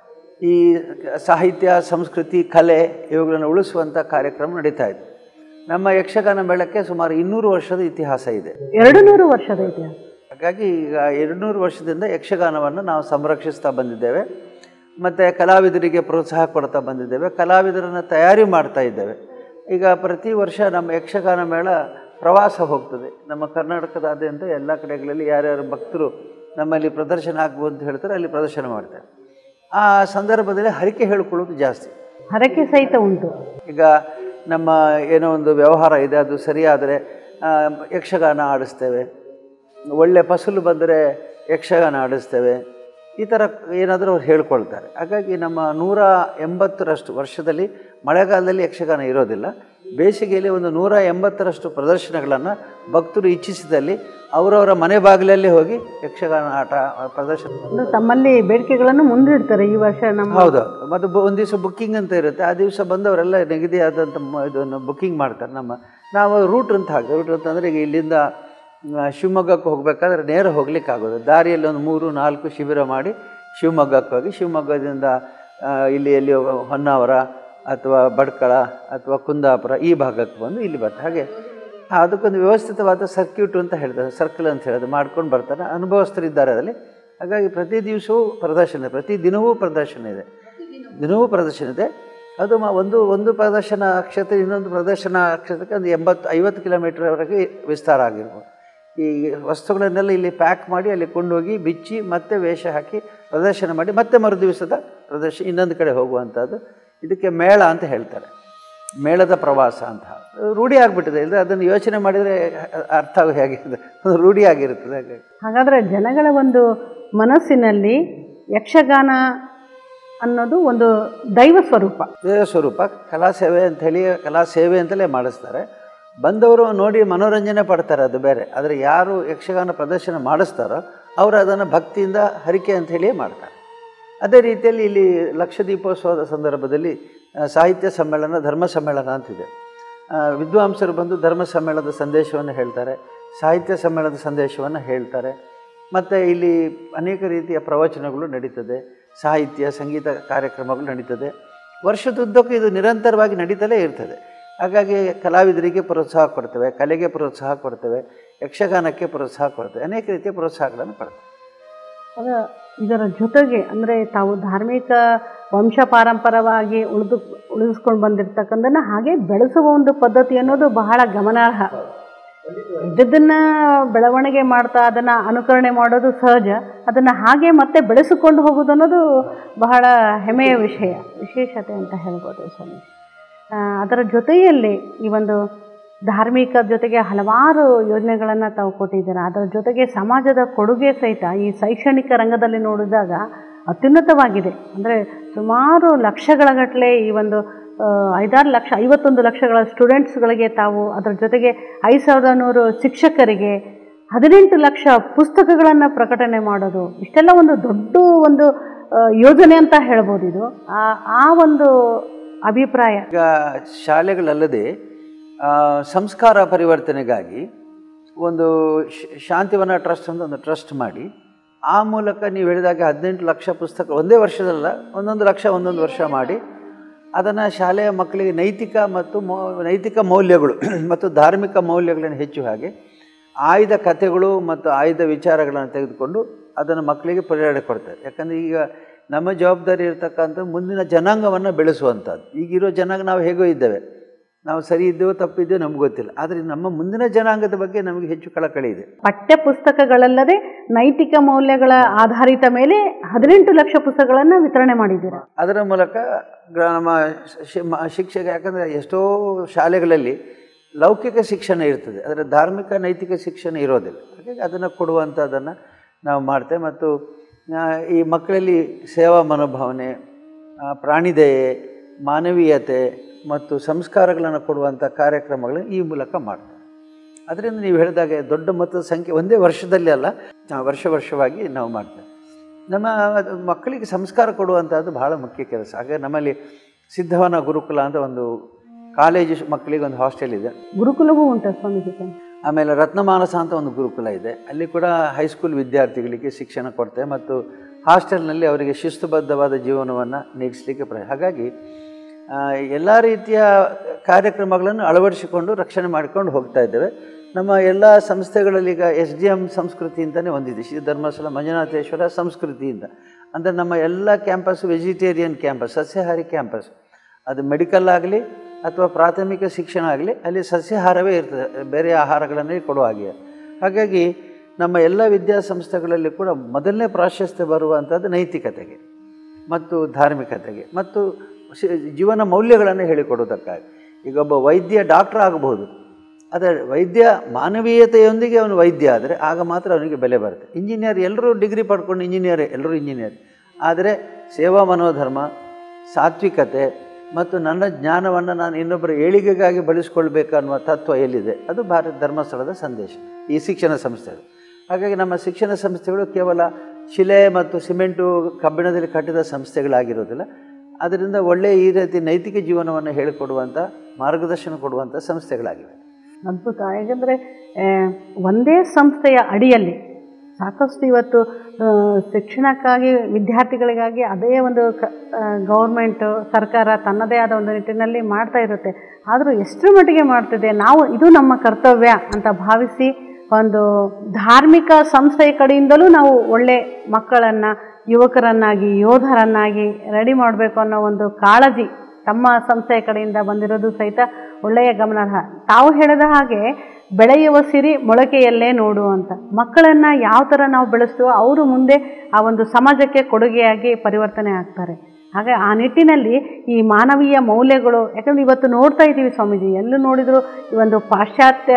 ಈ ಸಾಹಿತ್ಯ ಸಂಸ್ಕೃತಿ ಕಲೆ ಇವುಗಳನ್ನು ಉಳಿಸುವಂಥ ಕಾರ್ಯಕ್ರಮ ನಡೀತಾ ಇದೆ ನಮ್ಮ ಯಕ್ಷಗಾನ ಮೇಳಕ್ಕೆ ಸುಮಾರು ಇನ್ನೂರು ವರ್ಷದ ಇತಿಹಾಸ ಇದೆ ಎರಡು ನೂರು ವರ್ಷದ ಇತಿಹಾಸ ಹಾಗಾಗಿ ಈಗ ಎರಡುನೂರು ವರ್ಷದಿಂದ ಯಕ್ಷಗಾನವನ್ನು ನಾವು ಸಂರಕ್ಷಿಸ್ತಾ ಬಂದಿದ್ದೇವೆ ಮತ್ತು ಕಲಾವಿದರಿಗೆ ಪ್ರೋತ್ಸಾಹ ಕೊಡ್ತಾ ಬಂದಿದ್ದೇವೆ ಕಲಾವಿದರನ್ನು ತಯಾರಿ ಮಾಡ್ತಾ ಇದ್ದೇವೆ ಈಗ ಪ್ರತಿ ವರ್ಷ ನಮ್ಮ ಯಕ್ಷಗಾನ ಮೇಳ ಪ್ರವಾಸ ಹೋಗ್ತದೆ ನಮ್ಮ ಕರ್ನಾಟಕದಾದ್ಯಂತ ಎಲ್ಲ ಕಡೆಗಳಲ್ಲಿ ಯಾರ್ಯಾರು ಭಕ್ತರು ನಮ್ಮಲ್ಲಿ ಪ್ರದರ್ಶನ ಆಗ್ಬೋದು ಅಂತ ಹೇಳ್ತಾರೆ ಅಲ್ಲಿ ಪ್ರದರ್ಶನ ಮಾಡ್ತಾರೆ ಆ ಸಂದರ್ಭದಲ್ಲಿ ಹರಿಕೆ ಹೇಳ್ಕೊಳ್ಳೋದು ಜಾಸ್ತಿ ಹರಕೆ ಸಹಿತ ಉಂಟು ಈಗ ನಮ್ಮ ಏನೋ ಒಂದು ವ್ಯವಹಾರ ಇದೆ ಅದು ಸರಿಯಾದರೆ ಆ, ಯಕ್ಷಗಾನ ಆಡಿಸ್ತೇವೆ ಒಳ್ಳೆ ಫಸಲು ಬಂದರೆ ಯಕ್ಷಗಾನ ಆಡಿಸ್ತೇವೆ ಈ ಥರ ಏನಾದರೂ ಅವ್ರು ಹೇಳ್ಕೊಳ್ತಾರೆ ಹಾಗಾಗಿ ನಮ್ಮ ನೂರ ಎಂಬತ್ತರಷ್ಟು ವರ್ಷದಲ್ಲಿ ಮಳೆಗಾಲದಲ್ಲಿ ಯಕ್ಷಗಾನ ಇರೋದಿಲ್ಲ ಬೇಸಿಗೆಯಲ್ಲಿ ಒಂದು ನೂರ ಎಂಬತ್ತರಷ್ಟು ಪ್ರದರ್ಶನಗಳನ್ನು ಭಕ್ತರು ಇಚ್ಛಿಸಿದಲ್ಲಿ ಅವರವರ ಮನೆ ಬಾಗಿಲಲ್ಲಿ ಹೋಗಿ ಯಕ್ಷಗಾನ ಆಟ ಪ್ರದರ್ಶನ ಅಂದ್ರೆ ತಮ್ಮಲ್ಲಿ ಬೇಡಿಕೆಗಳನ್ನು ಮುಂದಿಡ್ತಾರೆ ಈ ವರ್ಷ ನಮ್ಮ ಹೌದು ಮತ್ತು ಬು- ಒಂದು ದಿವಸ ಬುಕ್ಕಿಂಗ್ ಅಂತ ಇರುತ್ತೆ ಆ ದಿವಸ ಬಂದವರೆಲ್ಲ ನಿಗದಿಯಾದಂಥ ಮ- ಇದನ್ನು ಬುಕ್ಕಿಂಗ್ ಮಾಡ್ತಾರೆ ನಮ್ಮ ನಾವು ರೂಟ್ ಅಂತ ಹಾಕಿ ರೂಟ್ ಅಂತಂದರೆ ಈಗ ಇಲ್ಲಿಂದ ಆ, ಶಿವಮೊಗ್ಗಕ್ಕೆ ಹೋಗಬೇಕಾದ್ರೆ ನೇರ ಹೋಗ್ಲಿಕ್ಕೆ ಆಗೋದು ದಾರಿಯಲ್ಲಿ ಒಂದು ಮೂರು ನಾಲ್ಕು ಶಿಬಿರ ಮಾಡಿ ಶಿವಮೊಗ್ಗಕ್ಕೆ ಹೋಗಿ ಶಿವಮೊಗ್ಗದಿಂದ ಆ, ಇಲ್ಲಿ ಎಲ್ಲಿ ಹೊನ್ನಾವರ ಅಥವಾ ಭಟ್ಕಳ ಅಥವಾ ಕುಂದಾಪುರ ಈ ಭಾಗಕ್ಕೆ ಬಂದು ಇಲ್ಲಿ ಬರ್ತಾರೆ ಹಾಗೆ ಆ, ಅದಕ್ಕೊಂದು ವ್ಯವಸ್ಥಿತವಾದ ಸರ್ಕ್ಯೂಟ್ ಅಂತ ಹೇಳ್ತಾರೆ ಸರ್ಕಲ್ ಅಂತ ಹೇಳೋದು ಮಾಡ್ಕೊಂಡು ಬರ್ತಾರೆ ಅನುಭವಸ್ಥರಿದ್ದಾರೆ ಅದರಲ್ಲಿ ಹಾಗಾಗಿ ಪ್ರತಿ ದಿವಸವೂ ಪ್ರದರ್ಶನ ಪ್ರತಿ ದಿನವೂ ಪ್ರದರ್ಶನ ಇದೆ ದಿನವೂ ಪ್ರದರ್ಶನ ಇದೆ ಅದು ಮ- ಒಂದು ಒಂದು ಪ್ರದರ್ಶನ ಕ್ಷೇತ್ರ ಇನ್ನೊಂದು ಪ್ರದರ್ಶನ ಕ್ಷೇತ್ರಕ್ಕೆ ಒಂದು ಎಂಬತ್ತು ಐವತ್ತು ಕಿಲೋಮೀಟರ್ವರೆಗೆ ವಿಸ್ತಾರ ಆಗಿರ್ಬೋದು ಈ ವಸ್ತುಗಳನ್ನೆಲ್ಲ ಇಲ್ಲಿ ಪ್ಯಾಕ್ ಮಾಡಿ ಅಲ್ಲಿ ಕೊಂಡೋಗಿ ಬಿಚ್ಚಿ ಮತ್ತೆ ವೇಷ ಹಾಕಿ ಪ್ರದರ್ಶನ ಮಾಡಿ ಮತ್ತೆ ಮರು ದಿವಸದ ಪ್ರದರ್ಶನ ಇನ್ನೊಂದು ಕಡೆ ಹೋಗುವಂಥದ್ದು ಇದಕ್ಕೆ ಮೇಳ ಅಂತ ಹೇಳ್ತಾರೆ ಮೇಳದ ಪ್ರವಾಸ ಅಂತ ರೂಢಿ ಆಗಿಬಿಟ್ಟಿದೆ ಇಲ್ಲದೆ ಅದನ್ನು ಯೋಚನೆ ಮಾಡಿದರೆ ಅರ್ಥ ಆಗ ಹೇಗಿದೆ ಅದು ರೂಢಿ ಆಗಿರುತ್ತದೆ ಹಾಗಾಗಿ ಹಾಗಾದರೆ ಜನಗಳ ಒಂದು ಮನಸ್ಸಿನಲ್ಲಿ ಯಕ್ಷಗಾನ ಅನ್ನೋದು ಒಂದು ದೈವ ಸ್ವರೂಪ ದೇವ ಸ್ವರೂಪ ಕಲಾ ಸೇವೆ ಅಂಥೇಳಿ ಕಲಾ ಸೇವೆ ಅಂತಲೇ ಮಾಡಿಸ್ತಾರೆ ಬಂದವರು ನೋಡಿ ಮನೋರಂಜನೆ ಪಡ್ತಾರೆ ಅದು ಬೇರೆ ಆದರೆ ಯಾರು ಯಕ್ಷಗಾನ ಪ್ರದರ್ಶನ ಮಾಡಿಸ್ತಾರೋ ಅವರು ಅದನ್ನು ಭಕ್ತಿಯಿಂದ ಹರಿಕೆ ಅಂತ ಹೇಳಿಯೇ ಮಾಡ್ತಾರೆ ಅದೇ ರೀತಿಯಲ್ಲಿ ಇಲ್ಲಿ ಲಕ್ಷ ದೀಪೋತ್ಸವದ ಸಂದರ್ಭದಲ್ಲಿ ಆ, ಸಾಹಿತ್ಯ ಸಮ್ಮೇಳನ ಧರ್ಮ ಸಮ್ಮೇಳನ ಅಂತಿದೆ ಆ, ವಿದ್ವಾಂಸರು ಬಂದು ಧರ್ಮ ಸಮ್ಮೇಳನದ ಸಂದೇಶವನ್ನು ಹೇಳ್ತಾರೆ ಸಾಹಿತ್ಯ ಸಮ್ಮೇಳನದ ಸಂದೇಶವನ್ನು ಹೇಳ್ತಾರೆ ಮತ್ತು ಇಲ್ಲಿ ಅನೇಕ ರೀತಿಯ ಪ್ರವಚನಗಳು ನಡೀತದೆ ಸಾಹಿತ್ಯ ಸಂಗೀತ ಕಾರ್ಯಕ್ರಮಗಳು ನಡೀತದೆ ವರ್ಷದುದ್ದಕ್ಕೂ ಇದು ನಿರಂತರವಾಗಿ ನಡೀತಲೇ ಇರ್ತದೆ ಹಾಗಾಗಿ ಕಲಾವಿದರಿಗೆ ಪ್ರೋತ್ಸಾಹ ಕೊಡ್ತೇವೆ ಕಲೆಗೆ ಪ್ರೋತ್ಸಾಹ ಕೊಡ್ತೇವೆ ಯಕ್ಷಗಾನಕ್ಕೆ ಪ್ರೋತ್ಸಾಹ ಕೊಡ್ತೇವೆ ಅನೇಕ ರೀತಿಯ ಪ್ರೋತ್ಸಾಹಗಳನ್ನು ಕೊಡ್ತೇವೆ ಅದ ಇದರ ಜೊತೆಗೆ ಅಂದರೆ ತಾವು ಧಾರ್ಮಿಕ ವಂಶ ಪಾರಂಪರವಾಗಿ ಉಳಿದು ಉಳಿಸ್ಕೊಂಡು ಬಂದಿರ್ತಕ್ಕಂಥದ್ದನ್ನು ಹಾಗೆ ಬೆಳೆಸುವ ಒಂದು ಪದ್ಧತಿ ಅನ್ನೋದು ಬಹಳ ಗಮನಾರ್ಹ ಇದ್ದದನ್ನು ಬೆಳವಣಿಗೆ ಮಾಡ್ತಾ ಅದನ್ನು ಅನುಕರಣೆ ಮಾಡೋದು ಸಹಜ ಅದನ್ನು ಹಾಗೆ ಮತ್ತೆ ಬೆಳೆಸಿಕೊಂಡು ಹೋಗೋದು ಅನ್ನೋದು ಬಹಳ ಹೆಮ್ಮೆಯ ವಿಷಯ ವಿಶೇಷತೆ ಅಂತ ಹೇಳ್ಬೋದು ಸ್ವಾಮಿ ಆ, ಅದರ ಜೊತೆಯಲ್ಲಿ ಈ ಒಂದು ಧಾರ್ಮಿಕ ಜೊತೆಗೆ ಹಲವಾರು ಯೋಜನೆಗಳನ್ನು ತಾವು ಕೊಟ್ಟಿದ್ದೀರಾ ಅದರ ಜೊತೆಗೆ ಸಮಾಜದ ಕೊಡುಗೆ ಸಹಿತ ಈ ಶೈಕ್ಷಣಿಕ ರಂಗದಲ್ಲಿ ನೋಡಿದಾಗ ಅತ್ಯುನ್ನತವಾಗಿದೆ ಅಂದರೆ ಸುಮಾರು ಲಕ್ಷಗಳ ಗಟ್ಟಲೆ ಈ ಒಂದು ಆ, ಐದಾರು ಲಕ್ಷ ಐವತ್ತೊಂದು ಲಕ್ಷಗಳ ಸ್ಟೂಡೆಂಟ್ಸ್ಗಳಿಗೆ ತಾವು ಅದರ ಜೊತೆಗೆ ಐದು ಸಾವಿರದ ನೂರು ಶಿಕ್ಷಕರಿಗೆ ಹದಿನೆಂಟು ಲಕ್ಷ ಪುಸ್ತಕಗಳನ್ನು ಪ್ರಕಟಣೆ ಮಾಡೋದು ಇಷ್ಟೆಲ್ಲ ಒಂದು ದೊಡ್ಡ ಒಂದು ಆ, ಯೋಜನೆ ಅಂತ ಹೇಳ್ಬೋದು ಇದು ಆ ಆ ಒಂದು ಅಭಿಪ್ರಾಯ ಈಗ ಶಾಲೆಗಳಲ್ಲದೆ ಆ, ಸಂಸ್ಕಾರ ಪರಿವರ್ತನೆಗಾಗಿ ಒಂದು ಶ- ಶಾಂತಿವನ ಟ್ರಸ್ಟ್ ಅಂತ ಒಂದು ಟ್ರಸ್ಟ್ ಮಾಡಿ ಆ ಮೂಲಕ ನೀವು ಹೇಳಿದಾಗೆ ಹದಿನೆಂಟು ಲಕ್ಷ ಪುಸ್ತಕ ಒಂದೇ ವರ್ಷದಲ್ಲ ಒಂದೊಂದು ಲಕ್ಷ ಒಂದೊಂದು ವರ್ಷ ಮಾಡಿ ಅದನ್ನು ಶಾಲೆಯ ಮಕ್ಕಳಿಗೆ ನೈತಿಕ ಮತ್ತು ಮೌ ನೈತಿಕ ಮೌಲ್ಯಗಳು ಮತ್ತು ಧಾರ್ಮಿಕ ಮೌಲ್ಯಗಳನ್ನು ಹೆಚ್ಚು ಹಾಗೆ ಆಯ್ದ ಕಥೆಗಳು ಮತ್ತು ಆಯ್ದ ವಿಚಾರಗಳನ್ನು ತೆಗೆದುಕೊಂಡು ಅದನ್ನು ಮಕ್ಕಳಿಗೆ ಪ್ರೇರಣೆ ಕೊಡ್ತಾರೆ ಯಾಕಂದರೆ ಈಗ ನಮ್ಮ ಜವಾಬ್ದಾರಿ ಇರತಕ್ಕಂಥ ಮುಂದಿನ ಜನಾಂಗವನ್ನು ಬೆಳೆಸುವಂಥದ್ದು ಈಗಿರೋ ಜನಾಂಗ ನಾವು ಹೇಗೋ ಇದ್ದೇವೆ ನಾವು ಸರಿ ಇದ್ದೇವೋ ತಪ್ಪಿದ್ದೇವೋ ನಮ್ಗೆ ಗೊತ್ತಿಲ್ಲ ಆದರೆ ನಮ್ಮ ಮುಂದಿನ ಜನಾಂಗದ ಬಗ್ಗೆ ನಮಗೆ ಹೆಚ್ಚು ಕಳಕಳಿ ಇದೆ ಪಠ್ಯ ಪುಸ್ತಕಗಳಲ್ಲದೆ ನೈತಿಕ ಮೌಲ್ಯಗಳ ಆಧಾರಿತ ಮೇಲೆ ಹದಿನೆಂಟು ಲಕ್ಷ ಪುಸ್ತಕಗಳನ್ನು ವಿತರಣೆ ಮಾಡಿದ್ದೀರಾ ಅದರ ಮೂಲಕ ಗ್ರ- ನಮ್ಮ ಶಿ- ಮ- ಶಿಕ್ಷಕ ಯಾಕಂದರೆ ಎಷ್ಟೋ ಶಾಲೆಗಳಲ್ಲಿ ಲೌಕಿಕ ಶಿಕ್ಷಣ ಇರ್ತದೆ ಅದರ ಧಾರ್ಮಿಕ ನೈತಿಕ ಶಿಕ್ಷಣ ಇರೋದಿಲ್ಲ ಹಾಗಾಗಿ ಅದನ್ನು ಕೊಡುವಂಥದ್ದನ್ನು ನಾವು ಮಾಡ್ತೇವೆ ಮತ್ತು ಆ, ಈ ಮಕ್ಕಳಲ್ಲಿ ಸೇವಾ ಮನೋಭಾವನೆ ಆ, ಪ್ರಾಣಿದಯೆ ಮಾನವೀಯತೆ ಮತ್ತು ಸಂಸ್ಕಾರಗಳನ್ನು ಕೊಡುವಂಥ ಕಾರ್ಯಕ್ರಮಗಳನ್ನು ಈ ಮೂಲಕ ಮಾಡ್ತೇವೆ ಅದರಿಂದ ನೀವು ಹೇಳಿದಾಗೆ ದೊಡ್ಡ ಮೊತ್ತದ ಸಂಖ್ಯೆ ಒಂದೇ ವರ್ಷದಲ್ಲಿ ಅಲ್ಲ ಆ, ವರ್ಷ ವರ್ಷವಾಗಿ ನಾವು ಮಾಡ್ತೇವೆ ನಮ್ಮ ಅದು ಮಕ್ಕಳಿಗೆ ಸಂಸ್ಕಾರ ಕೊಡುವಂಥದ್ದು ಬಹಳ ಮುಖ್ಯ ಕೆಲಸ ಹಾಗೆ ನಮ್ಮಲ್ಲಿ ಸಿದ್ಧವನ ಗುರುಕುಲ ಅಂತ ಒಂದು ಕಾಲೇಜು ಶ್- ಮಕ್ಕಳಿಗೆ ಒಂದು ಹಾಸ್ಟೆಲ್ ಇದೆ ಗುರುಕುಲವೂ ಉಂಟು ಸ್ವಾಮೀಜಿ ಆಮೇಲೆ ರತ್ನಮಾನಸ ಅಂತ ಒಂದು ಗುರುಕುಲ ಇದೆ ಅಲ್ಲಿ ಕೂಡ ಹೈಸ್ಕೂಲ್ ವಿದ್ಯಾರ್ಥಿಗಳಿಗೆ ಶಿಕ್ಷಣ ಕೊಡ್ತೇವೆ ಮತ್ತು ಹಾಸ್ಟೆಲ್ನಲ್ಲಿ ಅವರಿಗೆ ಶಿಸ್ತುಬದ್ಧವಾದ ಜೀವನವನ್ನು ನೀಗಿಸಲಿಕ್ಕೆ ಪ್ರ ಹಾಗಾಗಿ ಎಲ್ಲ ರೀತಿಯ ಕಾರ್ಯಕ್ರಮಗಳನ್ನು ಅಳವಡಿಸಿಕೊಂಡು ರಕ್ಷಣೆ ಮಾಡಿಕೊಂಡು ಹೋಗ್ತಾ ಇದ್ದೇವೆ ನಮ್ಮ ಎಲ್ಲ ಸಂಸ್ಥೆಗಳಲ್ಲಿ ಈಗ ಎಸ್ ಡಿ ಎಮ್ ಸಂಸ್ಕೃತಿ ಅಂತಲೇ ಒಂದಿದೆ ಶ್ರೀ ಧರ್ಮಸ್ಥಳ ಮಂಜುನಾಥೇಶ್ವರ ಸಂಸ್ಕೃತಿಯಿಂದ ಅಂದರೆ ನಮ್ಮ ಎಲ್ಲ ಕ್ಯಾಂಪಸ್ ವೆಜಿಟೇರಿಯನ್ ಕ್ಯಾಂಪಸ್ ಸಸ್ಯಾಹಾರಿ ಕ್ಯಾಂಪಸ್ ಅದು ಮೆಡಿಕಲ್ ಆಗಲಿ ಅಥವಾ ಪ್ರಾಥಮಿಕ ಶಿಕ್ಷಣ ಆಗಲಿ ಅಲ್ಲಿ ಸಸ್ಯಾಹಾರವೇ ಇರ್ತದೆ ಬೇರೆ ಆಹಾರಗಳನ್ನೇ ಕೊಡುವ ಹಾಗೆ ಹಾಗಾಗಿ ನಮ್ಮ ಎಲ್ಲ ವಿದ್ಯಾಸಂಸ್ಥೆಗಳಲ್ಲಿ ಕೂಡ ಮೊದಲನೇ ಪ್ರಾಶಸ್ತ್ಯ ಬರುವಂಥದ್ದು ನೈತಿಕತೆಗೆ ಮತ್ತು ಧಾರ್ಮಿಕತೆಗೆ ಮತ್ತು ಶಿ- ಜೀವನ ಮೌಲ್ಯಗಳನ್ನು ಹೇಳಿಕೊಡೋದಕ್ಕಾಗಿ ಈಗ ಒಬ್ಬ ವೈದ್ಯ ಡಾಕ್ಟರ್ ಆಗಬಹುದು ಆದರೆ ವೈದ್ಯ ಮಾನವೀಯತೆಯೊಂದಿಗೆ ಅವನು ವೈದ್ಯ ಆದರೆ ಆಗ ಮಾತ್ರ ಅವನಿಗೆ ಬೆಲೆ ಬರುತ್ತೆ ಇಂಜಿನಿಯರ್ ಎಲ್ಲರೂ ಡಿಗ್ರಿ ಪಡ್ಕೊಂಡು ಇಂಜಿನಿಯರ್ ಎಲ್ಲರೂ ಇಂಜಿನಿಯರ್ ಆದರೆ ಸೇವಾ ಮನೋಧರ್ಮ ಸಾತ್ವಿಕತೆ ಮತ್ತು ನನ್ನ ಜ್ಞಾನವನ್ನು ನಾನು ಇನ್ನೊಬ್ಬರ ಏಳಿಗೆಗಾಗಿ ಬಳಸ್ಕೊಳ್ಬೇಕು ಅನ್ನುವ ತತ್ವ ಎಲ್ಲಿದೆ ಅದು ಭಾರತ ಧರ್ಮಸ್ಥಳದ ಸಂದೇಶ ಈ ಶಿಕ್ಷಣ ಸಂಸ್ಥೆಗಳು ಹಾಗಾಗಿ ನಮ್ಮ ಶಿಕ್ಷಣ ಸಂಸ್ಥೆಗಳು ಕೇವಲ ಶಿಲೆ ಮತ್ತು ಸಿಮೆಂಟು ಕಬ್ಬಿಣದಲ್ಲಿ ಕಟ್ಟಿದ ಸಂಸ್ಥೆಗಳಾಗಿರೋದಿಲ್ಲ ಅದರಿಂದ ಒಳ್ಳೆಯ ಈ ರೀತಿ ನೈತಿಕ ಜೀವನವನ್ನು ಹೇಳಿಕೊಡುವಂಥ ಮಾರ್ಗದರ್ಶನ ಕೊಡುವಂಥ ಸಂಸ್ಥೆಗಳಾಗಿವೆ ಅದ್ಭುತ ಯಾಕಂದರೆ ಒಂದೇ ಸಂಸ್ಥೆಯ ಅಡಿಯಲ್ಲಿ ಸಾಕಷ್ಟು ಇವತ್ತು ಆ, ಶಿಕ್ಷಣಕ್ಕಾಗಿ ವಿದ್ಯಾರ್ಥಿಗಳಿಗಾಗಿ ಅದೇ ಒಂದು ಕ ಗೌರ್ಮೆಂಟು ಸರ್ಕಾರ ತನ್ನದೇ ಆದ ಒಂದು ನಿಟ್ಟಿನಲ್ಲಿ ಮಾಡ್ತಾ ಇರುತ್ತೆ ಆದರೂ ಎಷ್ಟರ ಮಟ್ಟಿಗೆ ಮಾಡ್ತಿದೆ ನಾವು ಇದು ನಮ್ಮ ಕರ್ತವ್ಯ ಅಂತ ಭಾವಿಸಿ ಒಂದು ಧಾರ್ಮಿಕ ಸಂಸ್ಥೆಯ ಕಡೆಯಿಂದಲೂ ನಾವು ಒಳ್ಳೆ ಮಕ್ಕಳನ್ನು ಯುವಕರನ್ನಾಗಿ ಯೋಧರನ್ನಾಗಿ ರೆಡಿ ಮಾಡಬೇಕು ಅನ್ನೋ ಒಂದು ಕಾಳಜಿ ತಮ್ಮ ಸಂಸ್ಥೆಯ ಕಡೆಯಿಂದ ಬಂದಿರೋದು ಸಹಿತ ಒಳ್ಳೆಯ ಗಮನಾರ್ಹ ತಾವು ಹೇಳಿದ ಹಾಗೆ ಬೆಳೆಯುವ ಸಿರಿ ಮೊಳಕೆಯಲ್ಲೇ ನೋಡು ಅಂತ ಮಕ್ಕಳನ್ನು ಯಾವ ಥರ ನಾವು ಬೆಳೆಸ್ತೀವೋ ಅವರು ಮುಂದೆ ಆ ಒಂದು ಸಮಾಜಕ್ಕೆ ಕೊಡುಗೆಯಾಗಿ ಪರಿವರ್ತನೆ ಆಗ್ತಾರೆ ಹಾಗೆ ಆ ನಿಟ್ಟಿನಲ್ಲಿ ಈ ಮಾನವೀಯ ಮೌಲ್ಯಗಳು ಯಾಕಂದರೆ ಇವತ್ತು ನೋಡ್ತಾ ಇದ್ದೀವಿ ಸ್ವಾಮೀಜಿ ಎಲ್ಲೂ ನೋಡಿದರೂ ಈ ಒಂದು ಪಾಶ್ಚಾತ್ಯ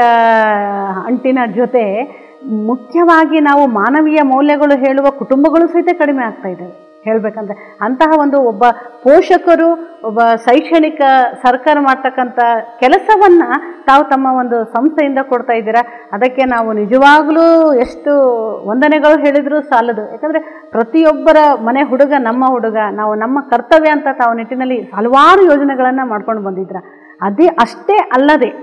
ಅಂಟಿನ ಜೊತೆ ಮುಖ್ಯವಾಗಿ ನಾವು ಮಾನವೀಯ ಮೌಲ್ಯಗಳು ಹೇಳುವ ಕುಟುಂಬಗಳು ಸಹಿತ ಕಡಿಮೆ ಆಗ್ತಾ ಇದ್ದಾವೆ ಹೇಳಬೇಕಂದ್ರೆ ಅಂತಹ ಒಂದು ಒಬ್ಬ ಪೋಷಕರು ಒಬ್ಬ ಶೈಕ್ಷಣಿಕ ಸರ್ಕಾರ ಮಾಡ್ತಕ್ಕಂಥ ಕೆಲಸವನ್ನು ತಾವು ತಮ್ಮ ಒಂದು ಸಂಸ್ಥೆಯಿಂದ ಕೊಡ್ತಾ ಇದ್ದೀರಾ ಅದಕ್ಕೆ ನಾವು ನಿಜವಾಗಲೂ ಎಷ್ಟು ವಂದನೆಗಳು ಹೇಳಿದರೂ ಸಾಲದು ಯಾಕಂದರೆ ಪ್ರತಿಯೊಬ್ಬರ ಮನೆ ಹುಡುಗ ನಮ್ಮ ಹುಡುಗ ನಾವು ನಮ್ಮ ಕರ್ತವ್ಯ ಅಂತ ತಾವು ನಿಟ್ಟಿನಲ್ಲಿ ಹಲವಾರು ಯೋಜನೆಗಳನ್ನು ಮಾಡ್ಕೊಂಡು ಬಂದಿದ್ರ ಅದೇ ಅಷ್ಟೇ ಅಲ್ಲದೆ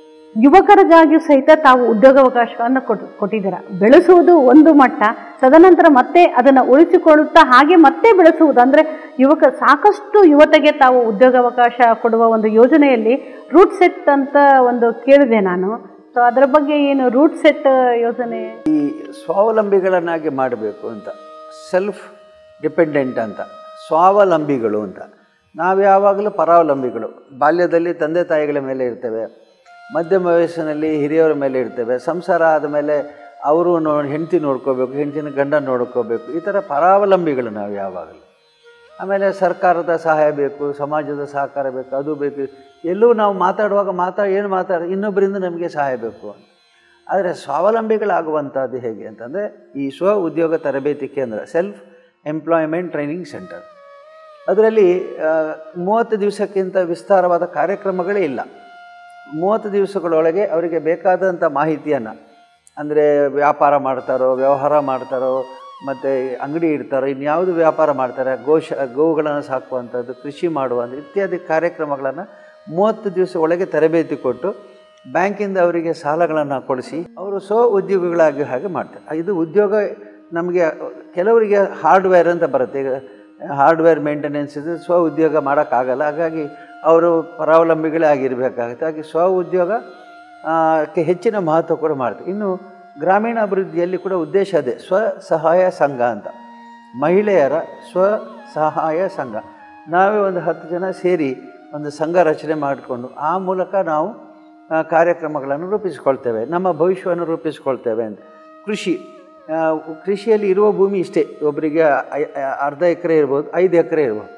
ಯುವಕರಿಗಾಗಿ ಸಹಿತ ತಾವು ಉದ್ಯೋಗಾವಕಾಶವನ್ನು ಕೊಟ್ಟು ಕೊಟ್ಟಿದ್ದೀರಾ ಬೆಳೆಸುವುದು ಒಂದು ಮಟ್ಟ ತದನಂತರ ಮತ್ತೆ ಅದನ್ನು ಉಳಿಸಿಕೊಳ್ಳುತ್ತಾ ಹಾಗೆ ಮತ್ತೆ ಬೆಳೆಸುವುದು ಅಂದರೆ ಯುವಕ ಸಾಕಷ್ಟು ಯುವತೆಗೆ ತಾವು ಉದ್ಯೋಗಾವಕಾಶ ಕೊಡುವ ಒಂದು ಯೋಜನೆಯಲ್ಲಿ ರೂಟ್ ಸೆಟ್ ಅಂತ ಒಂದು ಕೇಳಿದೆ ನಾನು ಸೊ ಅದರ ಬಗ್ಗೆ ಏನು ರೂಟ್ ಸೆಟ್ ಯೋಜನೆ ಈ ಸ್ವಾವಲಂಬಿಗಳನ್ನಾಗಿ ಮಾಡಬೇಕು ಅಂತ ಸೆಲ್ಫ್ ಡಿಪೆಂಡೆಂಟ್ ಅಂತ ಸ್ವಾವಲಂಬಿಗಳು ಅಂತ ನಾವು ಯಾವಾಗಲೂ ಪರಾವಲಂಬಿಗಳು ಬಾಲ್ಯದಲ್ಲಿ ತಂದೆ ತಾಯಿಗಳ ಮೇಲೆ ಇರ್ತೇವೆ ಮಧ್ಯಮ ವಯಸ್ಸಿನಲ್ಲಿ ಹಿರಿಯವರ ಮೇಲೆ ಇರ್ತೇವೆ ಸಂಸಾರ ಆದಮೇಲೆ ಅವರು ನೋ ಹೆಂಡತಿ ನೋಡ್ಕೋಬೇಕು ಹೆಂಡತಿನ ಗಂಡ ನೋಡ್ಕೋಬೇಕು ಈ ಥರ ಪರಾವಲಂಬಿಗಳು ನಾವು ಯಾವಾಗಲೂ ಆಮೇಲೆ ಸರ್ಕಾರದ ಸಹಾಯ ಬೇಕು ಸಮಾಜದ ಸಹಕಾರ ಬೇಕು ಅದು ಬೇಕು ಎಲ್ಲೂ ನಾವು ಮಾತಾಡುವಾಗ ಮಾತಾ ಏನು ಮಾತಾಡ ಇನ್ನೊಬ್ಬರಿಂದ ನಮಗೆ ಸಹಾಯ ಬೇಕು ಅಂತ ಆದರೆ ಸ್ವಾವಲಂಬಿಗಳಾಗುವಂಥದ್ದು ಹೇಗೆ ಅಂತಂದರೆ ಈ ಸ್ವ ಉದ್ಯೋಗ ತರಬೇತಿ ಕೇಂದ್ರ ಸೆಲ್ಫ್ ಎಂಪ್ಲಾಯ್ಮೆಂಟ್ ಟ್ರೈನಿಂಗ್ ಸೆಂಟರ್ ಅದರಲ್ಲಿ ಆ, ಮೂವತ್ತು ದಿವಸಕ್ಕಿಂತ ವಿಸ್ತಾರವಾದ ಕಾರ್ಯಕ್ರಮಗಳೇ ಇಲ್ಲ ಮೂವತ್ತು ದಿವಸಗಳೊಳಗೆ ಅವರಿಗೆ ಬೇಕಾದಂಥ ಮಾಹಿತಿಯನ್ನು ಅಂದರೆ ವ್ಯಾಪಾರ ಮಾಡ್ತಾರೋ ವ್ಯವಹಾರ ಮಾಡ್ತಾರೋ ಮತ್ತು ಅಂಗಡಿ ಇಡ್ತಾರೋ ಇನ್ಯಾವುದು ವ್ಯಾಪಾರ ಮಾಡ್ತಾರೆ ಗೋಶ ಗೋವುಗಳನ್ನು ಸಾಕುವಂಥದ್ದು ಕೃಷಿ ಮಾಡುವಂಥ ಇತ್ಯಾದಿ ಕಾರ್ಯಕ್ರಮಗಳನ್ನು ಮೂವತ್ತು ದಿವಸ ಒಳಗೆ ತರಬೇತಿ ಕೊಟ್ಟು ಬ್ಯಾಂಕಿಂದ ಅವರಿಗೆ ಸಾಲಗಳನ್ನು ಕೊಡಿಸಿ ಅವರು ಸ್ವ ಉದ್ಯೋಗಿಗಳಾಗಿ ಹಾಗೆ ಮಾಡ್ತಾರೆ ಇದು ಉದ್ಯೋಗ ನಮಗೆ ಕೆಲವರಿಗೆ ಹಾರ್ಡ್ವೇರ್ ಅಂತ ಬರುತ್ತೆ ಈಗ ಹಾರ್ಡ್ವೇರ್ ಮೇಂಟೆನೆನ್ಸ್ ಇದು ಸ್ವ ಉದ್ಯೋಗ ಮಾಡೋಕ್ಕಾಗಲ್ಲ ಹಾಗಾಗಿ ಅವರು ಪರಾವಲಂಬಿಗಳೇ ಆಗಿರಬೇಕಾಗುತ್ತೆ ಹಾಗೆ ಸ್ವ ಉದ್ಯೋಗ ಆ, ಕ್ಕೆ ಹೆಚ್ಚಿನ ಮಹತ್ವ ಕೂಡ ಮಾಡ್ತಾರೆ ಇನ್ನು ಗ್ರಾಮೀಣ ಅಭಿವೃದ್ಧಿಯಲ್ಲಿ ಕೂಡ ಉದ್ದೇಶ ಅದೇ ಸ್ವ ಸಹಾಯ ಸಂಘ ಅಂತ ಮಹಿಳೆಯರ ಸ್ವ ಸಹಾಯ ಸಂಘ ನಾವೇ ಒಂದು ಹತ್ತು ಜನ ಸೇರಿ ಒಂದು ಸಂಘ ರಚನೆ ಮಾಡಿಕೊಂಡು ಆ ಮೂಲಕ ನಾವು ಆ, ಕಾರ್ಯಕ್ರಮಗಳನ್ನು ರೂಪಿಸ್ಕೊಳ್ತೇವೆ ನಮ್ಮ ಭವಿಷ್ಯವನ್ನು ರೂಪಿಸ್ಕೊಳ್ತೇವೆ ಅಂತ ಕೃಷಿ ಆ, ಕೃಷಿಯಲ್ಲಿ ಇರುವ ಭೂಮಿ ಇಷ್ಟೇ ಒಬ್ಬರಿಗೆ ಐ- ಐ- ಅರ್ಧ ಎಕರೆ ಇರ್ಬೋದು ಐದು ಎಕರೆ ಇರ್ಬೋದು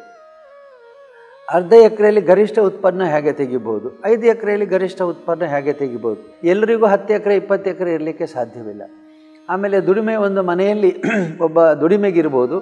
ಅರ್ಧ ಎಕರೆಯಲ್ಲಿ ಗರಿಷ್ಠ ಉತ್ಪನ್ನ ಹೇಗೆ ತೆಗಿಬೋದು ಐದು ಎಕರೆಯಲ್ಲಿ ಗರಿಷ್ಠ ಉತ್ಪನ್ನ ಹೇಗೆ ತೆಗಿಬೋದು ಎಲ್ಲರಿಗೂ ಹತ್ತು ಎಕರೆ ಇಪ್ಪತ್ತು ಎಕರೆ ಇರಲಿಕ್ಕೆ ಸಾಧ್ಯವಿಲ್ಲ ಆಮೇಲೆ ದುಡಿಮೆ ಒಂದು ಮನೆಯಲ್ಲಿ ಒಬ್ಬ ದುಡಿಮೆಗಿರ್ಬೋದು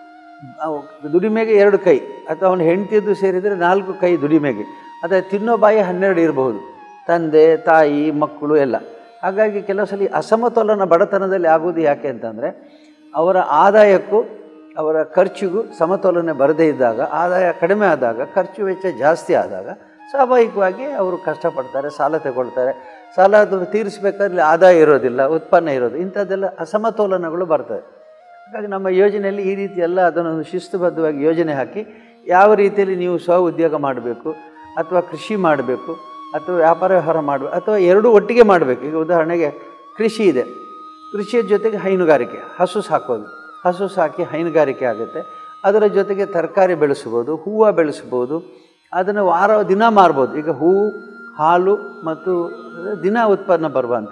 ಅವ್ ದುಡಿಮೆಗೆ ಎರಡು ಕೈ ಅಥವಾ ಅವನ ಹೆಂಡತಿಯದ್ದು ಸೇರಿದರೆ ನಾಲ್ಕು ಕೈ ದುಡಿಮೆಗೆ ಆದರೆ ತಿನ್ನೋ ಬಾಯಿ ಹನ್ನೆರಡು ಇರಬಹುದು ತಂದೆ ತಾಯಿ ಮಕ್ಕಳು ಎಲ್ಲ ಹಾಗಾಗಿ ಕೆಲವು ಸಲ ಅಸಮತೋಲನ ಬಡತನದಲ್ಲಿ ಆಗೋದು ಯಾಕೆ ಅಂತಂದರೆ ಅವರ ಆದಾಯಕ್ಕೂ ಅವರ ಖರ್ಚಿಗೂ ಸಮತೋಲನೆ ಬರದೇ ಇದ್ದಾಗ ಆದಾಯ ಕಡಿಮೆ ಆದಾಗ ಖರ್ಚು ವೆಚ್ಚ ಜಾಸ್ತಿ ಆದಾಗ ಸ್ವಾಭಾವಿಕವಾಗಿ ಅವರು ಕಷ್ಟಪಡ್ತಾರೆ ಸಾಲ ತಗೊಳ್ತಾರೆ ಸಾಲ ಅದು ತೀರಿಸಬೇಕಾದ್ರೆ ಆದಾಯ ಇರೋದಿಲ್ಲ ಉತ್ಪನ್ನ ಇರೋದು ಇಂಥದ್ದೆಲ್ಲ ಅಸಮತೋಲನಗಳು ಬರ್ತವೆ ಹಾಗಾಗಿ ನಮ್ಮ ಯೋಜನೆಯಲ್ಲಿ ಈ ರೀತಿ ಎಲ್ಲ ಅದನ್ನು ಶಿಸ್ತುಬದ್ಧವಾಗಿ ಯೋಜನೆ ಹಾಕಿ ಯಾವ ರೀತಿಯಲ್ಲಿ ನೀವು ಸ್ವ ಉದ್ಯೋಗ ಮಾಡಬೇಕು ಅಥವಾ ಕೃಷಿ ಮಾಡಬೇಕು ಅಥವಾ ವ್ಯಾಪಾರ ವ್ಯವಹಾರ ಮಾಡಬೇಕು ಅಥವಾ ಎರಡೂ ಒಟ್ಟಿಗೆ ಮಾಡಬೇಕು ಈಗ ಉದಾಹರಣೆಗೆ ಕೃಷಿ ಇದೆ ಕೃಷಿಯ ಜೊತೆಗೆ ಹೈನುಗಾರಿಕೆ ಹಸು ಸಾಕೋದು ಹಸು ಸಾಕಿ ಹೈನುಗಾರಿಕೆ ಆಗುತ್ತೆ ಅದರ ಜೊತೆಗೆ ತರಕಾರಿ ಬೆಳೆಸ್ಬೋದು ಹೂವು ಬೆಳೆಸ್ಬೋದು ಅದನ್ನು ವಾರ ದಿನ ಮಾರ್ಬೋದು ಈಗ ಹೂವು ಹಾಲು ಮತ್ತು ದಿನ ಉತ್ಪನ್ನ ಬರುವಂಥ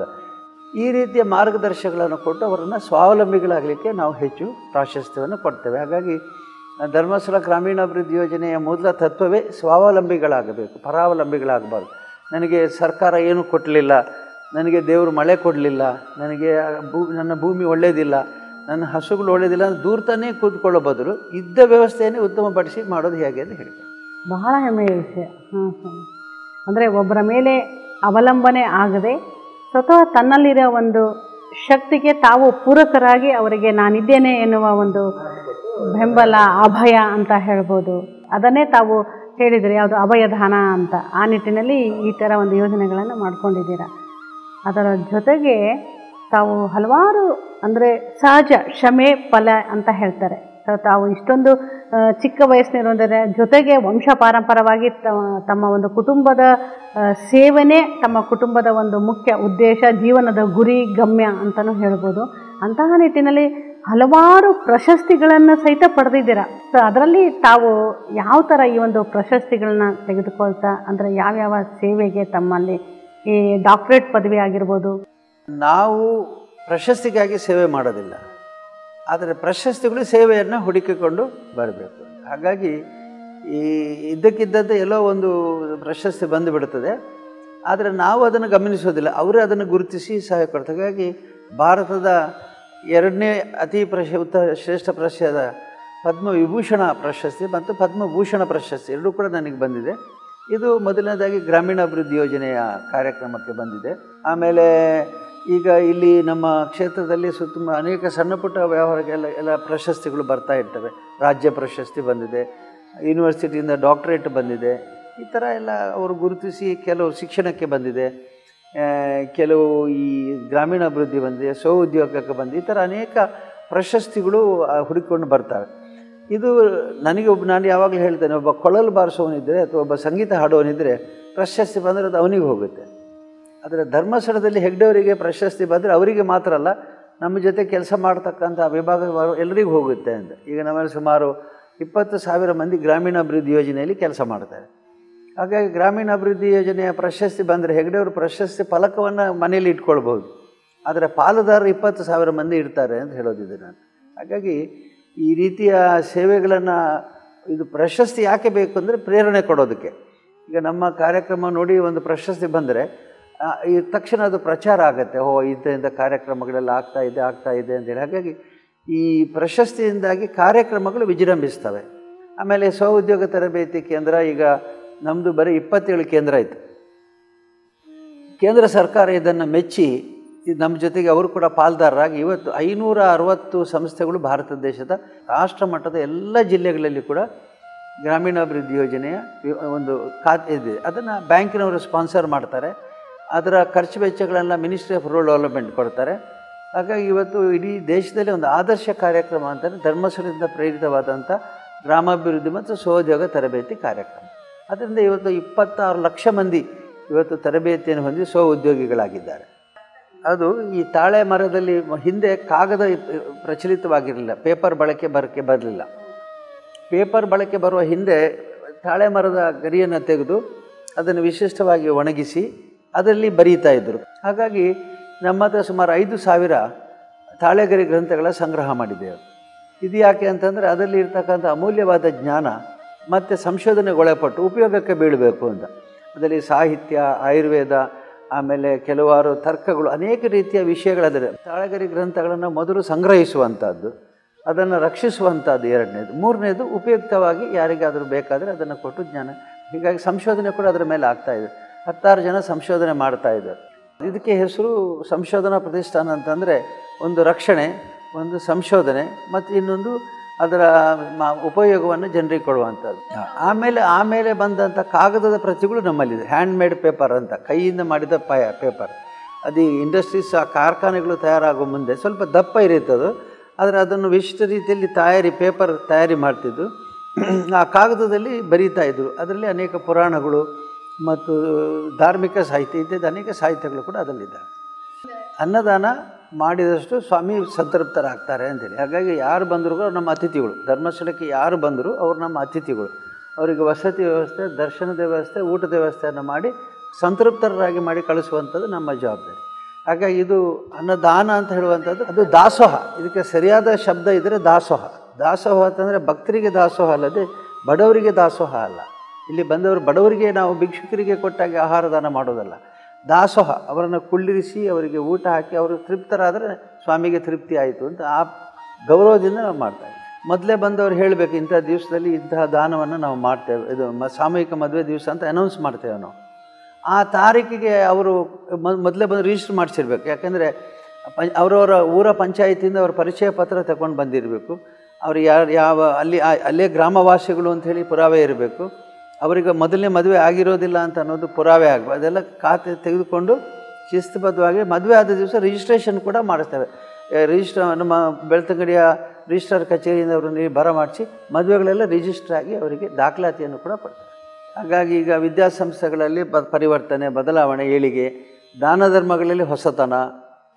ಈ ರೀತಿಯ ಮಾರ್ಗದರ್ಶಗಳನ್ನು ಕೊಟ್ಟು ಅವರನ್ನು ಸ್ವಾವಲಂಬಿಗಳಾಗಲಿಕ್ಕೆ ನಾವು ಹೆಚ್ಚು ಪ್ರಾಶಸ್ತ್ಯವನ್ನು ಕೊಡ್ತೇವೆ ಹಾಗಾಗಿ ಧರ್ಮಸ್ಥಳ ಗ್ರಾಮೀಣಾಭಿವೃದ್ಧಿ ಯೋಜನೆಯ ಮೊದಲ ತತ್ವವೇ ಸ್ವಾವಲಂಬಿಗಳಾಗಬೇಕು ಪರಾವಲಂಬಿಗಳಾಗಬಾರ್ದು ನನಗೆ ಸರ್ಕಾರ ಏನೂ ಕೊಡಲಿಲ್ಲ ನನಗೆ ದೇವರು ಮಳೆ ಕೊಡಲಿಲ್ಲ ನನಗೆ ಭೂ ನನ್ನ ಭೂಮಿ ಒಳ್ಳೆಯದಿಲ್ಲ ನನ್ನ ಹಸುಗಳು ಒಳ್ಳೆಯದಿಲ್ಲ ಅಂತ ದೂರ್ತಾನೇ ಕೂತ್ಕೊಳ್ಳೋ ಬದಲು ಇದ್ದ ವ್ಯವಸ್ಥೆಯನ್ನೇ ಉತ್ತಮಪಡಿಸಿ ಮಾಡೋದು ಹೇಗೆ ಅಂತ ಹೇಳ್ತಾರೆ ಬಹಳ ಹೆಮ್ಮೆಯ ವಿಷಯ ಹಾಂ ಹಾಂ ಅಂದರೆ ಒಬ್ಬರ ಮೇಲೆ ಅವಲಂಬನೆ ಆಗದೆ ಸ್ವತಃ ತನ್ನಲ್ಲಿರೋ ಒಂದು ಶಕ್ತಿಗೆ ತಾವು ಪೂರಕರಾಗಿ ಅವರಿಗೆ ನಾನಿದ್ದೇನೆ ಎನ್ನುವ ಒಂದು ಬೆಂಬಲ ಅಭಯ ಅಂತ ಹೇಳ್ಬೋದು ಅದನ್ನೇ ತಾವು ಹೇಳಿದ್ರಿ ಯಾವುದು ಅಭಯದಾನ ಅಂತ ಆ ನಿಟ್ಟಿನಲ್ಲಿ ಈ ಥರ ಒಂದು ಯೋಜನೆಗಳನ್ನು ಮಾಡ್ಕೊಂಡಿದ್ದೀರಾ ಅದರ ಜೊತೆಗೆ ತಾವು ಹಲವಾರು ಅಂದರೆ ಸಹಜ ಶ್ರಮೆ ಫಲ ಅಂತ ಹೇಳ್ತಾರೆ ತ- ತಾವು ಇಷ್ಟೊಂದು ಆ, ಚಿಕ್ಕ ವಯಸ್ಸಿನಿರೋದರೆ ಜೊತೆಗೆ ವಂಶ ಪಾರಂಪರವಾಗಿ ತ- ತಮ್ಮ ಒಂದು ಕುಟುಂಬದ ಆ, ಸೇವನೆ ತಮ್ಮ ಕುಟುಂಬದ ಒಂದು ಮುಖ್ಯ ಉದ್ದೇಶ ಜೀವನದ ಗುರಿ ಗಮ್ಯ ಅಂತಲೂ ಹೇಳ್ಬೋದು ಅಂತಹ ನಿಟ್ಟಿನಲ್ಲಿ ಹಲವಾರು ಪ್ರಶಸ್ತಿಗಳನ್ನು ಸಹಿತ ಪಡೆದಿದ್ದೀರಾ ಸೊ ಅದರಲ್ಲಿ ತಾವು ಯಾವ ಥರ ಈ ಒಂದು ಪ್ರಶಸ್ತಿಗಳನ್ನ ತೆಗೆದುಕೊಳ್ತಾ ಅಂದರೆ ಯಾವ್ಯಾವ ಸೇವೆಗೆ ತಮ್ಮಲ್ಲಿ ಈ ಡಾಕ್ಟ್ರೇಟ್ ಪದವಿ ಆಗಿರ್ಬೋದು ನಾವು ಪ್ರಶಸ್ತಿಗಾಗಿ ಸೇವೆ ಮಾಡೋದಿಲ್ಲ ಆದರೆ ಪ್ರಶಸ್ತಿಗಳು ಸೇವೆಯನ್ನು ಹುಡುಕಿಕೊಂಡು ಬರಬೇಕು ಹಾಗಾಗಿ ಈ ಇದ್ದಕ್ಕಿದ್ದಂತೆ ಎಲ್ಲೋ ಒಂದು ಪ್ರಶಸ್ತಿ ಬಂದುಬಿಡುತ್ತದೆ ಆದರೆ ನಾವು ಅದನ್ನು ಗಮನಿಸೋದಿಲ್ಲ ಅವರೇ ಅದನ್ನು ಗುರುತಿಸಿ ಸಹಾಯ ಕೊಡ್ತಾರೆ ಹಾಗಾಗಿ ಭಾರತದ ಎರಡನೇ ಅತಿ ಪ್ರಶ ಉತ್ತ ಶ್ರೇಷ್ಠ ಪ್ರಶಸ್ತಿಯಾದ ಪದ್ಮವಿಭೂಷಣ ಪ್ರಶಸ್ತಿ ಮತ್ತು ಪದ್ಮಭೂಷಣ ಪ್ರಶಸ್ತಿ ಎರಡೂ ಕೂಡ ನನಗೆ ಬಂದಿದೆ ಇದು ಮೊದಲನೇದಾಗಿ ಗ್ರಾಮೀಣಾಭಿವೃದ್ಧಿ ಯೋಜನೆಯ ಕಾರ್ಯಕ್ರಮಕ್ಕೆ ಬಂದಿದೆ ಆಮೇಲೆ ಈಗ ಇಲ್ಲಿ ನಮ್ಮ ಕ್ಷೇತ್ರದಲ್ಲಿ ಸುತ್ತ ಅನೇಕ ಸಣ್ಣ ಪುಟ್ಟ ವ್ಯವಹಾರಕ್ಕೆಲ್ಲ ಎಲ್ಲ ಪ್ರಶಸ್ತಿಗಳು ಬರ್ತಾ ಇರ್ತವೆ ರಾಜ್ಯ ಪ್ರಶಸ್ತಿ ಬಂದಿದೆ ಯೂನಿವರ್ಸಿಟಿಯಿಂದ ಡಾಕ್ಟ್ರೇಟ್ ಬಂದಿದೆ ಈ ಥರ ಎಲ್ಲ ಅವರು ಗುರುತಿಸಿ ಕೆಲವು ಶಿಕ್ಷಣಕ್ಕೆ ಬಂದಿದೆ ಆ, ಕೆಲವು ಈ ಗ್ರಾಮೀಣಾಭಿವೃದ್ಧಿ ಬಂದಿದೆ ಸ್ವ ಉದ್ಯೋಗಕ್ಕೆ ಬಂದಿದೆ ಈ ಥರ ಅನೇಕ ಪ್ರಶಸ್ತಿಗಳು ಆ, ಹುಡುಕಿಕೊಂಡು ಬರ್ತಾರೆ ಇದು ನನಗೆ ಒಬ್ಬ ನಾನು ಯಾವಾಗಲೂ ಹೇಳ್ತೇನೆ ಒಬ್ಬ ಕೊಳಲು ಬಾರಿಸೋನಿದ್ದರೆ ಅಥವಾ ಒಬ್ಬ ಸಂಗೀತ ಹಾಡೋನಿದ್ದರೆ ಪ್ರಶಸ್ತಿ ಬಂದರೆ ಅದು ಅವನಿಗೆ ಹೋಗುತ್ತೆ ಆದರೆ ಧರ್ಮಸ್ಥಳದಲ್ಲಿ ಹೆಗ್ಡೆಯವರಿಗೆ ಪ್ರಶಸ್ತಿ ಬಂದರೆ ಅವರಿಗೆ ಮಾತ್ರ ಅಲ್ಲ ನಮ್ಮ ಜೊತೆ ಕೆಲಸ ಮಾಡ್ತಕ್ಕಂಥ ವಿಭಾಗ ಎಲ್ಲರಿಗೂ ಹೋಗುತ್ತೆ ಅಂತ ಈಗ ನಮ್ಮಲ್ಲಿ ಸುಮಾರು ಇಪ್ಪತ್ತು ಸಾವಿರ ಮಂದಿ ಗ್ರಾಮೀಣಾಭಿವೃದ್ಧಿ ಯೋಜನೆಯಲ್ಲಿ ಕೆಲಸ ಮಾಡ್ತಾರೆ ಹಾಗಾಗಿ ಗ್ರಾಮೀಣಾಭಿವೃದ್ಧಿ ಯೋಜನೆಯ ಪ್ರಶಸ್ತಿ ಬಂದರೆ ಹೆಗ್ಡೆಯವರು ಪ್ರಶಸ್ತಿ ಫಲಕವನ್ನು ಮನೆಯಲ್ಲಿ ಇಟ್ಕೊಳ್ಬೋದು ಆದರೆ ಪಾಲುದಾರರು ಇಪ್ಪತ್ತು ಸಾವಿರ ಮಂದಿ ಇರ್ತಾರೆ ಅಂತ ಹೇಳೋದಿದೆ ನಾನು ಹಾಗಾಗಿ ಈ ರೀತಿಯ ಸೇವೆಗಳನ್ನು ಇದು ಪ್ರಶಸ್ತಿ ಯಾಕೆ ಬೇಕು ಅಂದರೆ ಪ್ರೇರಣೆ ಕೊಡೋದಕ್ಕೆ ಈಗ ನಮ್ಮ ಕಾರ್ಯಕ್ರಮ ನೋಡಿ ಒಂದು ಪ್ರಶಸ್ತಿ ಬಂದರೆ ಆ, ಈ ತಕ್ಷಣ ಅದು ಪ್ರಚಾರ ಆಗುತ್ತೆ ಓ ಇಂಥ ಇಂಥ ಕಾರ್ಯಕ್ರಮಗಳೆಲ್ಲ ಆಗ್ತಾ ಇದೆ ಆಗ್ತಾ ಇದೆ ಅಂತೇಳಿ ಹಾಗಾಗಿ ಈ ಪ್ರಶಸ್ತಿಯಿಂದಾಗಿ ಕಾರ್ಯಕ್ರಮಗಳು ವಿಜೃಂಭಿಸ್ತವೆ ಆಮೇಲೆ ಸ್ವ ಉದ್ಯೋಗ ತರಬೇತಿ ಕೇಂದ್ರ ಈಗ ನಮ್ಮದು ಬರೀ ಇಪ್ಪತ್ತೇಳು ಕೇಂದ್ರ ಆಯಿತು ಕೇಂದ್ರ ಸರ್ಕಾರ ಇದನ್ನು ಮೆಚ್ಚಿ ಇದು ನಮ್ಮ ಜೊತೆಗೆ ಅವರು ಕೂಡ ಪಾಲ್ದಾರರಾಗಿ ಇವತ್ತು ಐನೂರ ಅರವತ್ತು ಸಂಸ್ಥೆಗಳು ಭಾರತ ದೇಶದ ರಾಷ್ಟ್ರ ಮಟ್ಟದ ಎಲ್ಲ ಜಿಲ್ಲೆಗಳಲ್ಲಿ ಕೂಡ ಗ್ರಾಮೀಣಾಭಿವೃದ್ಧಿ ಯೋಜನೆಯ ವಿ- ಒಂದು ಖಾತೆ ಇದೆ ಅದನ್ನು ಬ್ಯಾಂಕಿನವರು ಸ್ಪಾನ್ಸರ್ ಮಾಡ್ತಾರೆ ಅದರ ಖರ್ಚು ವೆಚ್ಚಗಳೆಲ್ಲ ಮಿನಿಸ್ಟ್ರಿ ಆಫ್ ರೂರಲ್ ಡೆವಲಪ್ಮೆಂಟ್ ಕೊಡ್ತಾರೆ ಹಾಗಾಗಿ ಇವತ್ತು ಇಡೀ ದೇಶದಲ್ಲಿ ಒಂದು ಆದರ್ಶ ಕಾರ್ಯಕ್ರಮ ಅಂತಂದರೆ ಧರ್ಮಸ್ಥಳದಿಂದ ಪ್ರೇರಿತವಾದಂಥ ಗ್ರಾಮಾಭಿವೃದ್ಧಿ ಮತ್ತು ಸ್ವೋದ್ಯೋಗ ತರಬೇತಿ ಕಾರ್ಯಕ್ರಮ ಅದರಿಂದ ಇವತ್ತು ಇಪ್ಪತ್ತಾರು ಲಕ್ಷ ಮಂದಿ ಇವತ್ತು ತರಬೇತಿಯನ್ನು ಹೊಂದಿ ಸ್ವ ಉದ್ಯೋಗಿಗಳಾಗಿದ್ದಾರೆ ಅದು ಈ ತಾಳೆ ಮರದಲ್ಲಿ ಮ- ಹಿಂದೆ ಕಾಗದ ಇ- ಪ್ರಚಲಿತವಾಗಿರಲಿಲ್ಲ ಪೇಪರ್ ಬಳಕೆ ಬರಕ್ಕೆ ಬರಲಿಲ್ಲ ಪೇಪರ್ ಬಳಕೆ ಬರುವ ಹಿಂದೆ ತಾಳೆ ಮರದ ಗರಿಯನ್ನು ತೆಗೆದು ಅದನ್ನು ವಿಶಿಷ್ಟವಾಗಿ ಒಣಗಿಸಿ ಅದರಲ್ಲಿ ಬರೀತಾ ಇದ್ದರು ಹಾಗಾಗಿ ನಮ್ಮ ಹತ್ರ ಸುಮಾರು ಐದು ಸಾವಿರ ತಾಳೆಗರಿ ಗ್ರಂಥಗಳ ಸಂಗ್ರಹ ಮಾಡಿದ್ದೇವೆ ಇದು ಯಾಕೆ ಅಂತಂದರೆ ಅದರಲ್ಲಿ ಇರ್ತಕ್ಕಂಥ ಅಮೂಲ್ಯವಾದ ಜ್ಞಾನ ಮತ್ತು ಸಂಶೋಧನೆಗೊಳಪಟ್ಟು ಉಪಯೋಗಕ್ಕೆ ಬೀಳಬೇಕು ಅಂತ ಅದರಲ್ಲಿ ಸಾಹಿತ್ಯ ಆಯುರ್ವೇದ ಆಮೇಲೆ ಕೆಲವಾರು ತರ್ಕಗಳು ಅನೇಕ ರೀತಿಯ ವಿಷಯಗಳದಿದೆ ತಾಳೆಗರಿ ಗ್ರಂಥಗಳನ್ನು ಮೊದಲು ಸಂಗ್ರಹಿಸುವಂಥದ್ದು ಅದನ್ನು ರಕ್ಷಿಸುವಂಥದ್ದು ಎರಡನೇದು ಮೂರನೇದು ಉಪಯುಕ್ತವಾಗಿ ಯಾರಿಗಾದರೂ ಬೇಕಾದರೆ ಅದನ್ನು ಕೊಟ್ಟು ಜ್ಞಾನ ಹೀಗಾಗಿ ಸಂಶೋಧನೆ ಕೂಡ ಅದರ ಮೇಲೆ ಆಗ್ತಾ ಇದೆ ಹತ್ತಾರು ಜನ ಸಂಶೋಧನೆ ಮಾಡ್ತಾ ಇದ್ದಾರೆ ಇದಕ್ಕೆ ಹೆಸರು ಸಂಶೋಧನಾ ಪ್ರತಿಷ್ಠಾನ ಅಂತಂದರೆ ಒಂದು ರಕ್ಷಣೆ ಒಂದು ಸಂಶೋಧನೆ ಮತ್ತು ಇನ್ನೊಂದು ಅದರ ಮ- ಉಪಯೋಗವನ್ನು ಜನರಿಗೆ ಕೊಡುವಂಥದ್ದು ಆಮೇಲೆ ಆಮೇಲೆ ಬಂದಂಥ ಕಾಗದದ ಪ್ರತಿಗಳು ನಮ್ಮಲ್ಲಿದೆ ಹ್ಯಾಂಡ್ ಮೇಡ್ ಪೇಪರ್ ಅಂತ ಕೈಯಿಂದ ಮಾಡಿದ ಪಯ ಪೇಪರ್ ಅದು ಈ ಇಂಡಸ್ಟ್ರೀಸ್ ಆ ಕಾರ್ಖಾನೆಗಳು ತಯಾರಾಗೋ ಮುಂದೆ ಸ್ವಲ್ಪ ದಪ್ಪ ಇರುತ್ತದು ಆದರೆ ಅದನ್ನು ವಿಶಿಷ್ಟ ರೀತಿಯಲ್ಲಿ ತಯಾರಿ ಪೇಪರ್ ತಯಾರಿ ಮಾಡ್ತಿದ್ದು ಆ ಕಾಗದದಲ್ಲಿ ಬರೀತಾ ಇದ್ದರು ಅದರಲ್ಲಿ ಅನೇಕ ಪುರಾಣಗಳು ಮತ್ತು ಧಾರ್ಮಿಕ ಸಾಹಿತ್ಯ ಇತ್ಯಾದಿ ಅನೇಕ ಸಾಹಿತ್ಯಗಳು ಕೂಡ ಅದರಲ್ಲಿದ್ದಾವೆ ಅನ್ನದಾನ ಮಾಡಿದಷ್ಟು ಸ್ವಾಮಿ ಸಂತೃಪ್ತರಾಗ್ತಾರೆ ಅಂತೇಳಿ ಹಾಗಾಗಿ ಯಾರು ಬಂದರೂ ಕೂಡ ನಮ್ಮ ಅತಿಥಿಗಳು ಧರ್ಮಸ್ಥಳಕ್ಕೆ ಯಾರು ಬಂದರೂ ಅವರು ನಮ್ಮ ಅತಿಥಿಗಳು ಅವರಿಗೆ ವಸತಿ ವ್ಯವಸ್ಥೆ ದರ್ಶನದ ವ್ಯವಸ್ಥೆ ಊಟದ ವ್ಯವಸ್ಥೆಯನ್ನು ಮಾಡಿ ಸಂತೃಪ್ತರಾಗಿ ಮಾಡಿ ಕಳಿಸುವಂಥದ್ದು ನಮ್ಮ ಜವಾಬ್ದಾರಿ ಹಾಗಾಗಿ ಇದು ಅನ್ನದಾನ ಅಂತ ಹೇಳುವಂಥದ್ದು ಅದು ದಾಸೋಹ ಇದಕ್ಕೆ ಸರಿಯಾದ ಶಬ್ದ ಇದ್ದರೆ ದಾಸೋಹ ದಾಸೋಹ ಅಂತಂದರೆ ಭಕ್ತರಿಗೆ ದಾಸೋಹ ಅಲ್ಲದೆ ಬಡವರಿಗೆ ದಾಸೋಹ ಅಲ್ಲ ಇಲ್ಲಿ ಬಂದವರು ಬಡವರಿಗೆ ನಾವು ಭಿಕ್ಷುಕರಿಗೆ ಕೊಟ್ಟಾಗ ಆಹಾರ ದಾನ ಮಾಡೋದಲ್ಲ ದಾಸೋಹ ಅವರನ್ನು ಕುಳ್ಳಿರಿಸಿ ಅವರಿಗೆ ಊಟ ಹಾಕಿ ಅವರು ತೃಪ್ತರಾದರೆ ಸ್ವಾಮಿಗೆ ತೃಪ್ತಿ ಆಯಿತು ಅಂತ ಆ ಗೌರವದಿಂದ ನಾವು ಮಾಡ್ತಾ ಇದ್ದೀವಿ ಮೊದಲೇ ಬಂದವರು ಹೇಳಬೇಕು ಇಂಥ ದಿವಸದಲ್ಲಿ ಇಂತಹ ದಾನವನ್ನು ನಾವು ಮಾಡ್ತೇವೆ ಇದು ಮ ಸಾಮೂಹಿಕ ಮದುವೆ ದಿವಸ ಅಂತ ಅನೌನ್ಸ್ ಮಾಡ್ತೇವೆ ನಾವು ಆ ತಾರೀಕಿಗೆ ಅವರು ಮೊದಲೇ ಬಂದು ರಿಜಿಸ್ಟರ್ ಮಾಡಿಸಿರ್ಬೇಕು ಯಾಕೆಂದರೆ ಪ ಅವರವರ ಊರ ಪಂಚಾಯತಿಯಿಂದ ಅವ್ರ ಪರಿಚಯ ಪತ್ರ ತಗೊಂಡು ಬಂದಿರಬೇಕು ಅವ್ರು ಯಾರು ಯಾವ ಅಲ್ಲಿ ಆ- ಅಲ್ಲೇ ಗ್ರಾಮವಾಸಿಗಳು ಅಂಥೇಳಿ ಪುರಾವೆ ಇರಬೇಕು ಅವರಿಗೆ ಮೊದಲನೇ ಮದುವೆ ಆಗಿರೋದಿಲ್ಲ ಅಂತ ಅನ್ನೋದು ಪುರಾವೆ ಆಗಬೇಕು ಅದೆಲ್ಲ ಖಾತೆ ತೆಗೆದುಕೊಂಡು ಶಿಸ್ತುಬದ್ಧವಾಗಿ ಮದುವೆ ಆದ ದಿವಸ ರಿಜಿಸ್ಟ್ರೇಷನ್ ಕೂಡ ಮಾಡಿಸ್ತೇವೆ ರಿಜಿಸ್ಟ್ರ ನಮ್ಮ ಬೆಳ್ತಂಗಡಿಯ ರಿಜಿಸ್ಟ್ರಾರ್ ಕಚೇರಿಯಿಂದ ಅವರನ್ನು ಬರಮಾಡಿಸಿ ಮದುವೆಗಳೆಲ್ಲ ರಿಜಿಸ್ಟರ್ ಆಗಿ ಅವರಿಗೆ ದಾಖಲಾತಿಯನ್ನು ಕೂಡ ಕೊಡ್ತಾರೆ ಹಾಗಾಗಿ ಈಗ ವಿದ್ಯಾಸಂಸ್ಥೆಗಳಲ್ಲಿ ಬ ಪರಿವರ್ತನೆ ಬದಲಾವಣೆ ಏಳಿಗೆ ದಾನ ಧರ್ಮಗಳಲ್ಲಿ ಹೊಸತನ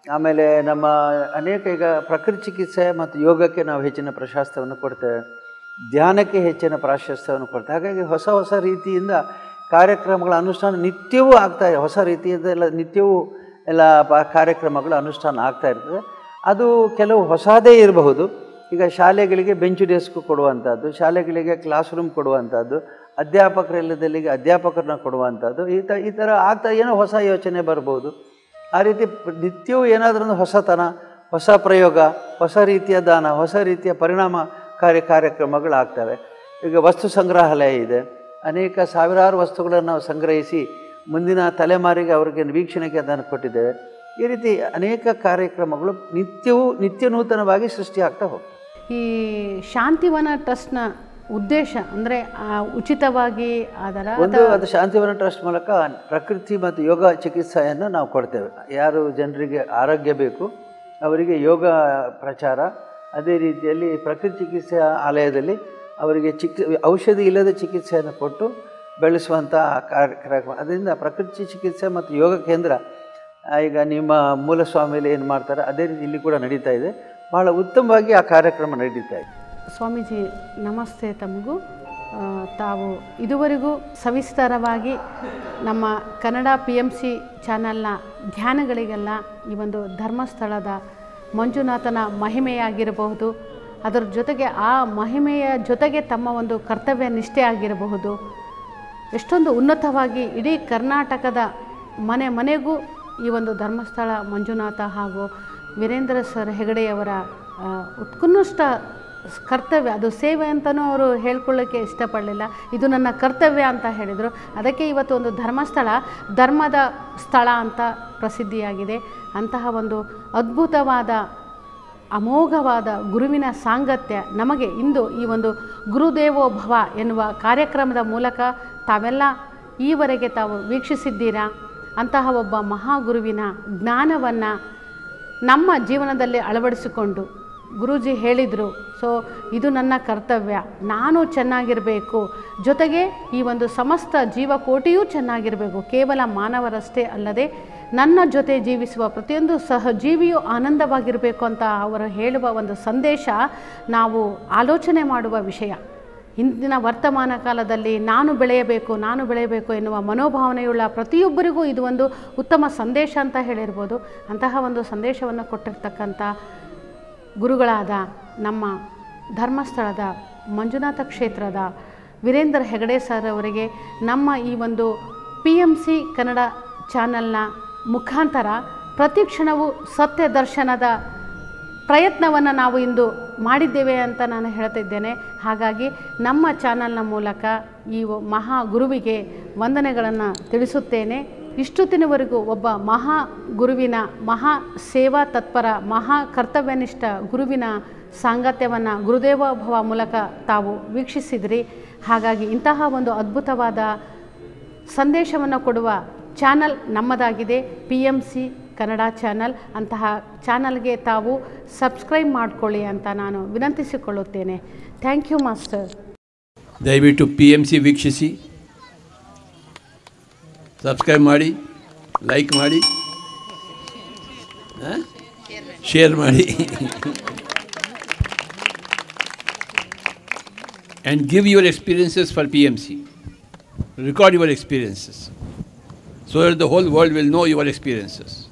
ಆಮೇಲೆ ನಮ್ಮ ಅನೇಕ ಈಗ ಪ್ರಕೃತಿ ಚಿಕಿತ್ಸೆ ಮತ್ತು ಯೋಗಕ್ಕೆ ನಾವು ಹೆಚ್ಚಿನ ಪ್ರಾಶಸ್ತ್ಯವನ್ನು ಕೊಡ್ತೇವೆ ಧ್ಯಾನಕ್ಕೆ ಹೆಚ್ಚಿನ ಪ್ರಾಶಸ್ತ್ಯವನ್ನು ಕೊಡ್ತೇವೆ ಹಾಗಾಗಿ ಹೊಸ ಹೊಸ ರೀತಿಯಿಂದ ಕಾರ್ಯಕ್ರಮಗಳ ಅನುಷ್ಠಾನ ನಿತ್ಯವೂ ಆಗ್ತಾ ಇದೆ ಹೊಸ ರೀತಿಯಿಂದ ಎಲ್ಲ ನಿತ್ಯವೂ ಎಲ್ಲ ಪ ಕಾರ್ಯಕ್ರಮಗಳು ಅನುಷ್ಠಾನ ಆಗ್ತಾ ಇರ್ತದೆ ಅದು ಕೆಲವು ಹೊಸದೇ ಇರಬಹುದು ಈಗ ಶಾಲೆಗಳಿಗೆ ಬೆಂಚು ಡೆಸ್ಕ್ ಕೊಡುವಂಥದ್ದು ಶಾಲೆಗಳಿಗೆ ಕ್ಲಾಸ್ ರೂಮ್ ಕೊಡುವಂಥದ್ದು ಅಧ್ಯಾಪಕರಿಲ್ಲದಲ್ಲಿಗೆ ಅಧ್ಯಾಪಕರನ್ನ ಕೊಡುವಂಥದ್ದು ಈ ತ ಈ ಥರ ಆಗ್ತಾ ಏನೋ ಹೊಸ ಯೋಚನೆ ಬರ್ಬೋದು ಆ ರೀತಿ ಪ- ನಿತ್ಯವೂ ಏನಾದ್ರೂ ಹೊಸತನ ಹೊಸ ಪ್ರಯೋಗ ಹೊಸ ರೀತಿಯ ದಾನ ಹೊಸ ರೀತಿಯ ಪರಿಣಾಮಕಾರಿ ಕಾರ್ಯಕ್ರಮಗಳಾಗ್ತವೆ ಈಗ ವಸ್ತು ಸಂಗ್ರಹಾಲಯ ಇದೆ ಅನೇಕ ಸಾವಿರಾರು ವಸ್ತುಗಳನ್ನು ನಾವು ಸಂಗ್ರಹಿಸಿ ಮುಂದಿನ ತಲೆಮಾರಿಗೆ ಅವರಿಗೆ ವೀಕ್ಷಣೆಗೆ ಅದನ್ನು ಕೊಟ್ಟಿದ್ದೇವೆ ಈ ರೀತಿ ಅನೇಕ ಕಾರ್ಯಕ್ರಮಗಳು ನಿತ್ಯವೂ ನಿತ್ಯ ನೂತನವಾಗಿ ಸೃಷ್ಟಿಯಾಗ್ತಾ ಹೋಗ್ತವೆ ಈ ಶಾಂತಿವನ ಟ್ರಸ್ಟ್ನ ಉದ್ದೇಶ ಅಂದರೆ ಉಚಿತವಾಗಿ ಅದರ ಒಂದು ಅದು ಶಾಂತಿವನ ಟ್ರಸ್ಟ್ ಮೂಲಕ ಪ್ರಕೃತಿ ಮತ್ತು ಯೋಗ ಚಿಕಿತ್ಸೆಯನ್ನು ನಾವು ಕೊಡ್ತೇವೆ ಯಾರು ಜನರಿಗೆ ಆರೋಗ್ಯ ಬೇಕು ಅವರಿಗೆ ಯೋಗ ಪ್ರಚಾರ ಅದೇ ರೀತಿಯಲ್ಲಿ ಪ್ರಕೃತಿ ಚಿಕಿತ್ಸೆ ಆಲಯದಲ್ಲಿ ಅವರಿಗೆ ಚಿಕಿ ಔಷಧಿ ಇಲ್ಲದ ಚಿಕಿತ್ಸೆಯನ್ನು ಕೊಟ್ಟು ಬೆಳೆಸುವಂಥ ಕಾರ್ಯಕ್ರಮ ಅದರಿಂದ ಪ್ರಕೃತಿ ಚಿಕಿತ್ಸೆ ಮತ್ತು ಯೋಗ ಕೇಂದ್ರ ಆ, ಈಗ ನಿಮ್ಮ ಮೂಲ ಸ್ವಾಮಿಯಲ್ಲಿ ಏನು ಮಾಡ್ತಾರೆ ಅದೇ ರೀತಿ ಇಲ್ಲಿ ಕೂಡ ನಡೀತಾ ಇದೆ ಬಹಳ ಉತ್ತಮವಾಗಿ ಆ ಕಾರ್ಯಕ್ರಮ ನಡೀತಾ ಇದೆ ಸ್ವಾಮೀಜಿ ನಮಸ್ತೆ ತಮಗೂ ಆ, ತಾವು ಇದುವರೆಗೂ ಸವಿಸ್ತರವಾಗಿ ನಮ್ಮ ಕನ್ನಡ ಪಿ ಎಮ್ ಸಿ ಚಾನಲ್ನ ಧ್ಯಾನಗಳಿಗೆಲ್ಲ ಈ ಒಂದು ಧರ್ಮಸ್ಥಳದ ಮಂಜುನಾಥನ ಮಹಿಮೆಯಾಗಿರಬಹುದು ಅದರ ಜೊತೆಗೆ ಆ ಮಹಿಮೆಯ ಜೊತೆಗೆ ತಮ್ಮ ಒಂದು ಕರ್ತವ್ಯ ನಿಷ್ಠೆ ಆಗಿರಬಹುದು ಎಷ್ಟೊಂದು ಉನ್ನತವಾಗಿ ಇಡೀ ಕರ್ನಾಟಕದ ಮನೆ ಮನೆಗೂ ಈ ಒಂದು ಧರ್ಮಸ್ಥಳ ಮಂಜುನಾಥ ಹಾಗೂ ವೀರೇಂದ್ರ ಸರ್ ಹೆಗಡೆಯವರ ಆ, ಉತ್ಕೃಷ್ಟ ಕರ್ತವ್ಯ ಅದು ಸೇವೆ ಅಂತಲೂ ಅವರು ಹೇಳ್ಕೊಳ್ಳೋಕ್ಕೆ ಇಷ್ಟಪಡಲಿಲ್ಲ ಇದು ನನ್ನ ಕರ್ತವ್ಯ ಅಂತ ಹೇಳಿದರು ಅದಕ್ಕೆ ಇವತ್ತು ಒಂದು ಧರ್ಮಸ್ಥಳ ಧರ್ಮದ ಸ್ಥಳ ಅಂತ ಪ್ರಸಿದ್ಧಿಯಾಗಿದೆ ಅಂತಹ ಒಂದು ಅದ್ಭುತವಾದ ಅಮೋಘವಾದ ಗುರುವಿನ ಸಾಂಗತ್ಯ ನಮಗೆ ಇಂದು ಈ ಒಂದು ಗುರುದೇವೋ ಭವ ಎನ್ನುವ ಕಾರ್ಯಕ್ರಮದ ಮೂಲಕ ತಾವೆಲ್ಲ ಈವರೆಗೆ ತಾವು ವೀಕ್ಷಿಸಿದ್ದೀರಾ ಅಂತಹ ಒಬ್ಬ ಮಹಾಗುರುವಿನ ಜ್ಞಾನವನ್ನು ನಮ್ಮ ಜೀವನದಲ್ಲಿ ಅಳವಡಿಸಿಕೊಂಡು ಗುರೂಜಿ ಹೇಳಿದರು ಸೊ ಇದು ನನ್ನ ಕರ್ತವ್ಯ ನಾನು ಚೆನ್ನಾಗಿರಬೇಕು ಜೊತೆಗೆ ಈ ಒಂದು ಸಮಸ್ತ ಜೀವಕೋಟಿಯೂ ಚೆನ್ನಾಗಿರಬೇಕು ಕೇವಲ ಮಾನವರಷ್ಟೇ ಅಲ್ಲದೆ ನನ್ನ ಜೊತೆ ಜೀವಿಸುವ ಪ್ರತಿಯೊಂದು ಸಹಜೀವಿಯೂ ಆನಂದವಾಗಿರಬೇಕು ಅಂತ ಅವರು ಹೇಳುವ ಒಂದು ಸಂದೇಶ ನಾವು ಆಲೋಚನೆ ಮಾಡುವ ವಿಷಯ ಇಂದಿನ ವರ್ತಮಾನ ಕಾಲದಲ್ಲಿ ನಾನು ಬೆಳೆಯಬೇಕು ನಾನು ಬೆಳೆಯಬೇಕು ಎನ್ನುವ ಮನೋಭಾವನೆಯುಳ್ಳ ಪ್ರತಿಯೊಬ್ಬರಿಗೂ ಇದು ಒಂದು ಉತ್ತಮ ಸಂದೇಶ ಅಂತ ಹೇಳಿರ್ಬೋದು ಅಂತಹ ಒಂದು ಸಂದೇಶವನ್ನು ಕೊಟ್ಟಿರ್ತಕ್ಕಂಥ ಗುರುಗಳಾದ ನಮ್ಮ ಧರ್ಮಸ್ಥಳದ ಮಂಜುನಾಥ ಕ್ಷೇತ್ರದ ವೀರೇಂದ್ರ ಹೆಗಡೆ ಸರ್ ಅವರಿಗೆ ನಮ್ಮ ಈ ಒಂದು ಪಿ ಎಮ್ ಸಿ ಕನ್ನಡ ಚಾನಲ್ನ ಮುಖಾಂತರ ಪ್ರತಿ ಕ್ಷಣವೂ ಸತ್ಯ ದರ್ಶನದ ಪ್ರಯತ್ನವನ್ನು ನಾವು ಇಂದು ಮಾಡಿದ್ದೇವೆ ಅಂತ ನಾನು ಹೇಳ್ತಿದ್ದೇನೆ ಹಾಗಾಗಿ ನಮ್ಮ ಚಾನಲ್ನ ಮೂಲಕ ಈ ಒ- ಮಹಾ ಗುರುವಿಗೆ ವಂದನೆಗಳನ್ನು ತಿಳಿಸುತ್ತೇನೆ ಇಷ್ಟೊತ್ತಿನವರೆಗೂ ಒಬ್ಬ ಮಹಾ ಗುರುವಿನ ಮಹಾ ಸೇವಾ ತತ್ಪರ ಮಹಾ ಕರ್ತವ್ಯನಿಷ್ಠ ಗುರುವಿನ ಸಾಂಗತ್ಯವನ್ನು ಗುರುದೇವ ಭವ ಮೂಲಕ ತಾವು ವೀಕ್ಷಿಸಿದ್ರಿ ಹಾಗಾಗಿ ಇಂತಹ ಒಂದು ಅದ್ಭುತವಾದ ಸಂದೇಶವನ್ನು ಕೊಡುವ ಚಾನಲ್ ನಮ್ಮದಾಗಿದೆ P M C Kannada channel ಅಂತಹ ಚಾನಲ್ಗೆ ತಾವು ಸಬ್ಸ್ಕ್ರೈಬ್ ಮಾಡಿಕೊಳ್ಳಿ ಅಂತ ನಾನು ವಿನಂತಿಸಿಕೊಳ್ಳುತ್ತೇನೆ ಥ್ಯಾಂಕ್ ಯು ಮಾಸ್ಟರ್ ದಯವಿಟ್ಟು ಪಿ ಎಮ್ ಸಿ ವೀಕ್ಷಿಸಿ ಸಬ್ಸ್ಕ್ರೈಬ್ ಮಾಡಿ ಲೈಕ್ ಮಾಡಿ ಶೇರ್ ಮಾಡಿ and give your experiences for P M C record your experiences so that the whole world will know your experiences.